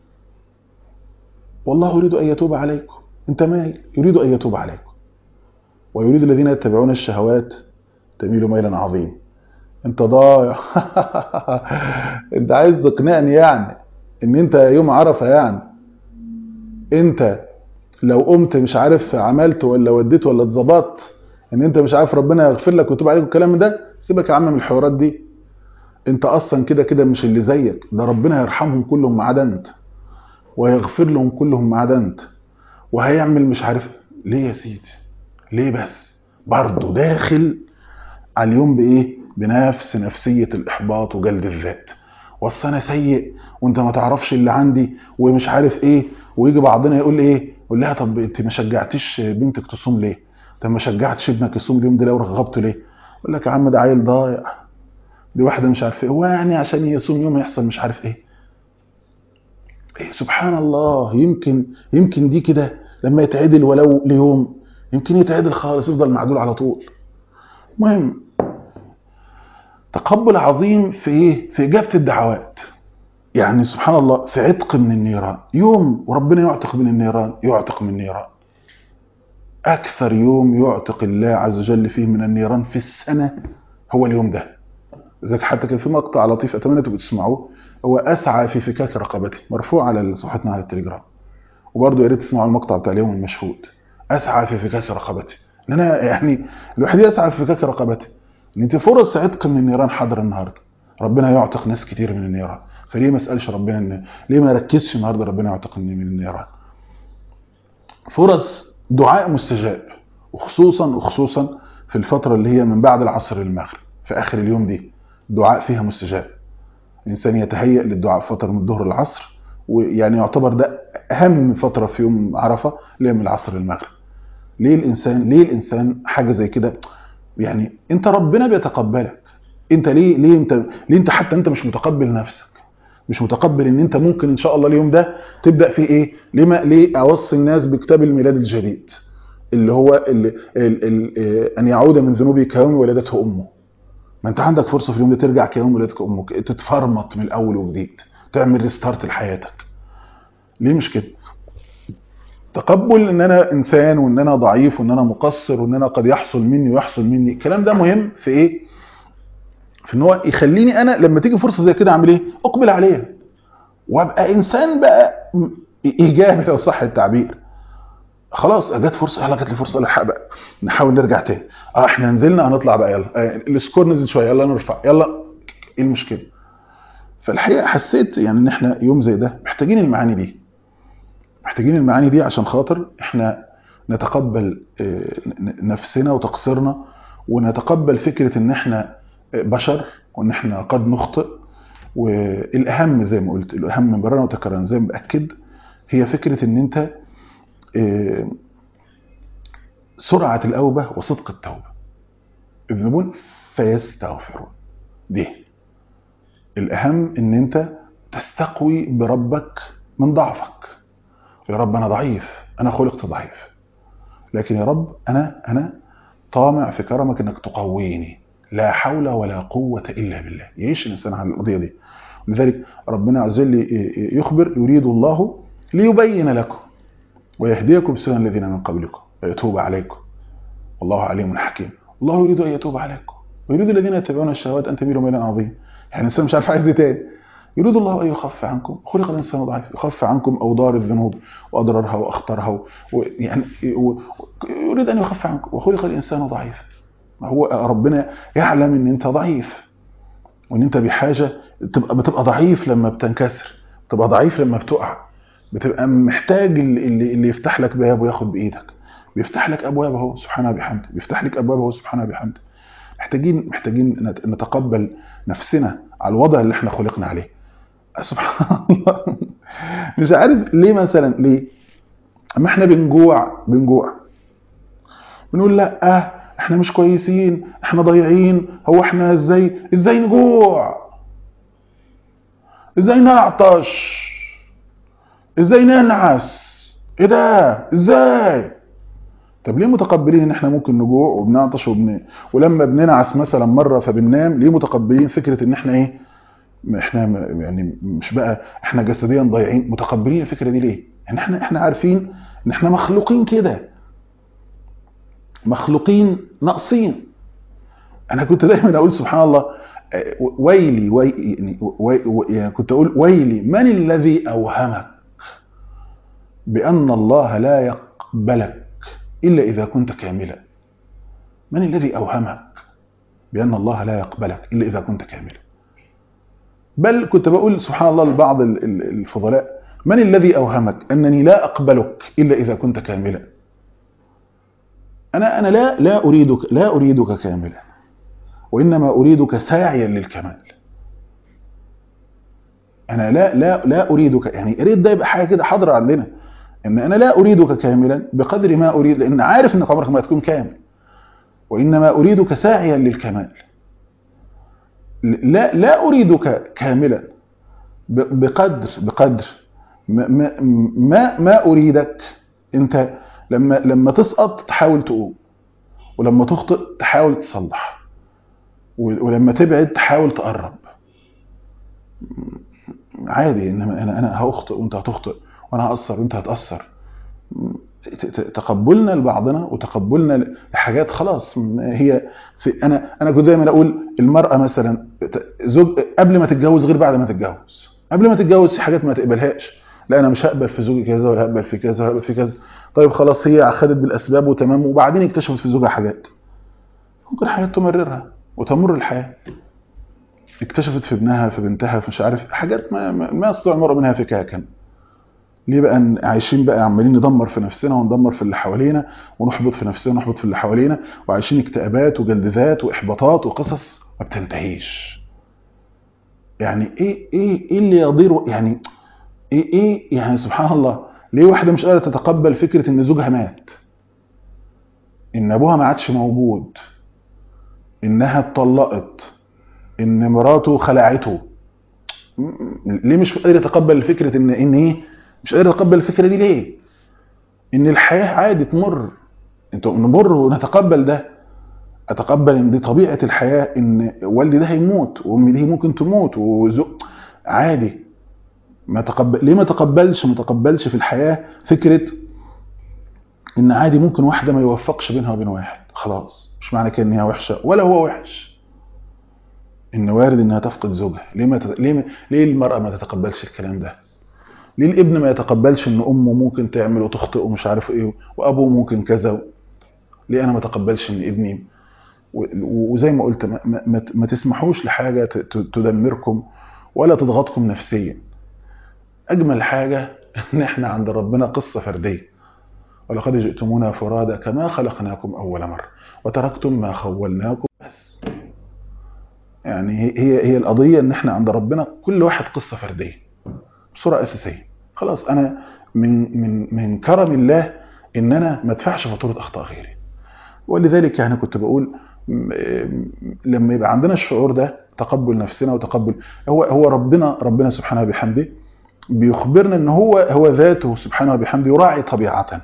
والله يريد ان يتوب عليكم انت مايل يريد ان يتوب عليكم ويريد الذين يتبعون الشهوات تميل ميلا عظيم انت ضايع انت عايز تقنعني يعني ان انت يوم عرفه يعني انت لو قمت مش عارف عملت ولا وديت ولا اتظبطت ان انت مش عارف ربنا يغفر لك ويتوب عليك والكلام ده سيبك يا عم من الحوارات دي انت اصلا كده كده مش اللي زيك ده ربنا يرحمهم كلهم ما عدا انت ويغفر لهم كلهم ما عدا انت وهيعمل مش عارف ليه يا سيدي ليه بس برضه داخل على اليوم بايه بنفس نفسيه الاحباط وجلد الذات وصل انا سيء وانت ما تعرفش اللي عندي ومش عارف ايه ويجي بعضنا يقول ايه يقول لها طب انت ما شجعتيش بنتك تصوم ليه طب ما شجعتش ابنك يصوم اليوم ده ليه ورغبته ليه يقول لك يا عم ده عيل ضايع دي واحده مش عارف ايه هو يعني عشان يصوم يوم يحصل مش عارف ايه إيه سبحان الله يمكن يمكن دي كده لما يتعدل ولو ليوم يمكن يتعدل خالص يفضل معدول على طول المهم تقبل عظيم في ايه في اجابه الدعوات يعني سبحان الله في عتق من النيران يوم وربنا يعتق من النيران يعتق من النيران اكثر يوم يعتق الله عز وجل فيه من النيران في السنه هو اليوم ده لذلك حتى كان في مقطع لطيف اتمنى انكم تسمعوه هو اسعى في فكاك رقبتي مرفوع على صفحتنا على التليجرام وبرضه يا ريت تسمعوا المقطع بتاع اليوم المشهود اسعى في فكاك رقبتي ان انا يعني الواحد يسعى في فكاك رقبتي ان انت فرص عتق من النيران حاضره النهارده ربنا يعتق ناس كتير من النيران فليه ما اسالش ربنا ان ليه ما ركزش النهارده ربنا يعتقني من النيران فرص دعاء مستجاب وخصوصا وخصوصا في الفتره اللي هي من بعد العصر للمغرب في اخر اليوم دي دعاء فيها مستجاب الانسان يتهيأ للدعاء في فتره من الظهر للعصر ويعني يعتبر ده اهم فتره في يوم عرفه اللي هي من العصر للمغرب ليه الانسان ليه الانسان حاجه زي كده يعني انت ربنا بيتقبلك انت ليه ليه انت ليه انت حتى انت مش متقبل نفسك مش متقبل ان انت ممكن ان شاء الله اليوم ده تبدا فيه ايه ليه ما ليه اوصي الناس بكتاب الميلاد الجديد اللي هو اللي ال ال ان يعود من ذنوبه كيوم ولدته امه ما انت عندك فرصه في اليوم ده ترجع كيوم ولدتك امك تتفرمط من الاول وجديد تعمل ريستارت لحياتك ليه مش كده تقبل ان انا انسان وان انا ضعيف وان انا مقصر وان انا قد يحصل مني ويحصل مني الكلام ده مهم في ايه في ان هو يخليني انا لما تيجي فرصه زي كده اعمل ايه اقبل عليها وابقى انسان بقى ايجابي لو صح التعبير خلاص جت فرصه يلا جت لي فرصه الحق بقى نحاول نرجع تاني اه احنا نزلنا هنطلع بقى يلا آه السكور نزل شويه يلا نرفع يلا ايه المشكله فالحقيقه حسيت يعني ان احنا يوم زي ده محتاجين المعاني دي محتاجين المعاني دي عشان خاطر احنا نتقبل نفسنا وتقصيرنا ونتقبل فكره ان احنا بشر وان احنا قد نخطئ والاهم زي ما قلت الاهم من برانا وتكرارا زي ما باكد هي فكره ان انت سرعه الاوبه وصدق التوبه يذنبون فيستغفرون دي الاهم ان انت تستقوي بربك من ضعفك يا رب انا ضعيف انا خلقت ضعيف لكن يا رب انا انا طامع في كرمك انك تقويني لا حول ولا قوة إلا بالله يعيش الإنسان على القضية دي لذلك ربنا عز وجل يخبر يريد الله ليبين لكم ويهديكم سنن الذين من قبلكم ويتوب عليكم والله عليم حكيم الله يريد أن يتوب عليكم ويريد الذين يتبعون الشهوات أن تميلوا ميلا عظيم يعني الإنسان مش عارف عايز ايه تاني يريد الله ان يخفف عنكم خلق الانسان ضعيف يخفف عنكم اوضار الذنوب واضرارها واخطارها يعني يريد ان يخفف عنكم وخلق الانسان ضعيف هو ربنا يعلم ان انت ضعيف وان انت بحاجه تبقى بتبقى ضعيف لما بتنكسر بتبقى ضعيف لما بتقع بتبقى محتاج اللي, اللي يفتح لك باب وياخد بايدك بيفتح لك ابواب اهو سبحانه بحمده بيفتح لك ابواب اهو سبحانه بحمده محتاجين محتاجين نتقبل نفسنا على الوضع اللي احنا خلقنا عليه سبحان الله مش عارف ليه مثلا ليه اما احنا بنجوع بنجوع بنقول لا اه احنا مش كويسين احنا ضايعين هو احنا ازاي ازاي نجوع ازاي نعطش ازاي ننعس ايه ده ازاي طب ليه متقبلين ان احنا ممكن نجوع وبنعطش وبن... ولما بننعس مثلا مره فبننام ليه متقبلين فكره ان احنا ايه احنا يعني مش بقى احنا جسديا ضايعين متقبلين الفكره دي ليه يعني احنا احنا عارفين ان احنا مخلوقين كده مخلوقين ناقصين انا كنت دايما اقول سبحان الله ويلي وي يعني, وي يعني كنت اقول ويلي من الذي اوهمك بان الله لا يقبلك الا اذا كنت كاملا من الذي اوهمك بان الله لا يقبلك الا اذا كنت كاملا بل كنت بقول سبحان الله لبعض الفضلاء من الذي اوهمك انني لا اقبلك الا اذا كنت كاملا انا انا لا لا اريدك لا اريدك كاملا وانما اريدك ساعيا للكمال انا لا لا لا اريدك يعني اريد ده يبقى حاجه كده حاضره عندنا ان انا لا اريدك كاملا بقدر ما اريد لان عارف انك عمرك ما هتكون كامل وانما اريدك ساعيا للكمال لا لا اريدك كاملا بقدر بقدر ما ما, ما اريدك انت لما لما تسقط تحاول تقوم ولما تخطئ تحاول تصلح ولما تبعد تحاول تقرب عادي انما انا انا هاخطئ وانت هتخطئ وانا هاثر وانت هتاثر تقبلنا لبعضنا وتقبلنا لحاجات خلاص هي في انا انا كنت دايما اقول المراه مثلا زوج قبل ما تتجوز غير بعد ما تتجوز قبل ما تتجوز في حاجات ما تقبلهاش لا انا مش هقبل في زوجي كذا ولا هقبل في كذا ولا هقبل في كذا طيب خلاص هي اخذت بالاسباب وتمام وبعدين اكتشفت في زوجها حاجات ممكن حاجات تمررها وتمر الحياه اكتشفت في ابنها في بنتها في مش عارف حاجات ما ما يستطيع المرء منها فكاكا ليه بقى عايشين بقى عمالين ندمر في نفسنا وندمر في اللي حوالينا ونحبط في نفسنا ونحبط في اللي حوالينا وعايشين اكتئابات وجلد ذات واحباطات وقصص ما بتنتهيش يعني ايه ايه ايه اللي يضير يعني ايه ايه يعني سبحان الله ليه واحده مش قادره تتقبل فكره ان زوجها مات ان ابوها ما عادش موجود انها اتطلقت ان مراته خلعته ليه مش قادر يتقبل فكره ان ان ايه مش قادر يتقبل الفكره دي ليه ان الحياه عادي تمر انت نمر ونتقبل ده اتقبل ان دي طبيعه الحياه ان والدي ده هيموت وامي دي ممكن تموت وزق عادي ما تقبل ليه ما تقبلش ما تقبلش في الحياه فكره ان عادي ممكن واحده ما يوفقش بينها وبين واحد خلاص مش معنى كده ان هي وحشه ولا هو وحش ان وارد انها تفقد زوجها ليه ما تت... ليه ما... ليه المراه ما تتقبلش الكلام ده ليه الابن ما يتقبلش ان امه ممكن تعمل وتخطئ ومش عارف ايه وابوه ممكن كذا ليه انا ما اتقبلش ان ابني و... وزي ما قلت ما, ما... ما تسمحوش لحاجه ت... تدمركم ولا تضغطكم نفسيا اجمل حاجه ان احنا عند ربنا قصه فرديه ولقد جئتمونا فرادا كما خلقناكم اول مره وتركتم ما خولناكم بس يعني هي هي القضيه ان احنا عند ربنا كل واحد قصه فرديه بصوره اساسيه خلاص انا من من من كرم الله ان انا ما ادفعش فاتوره اخطاء غيري ولذلك يعني كنت بقول لما يبقى عندنا الشعور ده تقبل نفسنا وتقبل هو هو ربنا ربنا سبحانه وبحمده بيخبرنا ان هو هو ذاته سبحانه وبحمده يراعي طبيعتنا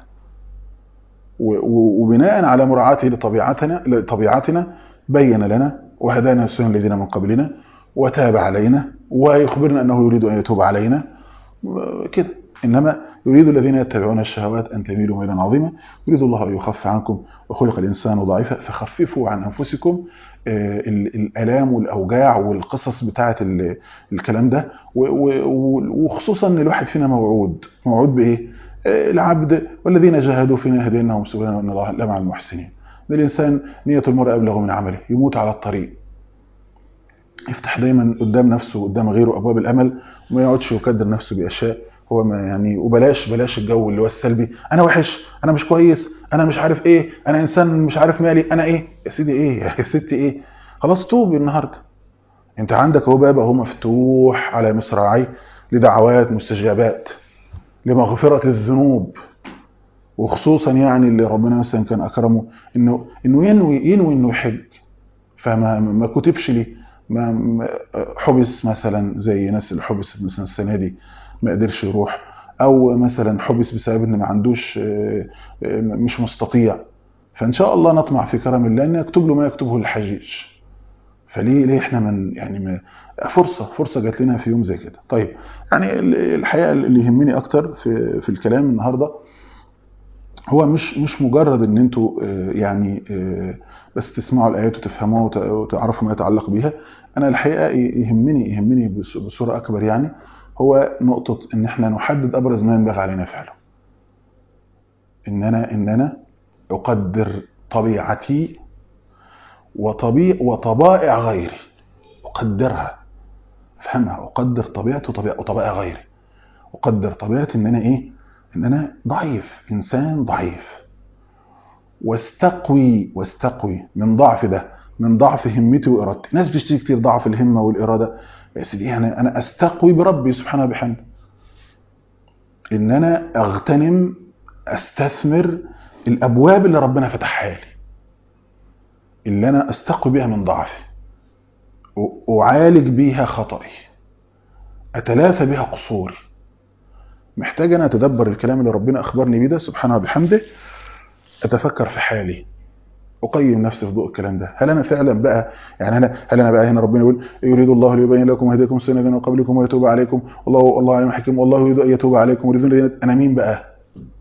وبناء على مراعاته لطبيعتنا لطبيعتنا بين لنا وهدانا السنن الذين من قبلنا وتاب علينا ويخبرنا انه يريد ان يتوب علينا كده انما يريد الذين يتبعون الشهوات أن تميلوا ميلا عظيما يريد الله أن يخف عنكم وخلق الإنسان ضعيفا فخففوا عن أنفسكم آه، ال- الآلام والأوجاع والقصص بتاعة ال- الكلام ده و- و- وخصوصا ان الواحد فينا موعود موعود بإيه؟ آه، العبد والذين جاهدوا فينا هديناهم سبلنا وإن الله لمع المحسنين ده الإنسان نية المرء أبلغ من عمله يموت على الطريق يفتح دايما قدام نفسه وقدام غيره ابواب الامل وما يقعدش يكدر نفسه باشياء هو ما يعني وبلاش بلاش الجو اللي هو السلبي انا وحش انا مش كويس انا مش عارف ايه انا انسان مش عارف مالي انا ايه يا سيدي ايه يا ستي ايه خلاص توبي النهارده انت عندك اهو باب اهو مفتوح على مصراعي لدعوات مستجابات لمغفره الذنوب وخصوصا يعني اللي ربنا مثلا كان اكرمه انه انه ينوي ينوي انه يحج فما ما كتبش ليه ما ما- حبس مثلا زي ناس اللي حبست مثلا السنه دي ما قدرش يروح او مثلا حبس بسبب ان ما عندوش آه، آه، مش مستطيع فان شاء الله نطمع في كرم الله ان يكتب له ما يكتبه للحجيج فليه ليه احنا من يعني ما فرصه فرصه جات لنا في يوم زي كده طيب يعني ال- الحقيقه اللي يهمني اكتر في في الكلام النهارده هو مش مش مجرد ان انتوا آه، يعني آه، بس تسمعوا الايات وتفهموها وت- وتعرفوا ما يتعلق بيها انا الحقيقه يهمني يهمني بص- بصوره اكبر يعني هو نقطه ان احنا نحدد ابرز ما ينبغي علينا فعله ان انا ان انا اقدر طبيعتي وطبيع وطبائع غيري اقدرها افهمها اقدر طبيعتي وطبيعه وطبائع غيري اقدر طبيعتي ان انا ايه ان انا ضعيف انسان ضعيف واستقوي واستقوي من ضعف ده من ضعف همتي وارادتي ناس بتشتكي كتير ضعف الهمه والاراده يا سيدي يعني انا استقوي بربي سبحانه وبحمده ان انا اغتنم استثمر الابواب اللي ربنا فتحها لي اللي انا استقوي بيها من ضعفي و- اعالج بيها خطئي اتلافى بها قصوري محتاج انا اتدبر الكلام اللي ربنا اخبرني بيه ده سبحانه وبحمده اتفكر في حالي اقيم نفسي في ضوء الكلام ده هل انا فعلا بقى يعني انا هل انا بقى هنا ربنا يقول يريد الله ليبين لكم ويهديكم سنة الذين من قبلكم ويتوب عليكم والله الله عليم حكيم والله يريد ان يتوب عليكم ويريد الذين انا مين بقى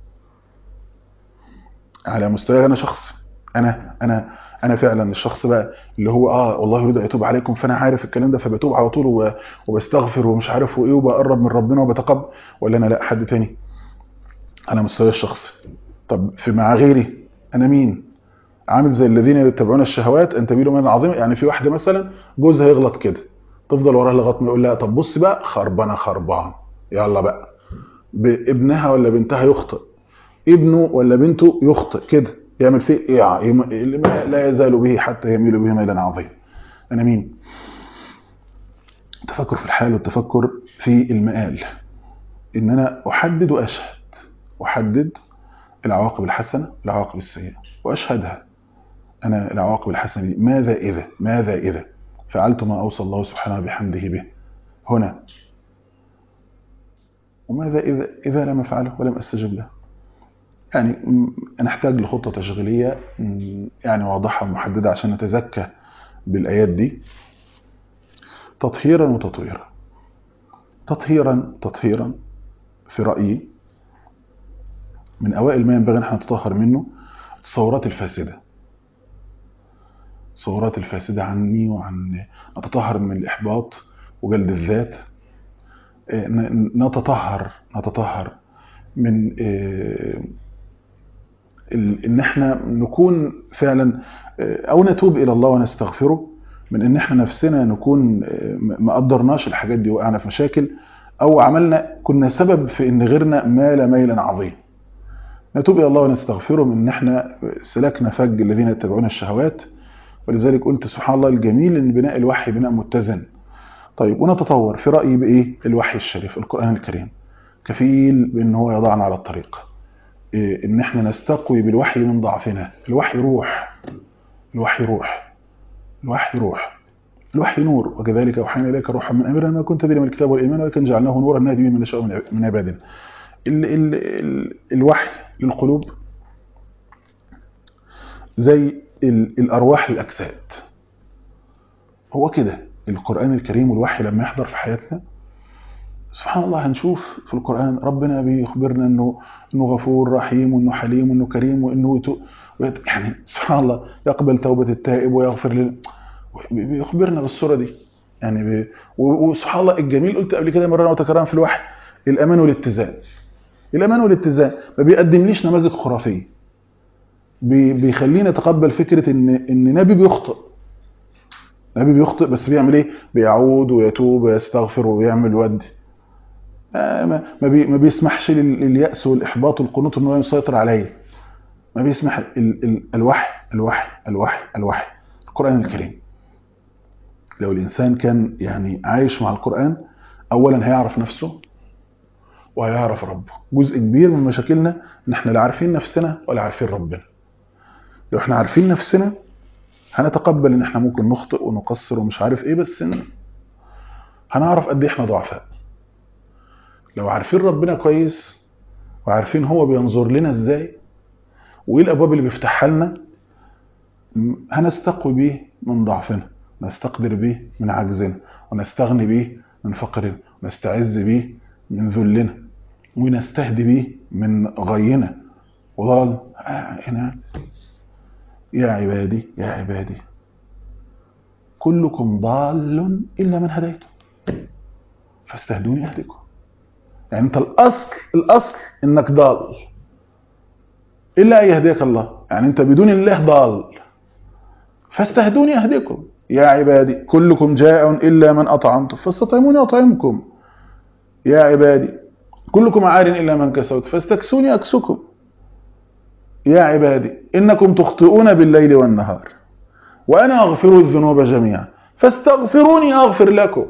على مستوى انا شخص انا انا انا فعلا الشخص بقى اللي هو اه والله يريد ان يتوب عليكم فانا عارف الكلام ده فبتوب على طول و- وبستغفر ومش عارف وايه وبقرب من ربنا وبتقبل ولا انا لا حد تاني على مستوى الشخص طب في مع غيري انا مين عامل زي الذين يتبعون الشهوات ان تميلوا من عظيم يعني في واحده مثلا جوزها يغلط كده تفضل وراها لغايه ما يقول لها طب بص بقى خربانه خربان يلا بقى ابنها ولا بنتها يخطئ ابنه ولا بنته يخطئ كده يعمل فيه ايه يم- ما لا يزال به حتى يميل به ميلا عظيم انا مين التفكر في الحال والتفكر في المآل ان انا احدد واشهد احدد العواقب الحسنه والعواقب السيئه واشهدها انا العواقب الحسنه دي ماذا اذا ماذا اذا فعلت ما اوصى الله سبحانه بحمده به هنا وماذا اذا اذا لم افعله ولم استجب له يعني م، نحتاج لخطه تشغيليه م، يعني واضحه ومحدده عشان نتزكى بالايات دي تطهيرا وتطويرا تطهيرا تطهيرا في رايي من اوائل ما ينبغي ان احنا نتطهر منه التصورات الفاسده التصورات الفاسده عني وعن نتطهر من الاحباط وجلد الذات آه، ن- نتطهر نتطهر من آه، ال- ان احنا نكون فعلا آه، او نتوب الى الله ونستغفره من ان احنا نفسنا نكون آه، ما ما قدرناش الحاجات دي وقعنا في مشاكل او عملنا كنا سبب في ان غيرنا مال ميلا عظيم نتوب الى الله ونستغفره من ان احنا سلكنا فج الذين يتبعون الشهوات ولذلك قلت سبحان الله الجميل ان بناء الوحي بناء متزن طيب ونتطور في رايي بايه الوحي الشريف القران الكريم كفيل بان هو يضعنا على الطريق إيه ان احنا نستقوي بالوحي من ضعفنا الوحي روح الوحي روح الوحي روح الوحي نور وكذلك اوحينا اليك روحا من امرنا ما كنت تدري من الكتاب والايمان ولكن جعلناه نورا نهدي به من نشاء من من عبادنا ال ال ال الوحي للقلوب زي ال الارواح للاجساد هو كده القران الكريم والوحي لما يحضر في حياتنا سبحان الله هنشوف في القرآن ربنا بيخبرنا انه انه غفور رحيم وانه حليم وانه كريم وانه يتو يعني سبحان الله يقبل توبة التائب ويغفر لل بيخبرنا بالصورة دي يعني بي... وسبحان الله الجميل قلت قبل كده مرة وتكررا في الوحي الأمان والاتزان الأمان والاتزان ما بيقدمليش نماذج خرافية بي... بيخليني أتقبل فكرة إن إن نبي بيخطئ نبي بيخطئ بس بيعمل إيه؟ بيعود ويتوب ويستغفر ويعمل ودي ما ما, بي... ما بيسمحش لليأس والإحباط والقنوط إن هو يسيطر عليا ما بيسمح ال... ال... الوحي الوحي الوحي الوحي القرآن الكريم لو الإنسان كان يعني عايش مع القرآن أولا هيعرف نفسه وهيعرف ربه جزء كبير من مشاكلنا إن إحنا لا عارفين نفسنا ولا عارفين ربنا لو إحنا عارفين نفسنا هنتقبل إن إحنا ممكن نخطئ ونقصر ومش عارف إيه بس إن هنعرف قد إيه إحنا ضعفاء لو عارفين ربنا كويس وعارفين هو بينظر لنا إزاي وإيه الأبواب اللي بيفتحها لنا هنستقوي بيه من ضعفنا نستقدر به من عجزنا ونستغني به من فقرنا ونستعز به من ذلنا ونستهدي به من غينا وضلال هنا يا عبادي يا عبادي كلكم ضال إلا من هديته فاستهدوني أهدكم يعني أنت الأصل الأصل إنك ضال إلا أن يهديك الله يعني أنت بدون الله ضال فاستهدوني أهدكم يا عبادي كلكم جائع إلا من أطعمته فاستطعموني أطعمكم يا عبادي كلكم عار إلا من كسوت فاستكسوني أكسكم يا عبادي إنكم تخطئون بالليل والنهار وأنا أغفر الذنوب جميعا فاستغفروني أغفر لكم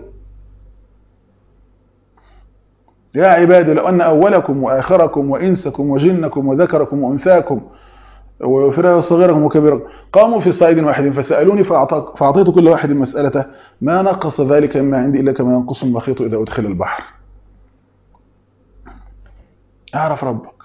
يا عبادي لو أن أولكم وآخركم وإنسكم وجنكم وذكركم وأنثاكم وفرا صغيركم وكبيركم قاموا في صعيد واحد فسألوني فأعطيت كل واحد مسألته ما نقص ذلك مما عندي إلا كما ينقص المخيط إذا أدخل البحر أعرف ربك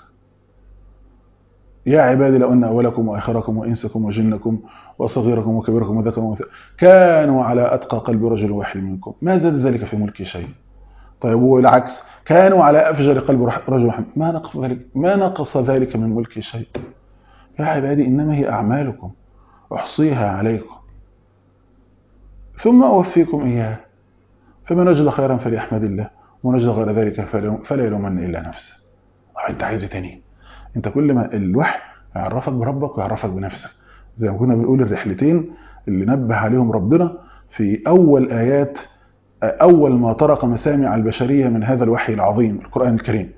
يا عبادي لو أن أولكم وآخركم وإنسكم وجنكم وصغيركم وكبيركم وذكركم وأنثاكم كانوا على أتقى قلب رجل واحد منكم ما زاد ذلك في ملكي شيء طيب والعكس كانوا على أفجر قلب رجل واحد ما نقص ذلك ما نقص ذلك من ملكي شيء يا عبادي إنما هي أعمالكم أحصيها عليكم ثم أوفيكم إياها فمن وجد خيرا فليحمد الله ومن وجد غير ذلك فلا يلومن إلا نفسه أنت عايز تاني أنت كل ما الوحي يعرفك بربك ويعرفك بنفسك زي ما كنا بنقول الرحلتين اللي نبه عليهم ربنا في أول آيات أول ما طرق مسامع البشرية من هذا الوحي العظيم القرآن الكريم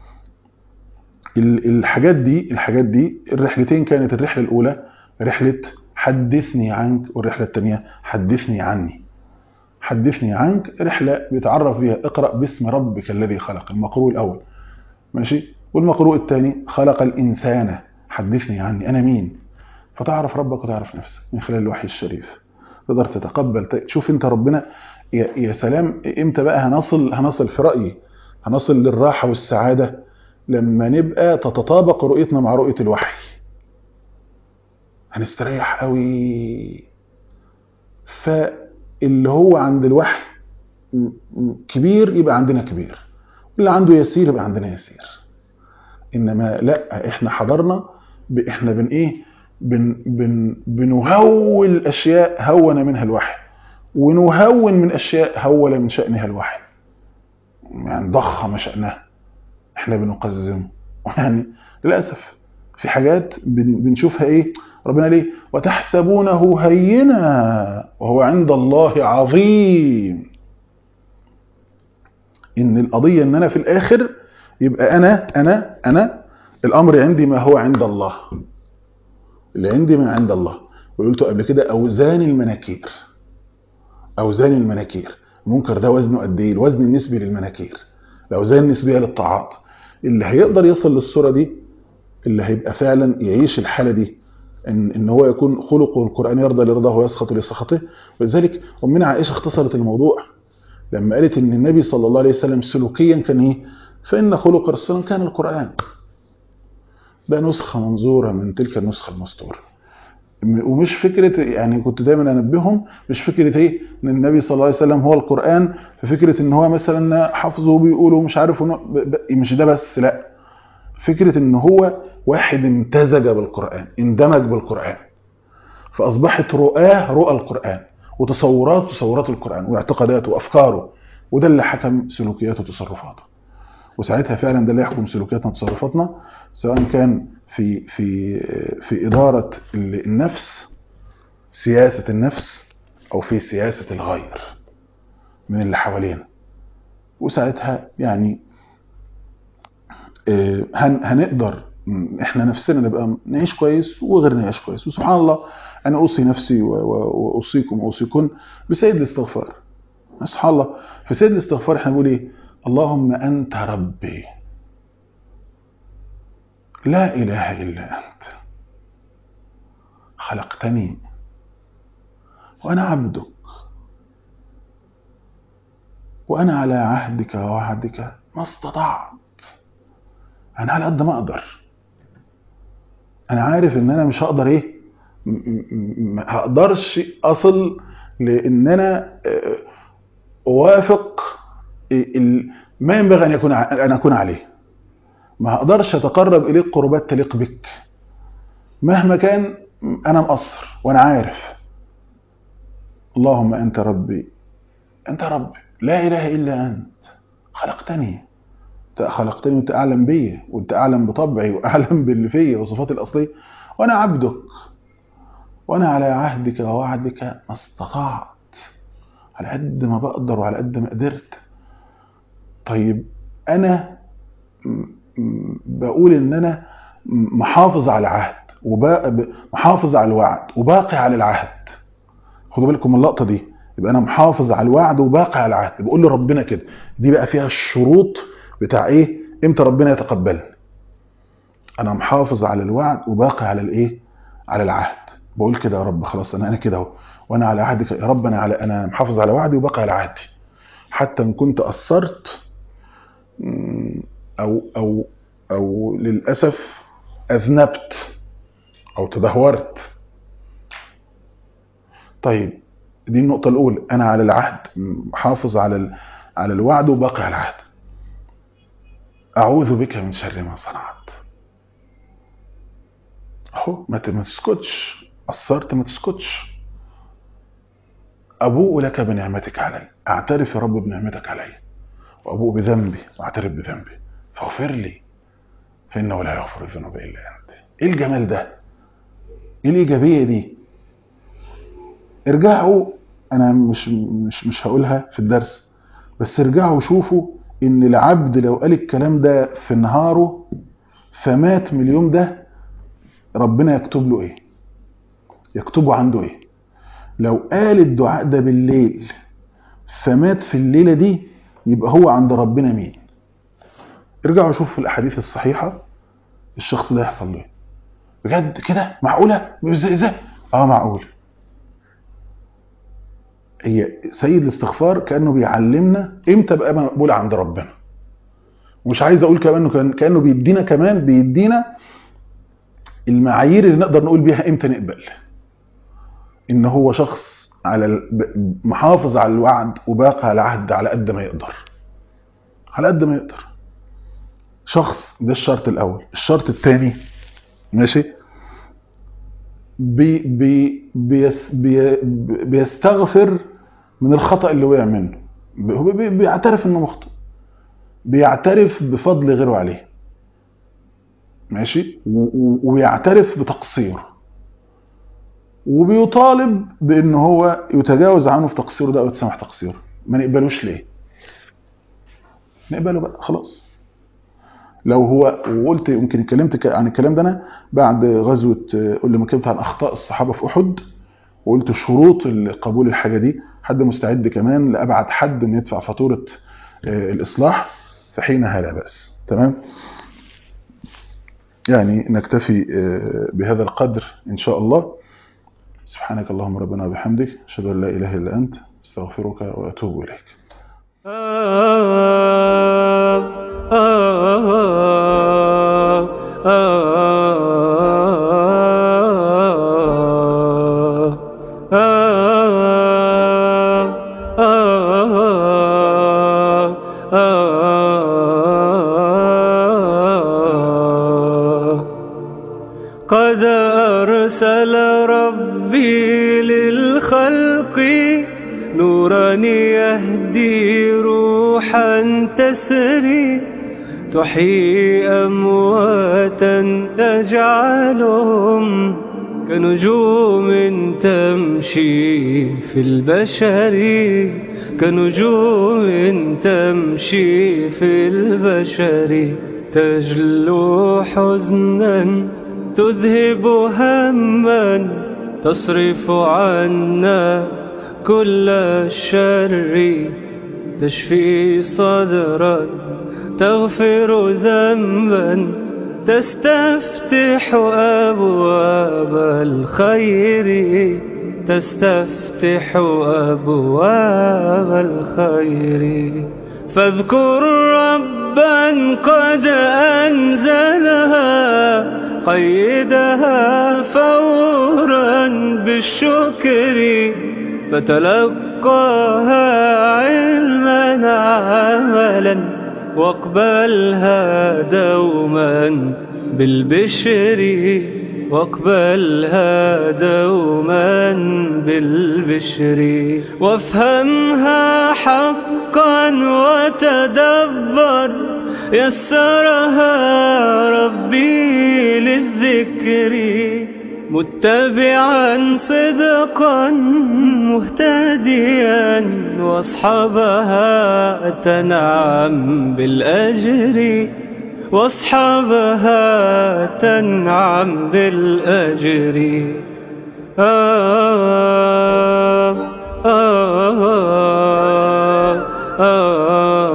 الحاجات دي الحاجات دي الرحلتين كانت الرحلة الأولى رحلة حدثني عنك والرحلة الثانية حدثني عني حدثني عنك رحلة بيتعرف بها اقرأ باسم ربك الذي خلق المقروء الأول ماشي والمقروء الثاني خلق الإنسان حدثني عني أنا مين فتعرف ربك وتعرف نفسك من خلال الوحي الشريف تقدر تتقبل تشوف انت ربنا يا, يا سلام امتى بقى هنصل هنصل في رأيي هنصل للراحة والسعادة لما نبقى تتطابق رؤيتنا مع رؤية الوحي هنستريح قوي فاللي هو عند الوحي كبير يبقى عندنا كبير واللي عنده يسير يبقى عندنا يسير انما لا احنا حضرنا احنا بن ايه بن بن بنهول اشياء هون منها الوحي ونهون من اشياء هول من شانها الوحي يعني ضخم شانها احنا بنقزمه يعني للاسف في حاجات بنشوفها ايه ربنا ليه وتحسبونه هينا وهو عند الله عظيم ان القضيه ان انا في الاخر يبقى انا انا انا الامر عندي ما هو عند الله اللي عندي ما عند الله وقلت قبل كده اوزان المناكير اوزان المناكير المنكر ده وزنه قد ايه الوزن النسبي للمناكير الاوزان النسبيه للطاعات اللي هيقدر يصل للصوره دي اللي هيبقى فعلا يعيش الحاله دي ان ان هو يكون خلقه القران يرضى لرضاه ويسخط لسخطه ولذلك امنا عائشه اختصرت الموضوع لما قالت ان النبي صلى الله عليه وسلم سلوكيا كان ايه فان خلق الرسول كان القران ده نسخه منظوره من تلك النسخه المسطوره م- ومش فكره يعني كنت دايما انبههم مش فكره ايه ان النبي صلى الله عليه وسلم هو القران ففكره ان هو مثلا حافظه بيقوله مش عارف إنه ب- ب- مش ده بس لا فكره ان هو واحد امتزج بالقران اندمج بالقران فاصبحت رؤاه رؤى القران وتصورات تصورات القران واعتقاداته وافكاره وده اللي حكم سلوكياته وتصرفاته وساعتها فعلا ده اللي يحكم سلوكياتنا وتصرفاتنا سواء كان في في في اداره النفس سياسه النفس او في سياسه الغير من اللي حوالينا وساعتها يعني آه، هن هنقدر م، احنا نفسنا نبقى نعيش كويس وغيرنا يعيش كويس وسبحان الله انا اوصي نفسي و- و- واوصيكم واوصيكن بسيد الاستغفار سبحان الله في سيد الاستغفار احنا بنقول ايه اللهم انت ربي لا اله الا انت خلقتني وانا عبدك وانا على عهدك ووعدك ما استطعت انا على قد ما اقدر انا عارف ان انا مش هقدر ايه م- م- ما هقدرش اصل لان انا آه، اوافق ال- ما ينبغي ان يكون ع- ان اكون عليه ما هقدرش اتقرب اليك قربات تليق بك مهما كان انا مقصر وانا عارف اللهم انت ربي انت ربي لا اله الا انت خلقتني انت خلقتني وانت اعلم بي وانت اعلم بطبعي واعلم باللي فيا وصفاتي الاصليه وانا عبدك وانا على عهدك ووعدك ما استطعت على قد ما بقدر وعلى قد ما قدرت طيب انا م- م- بقول ان انا م- محافظ على العهد ومحافظ على الوعد وباقي على العهد خدوا بالكم من اللقطه دي يبقى انا محافظ على الوعد وباقي على العهد بقول لربنا كده دي بقى فيها الشروط بتاع ايه امتى ربنا يتقبلني انا محافظ على الوعد وباقي على الايه على العهد بقول كده يا رب خلاص انا انا كده اهو وانا على عهدك يا رب انا على انا محافظ على وعدي وباقي على عهدي حتى ان كنت قصرت مم، او او او للاسف اذنبت او تدهورت طيب دي النقطة الأولى أنا على العهد محافظ على ال... على الوعد وباقي على العهد أعوذ بك من شر ما صنعت أهو ما ت- ما تسكتش قصرت ما تسكتش أبوء لك بنعمتك علي أعترف يا رب بنعمتك علي وأبوء بذنبي وأعترف بذنبي فاغفر لي فإنه لا يغفر الذنوب إلا أنت إيه الجمال ده؟ إيه الإيجابية دي؟ ارجعوا انا مش مش مش هقولها في الدرس بس ارجعوا شوفوا ان العبد لو قال الكلام ده في نهاره فمات من اليوم ده ربنا يكتب له ايه يكتبه عنده ايه لو قال الدعاء ده بالليل فمات في الليله دي يبقى هو عند ربنا مين ارجعوا شوفوا الاحاديث الصحيحه الشخص ده يحصل له ايه بجد كده معقوله ازاي ازاي اه معقول هي سيد الاستغفار كانه بيعلمنا امتى ابقى مقبول عند ربنا ومش عايز اقول كمان كان كانه بيدينا كمان بيدينا المعايير اللي نقدر نقول بيها امتى نقبل ان هو شخص على ال- ب- محافظ على الوعد وباقي على العهد على قد ما يقدر على قد ما يقدر شخص ده الشرط الاول الشرط الثاني ماشي بي بي بيس بي بيستغفر من الخطأ اللي وقع منه هو بي- بيعترف انه مخطئ بيعترف بفضل غيره عليه ماشي و- و- ويعترف بتقصيره وبيطالب بان هو يتجاوز عنه في تقصيره ده او يتسامح تقصيره ما نقبلوش ليه نقبله بقى خلاص لو هو وقلت يمكن اتكلمت ك- عن الكلام ده انا بعد غزوه آه، لما اتكلمت عن اخطاء الصحابه في احد وقلت شروط قبول الحاجه دي حد مستعد كمان لابعد حد انه يدفع فاتوره آه، الاصلاح فحينها لا باس تمام يعني نكتفي آه، بهذا القدر ان شاء الله سبحانك اللهم ربنا وبحمدك اشهد ان لا اله الا انت استغفرك واتوب اليك ah, ah, ah, ah, ah. يهدي روحا تسري تحيي أمواتا تجعلهم كنجوم تمشي في البشر كنجوم تمشي في البشر تجلو حزنا تذهب هما تصرف عنا كل الشر تشفي صدرا تغفر ذنبا تستفتح أبواب الخير تستفتح أبواب الخير فاذكر ربا قد أنزلها قيدها فورا بالشكر فتلقاها علما عملا واقبلها دوما بالبشر واقبلها دوما بالبشر وافهمها حقا وتدبر يسرها ربي للذكر متبعا صدقا مهتديا واصحابها تنعم بالأجر واصحابها تنعم بالأجر آه آه آه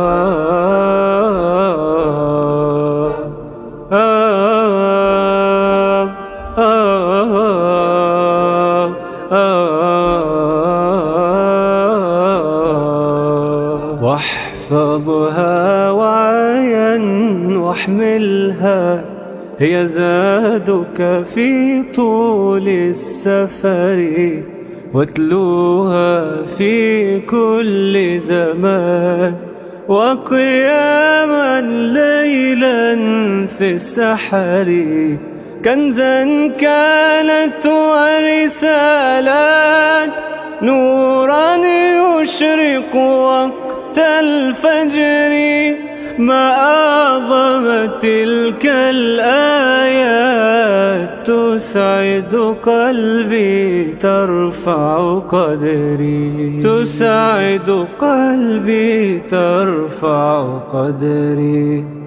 واحفظها وعيا واحملها هي زادك في طول السفر واتلوها في كل زمان وقياما ليلا في السحر كنزا كانت ورسالات نورا يشرق وقت الفجر ما أعظم تلك الآيات تسعد قلبي ترفع قدري تسعد قلبي ترفع قدري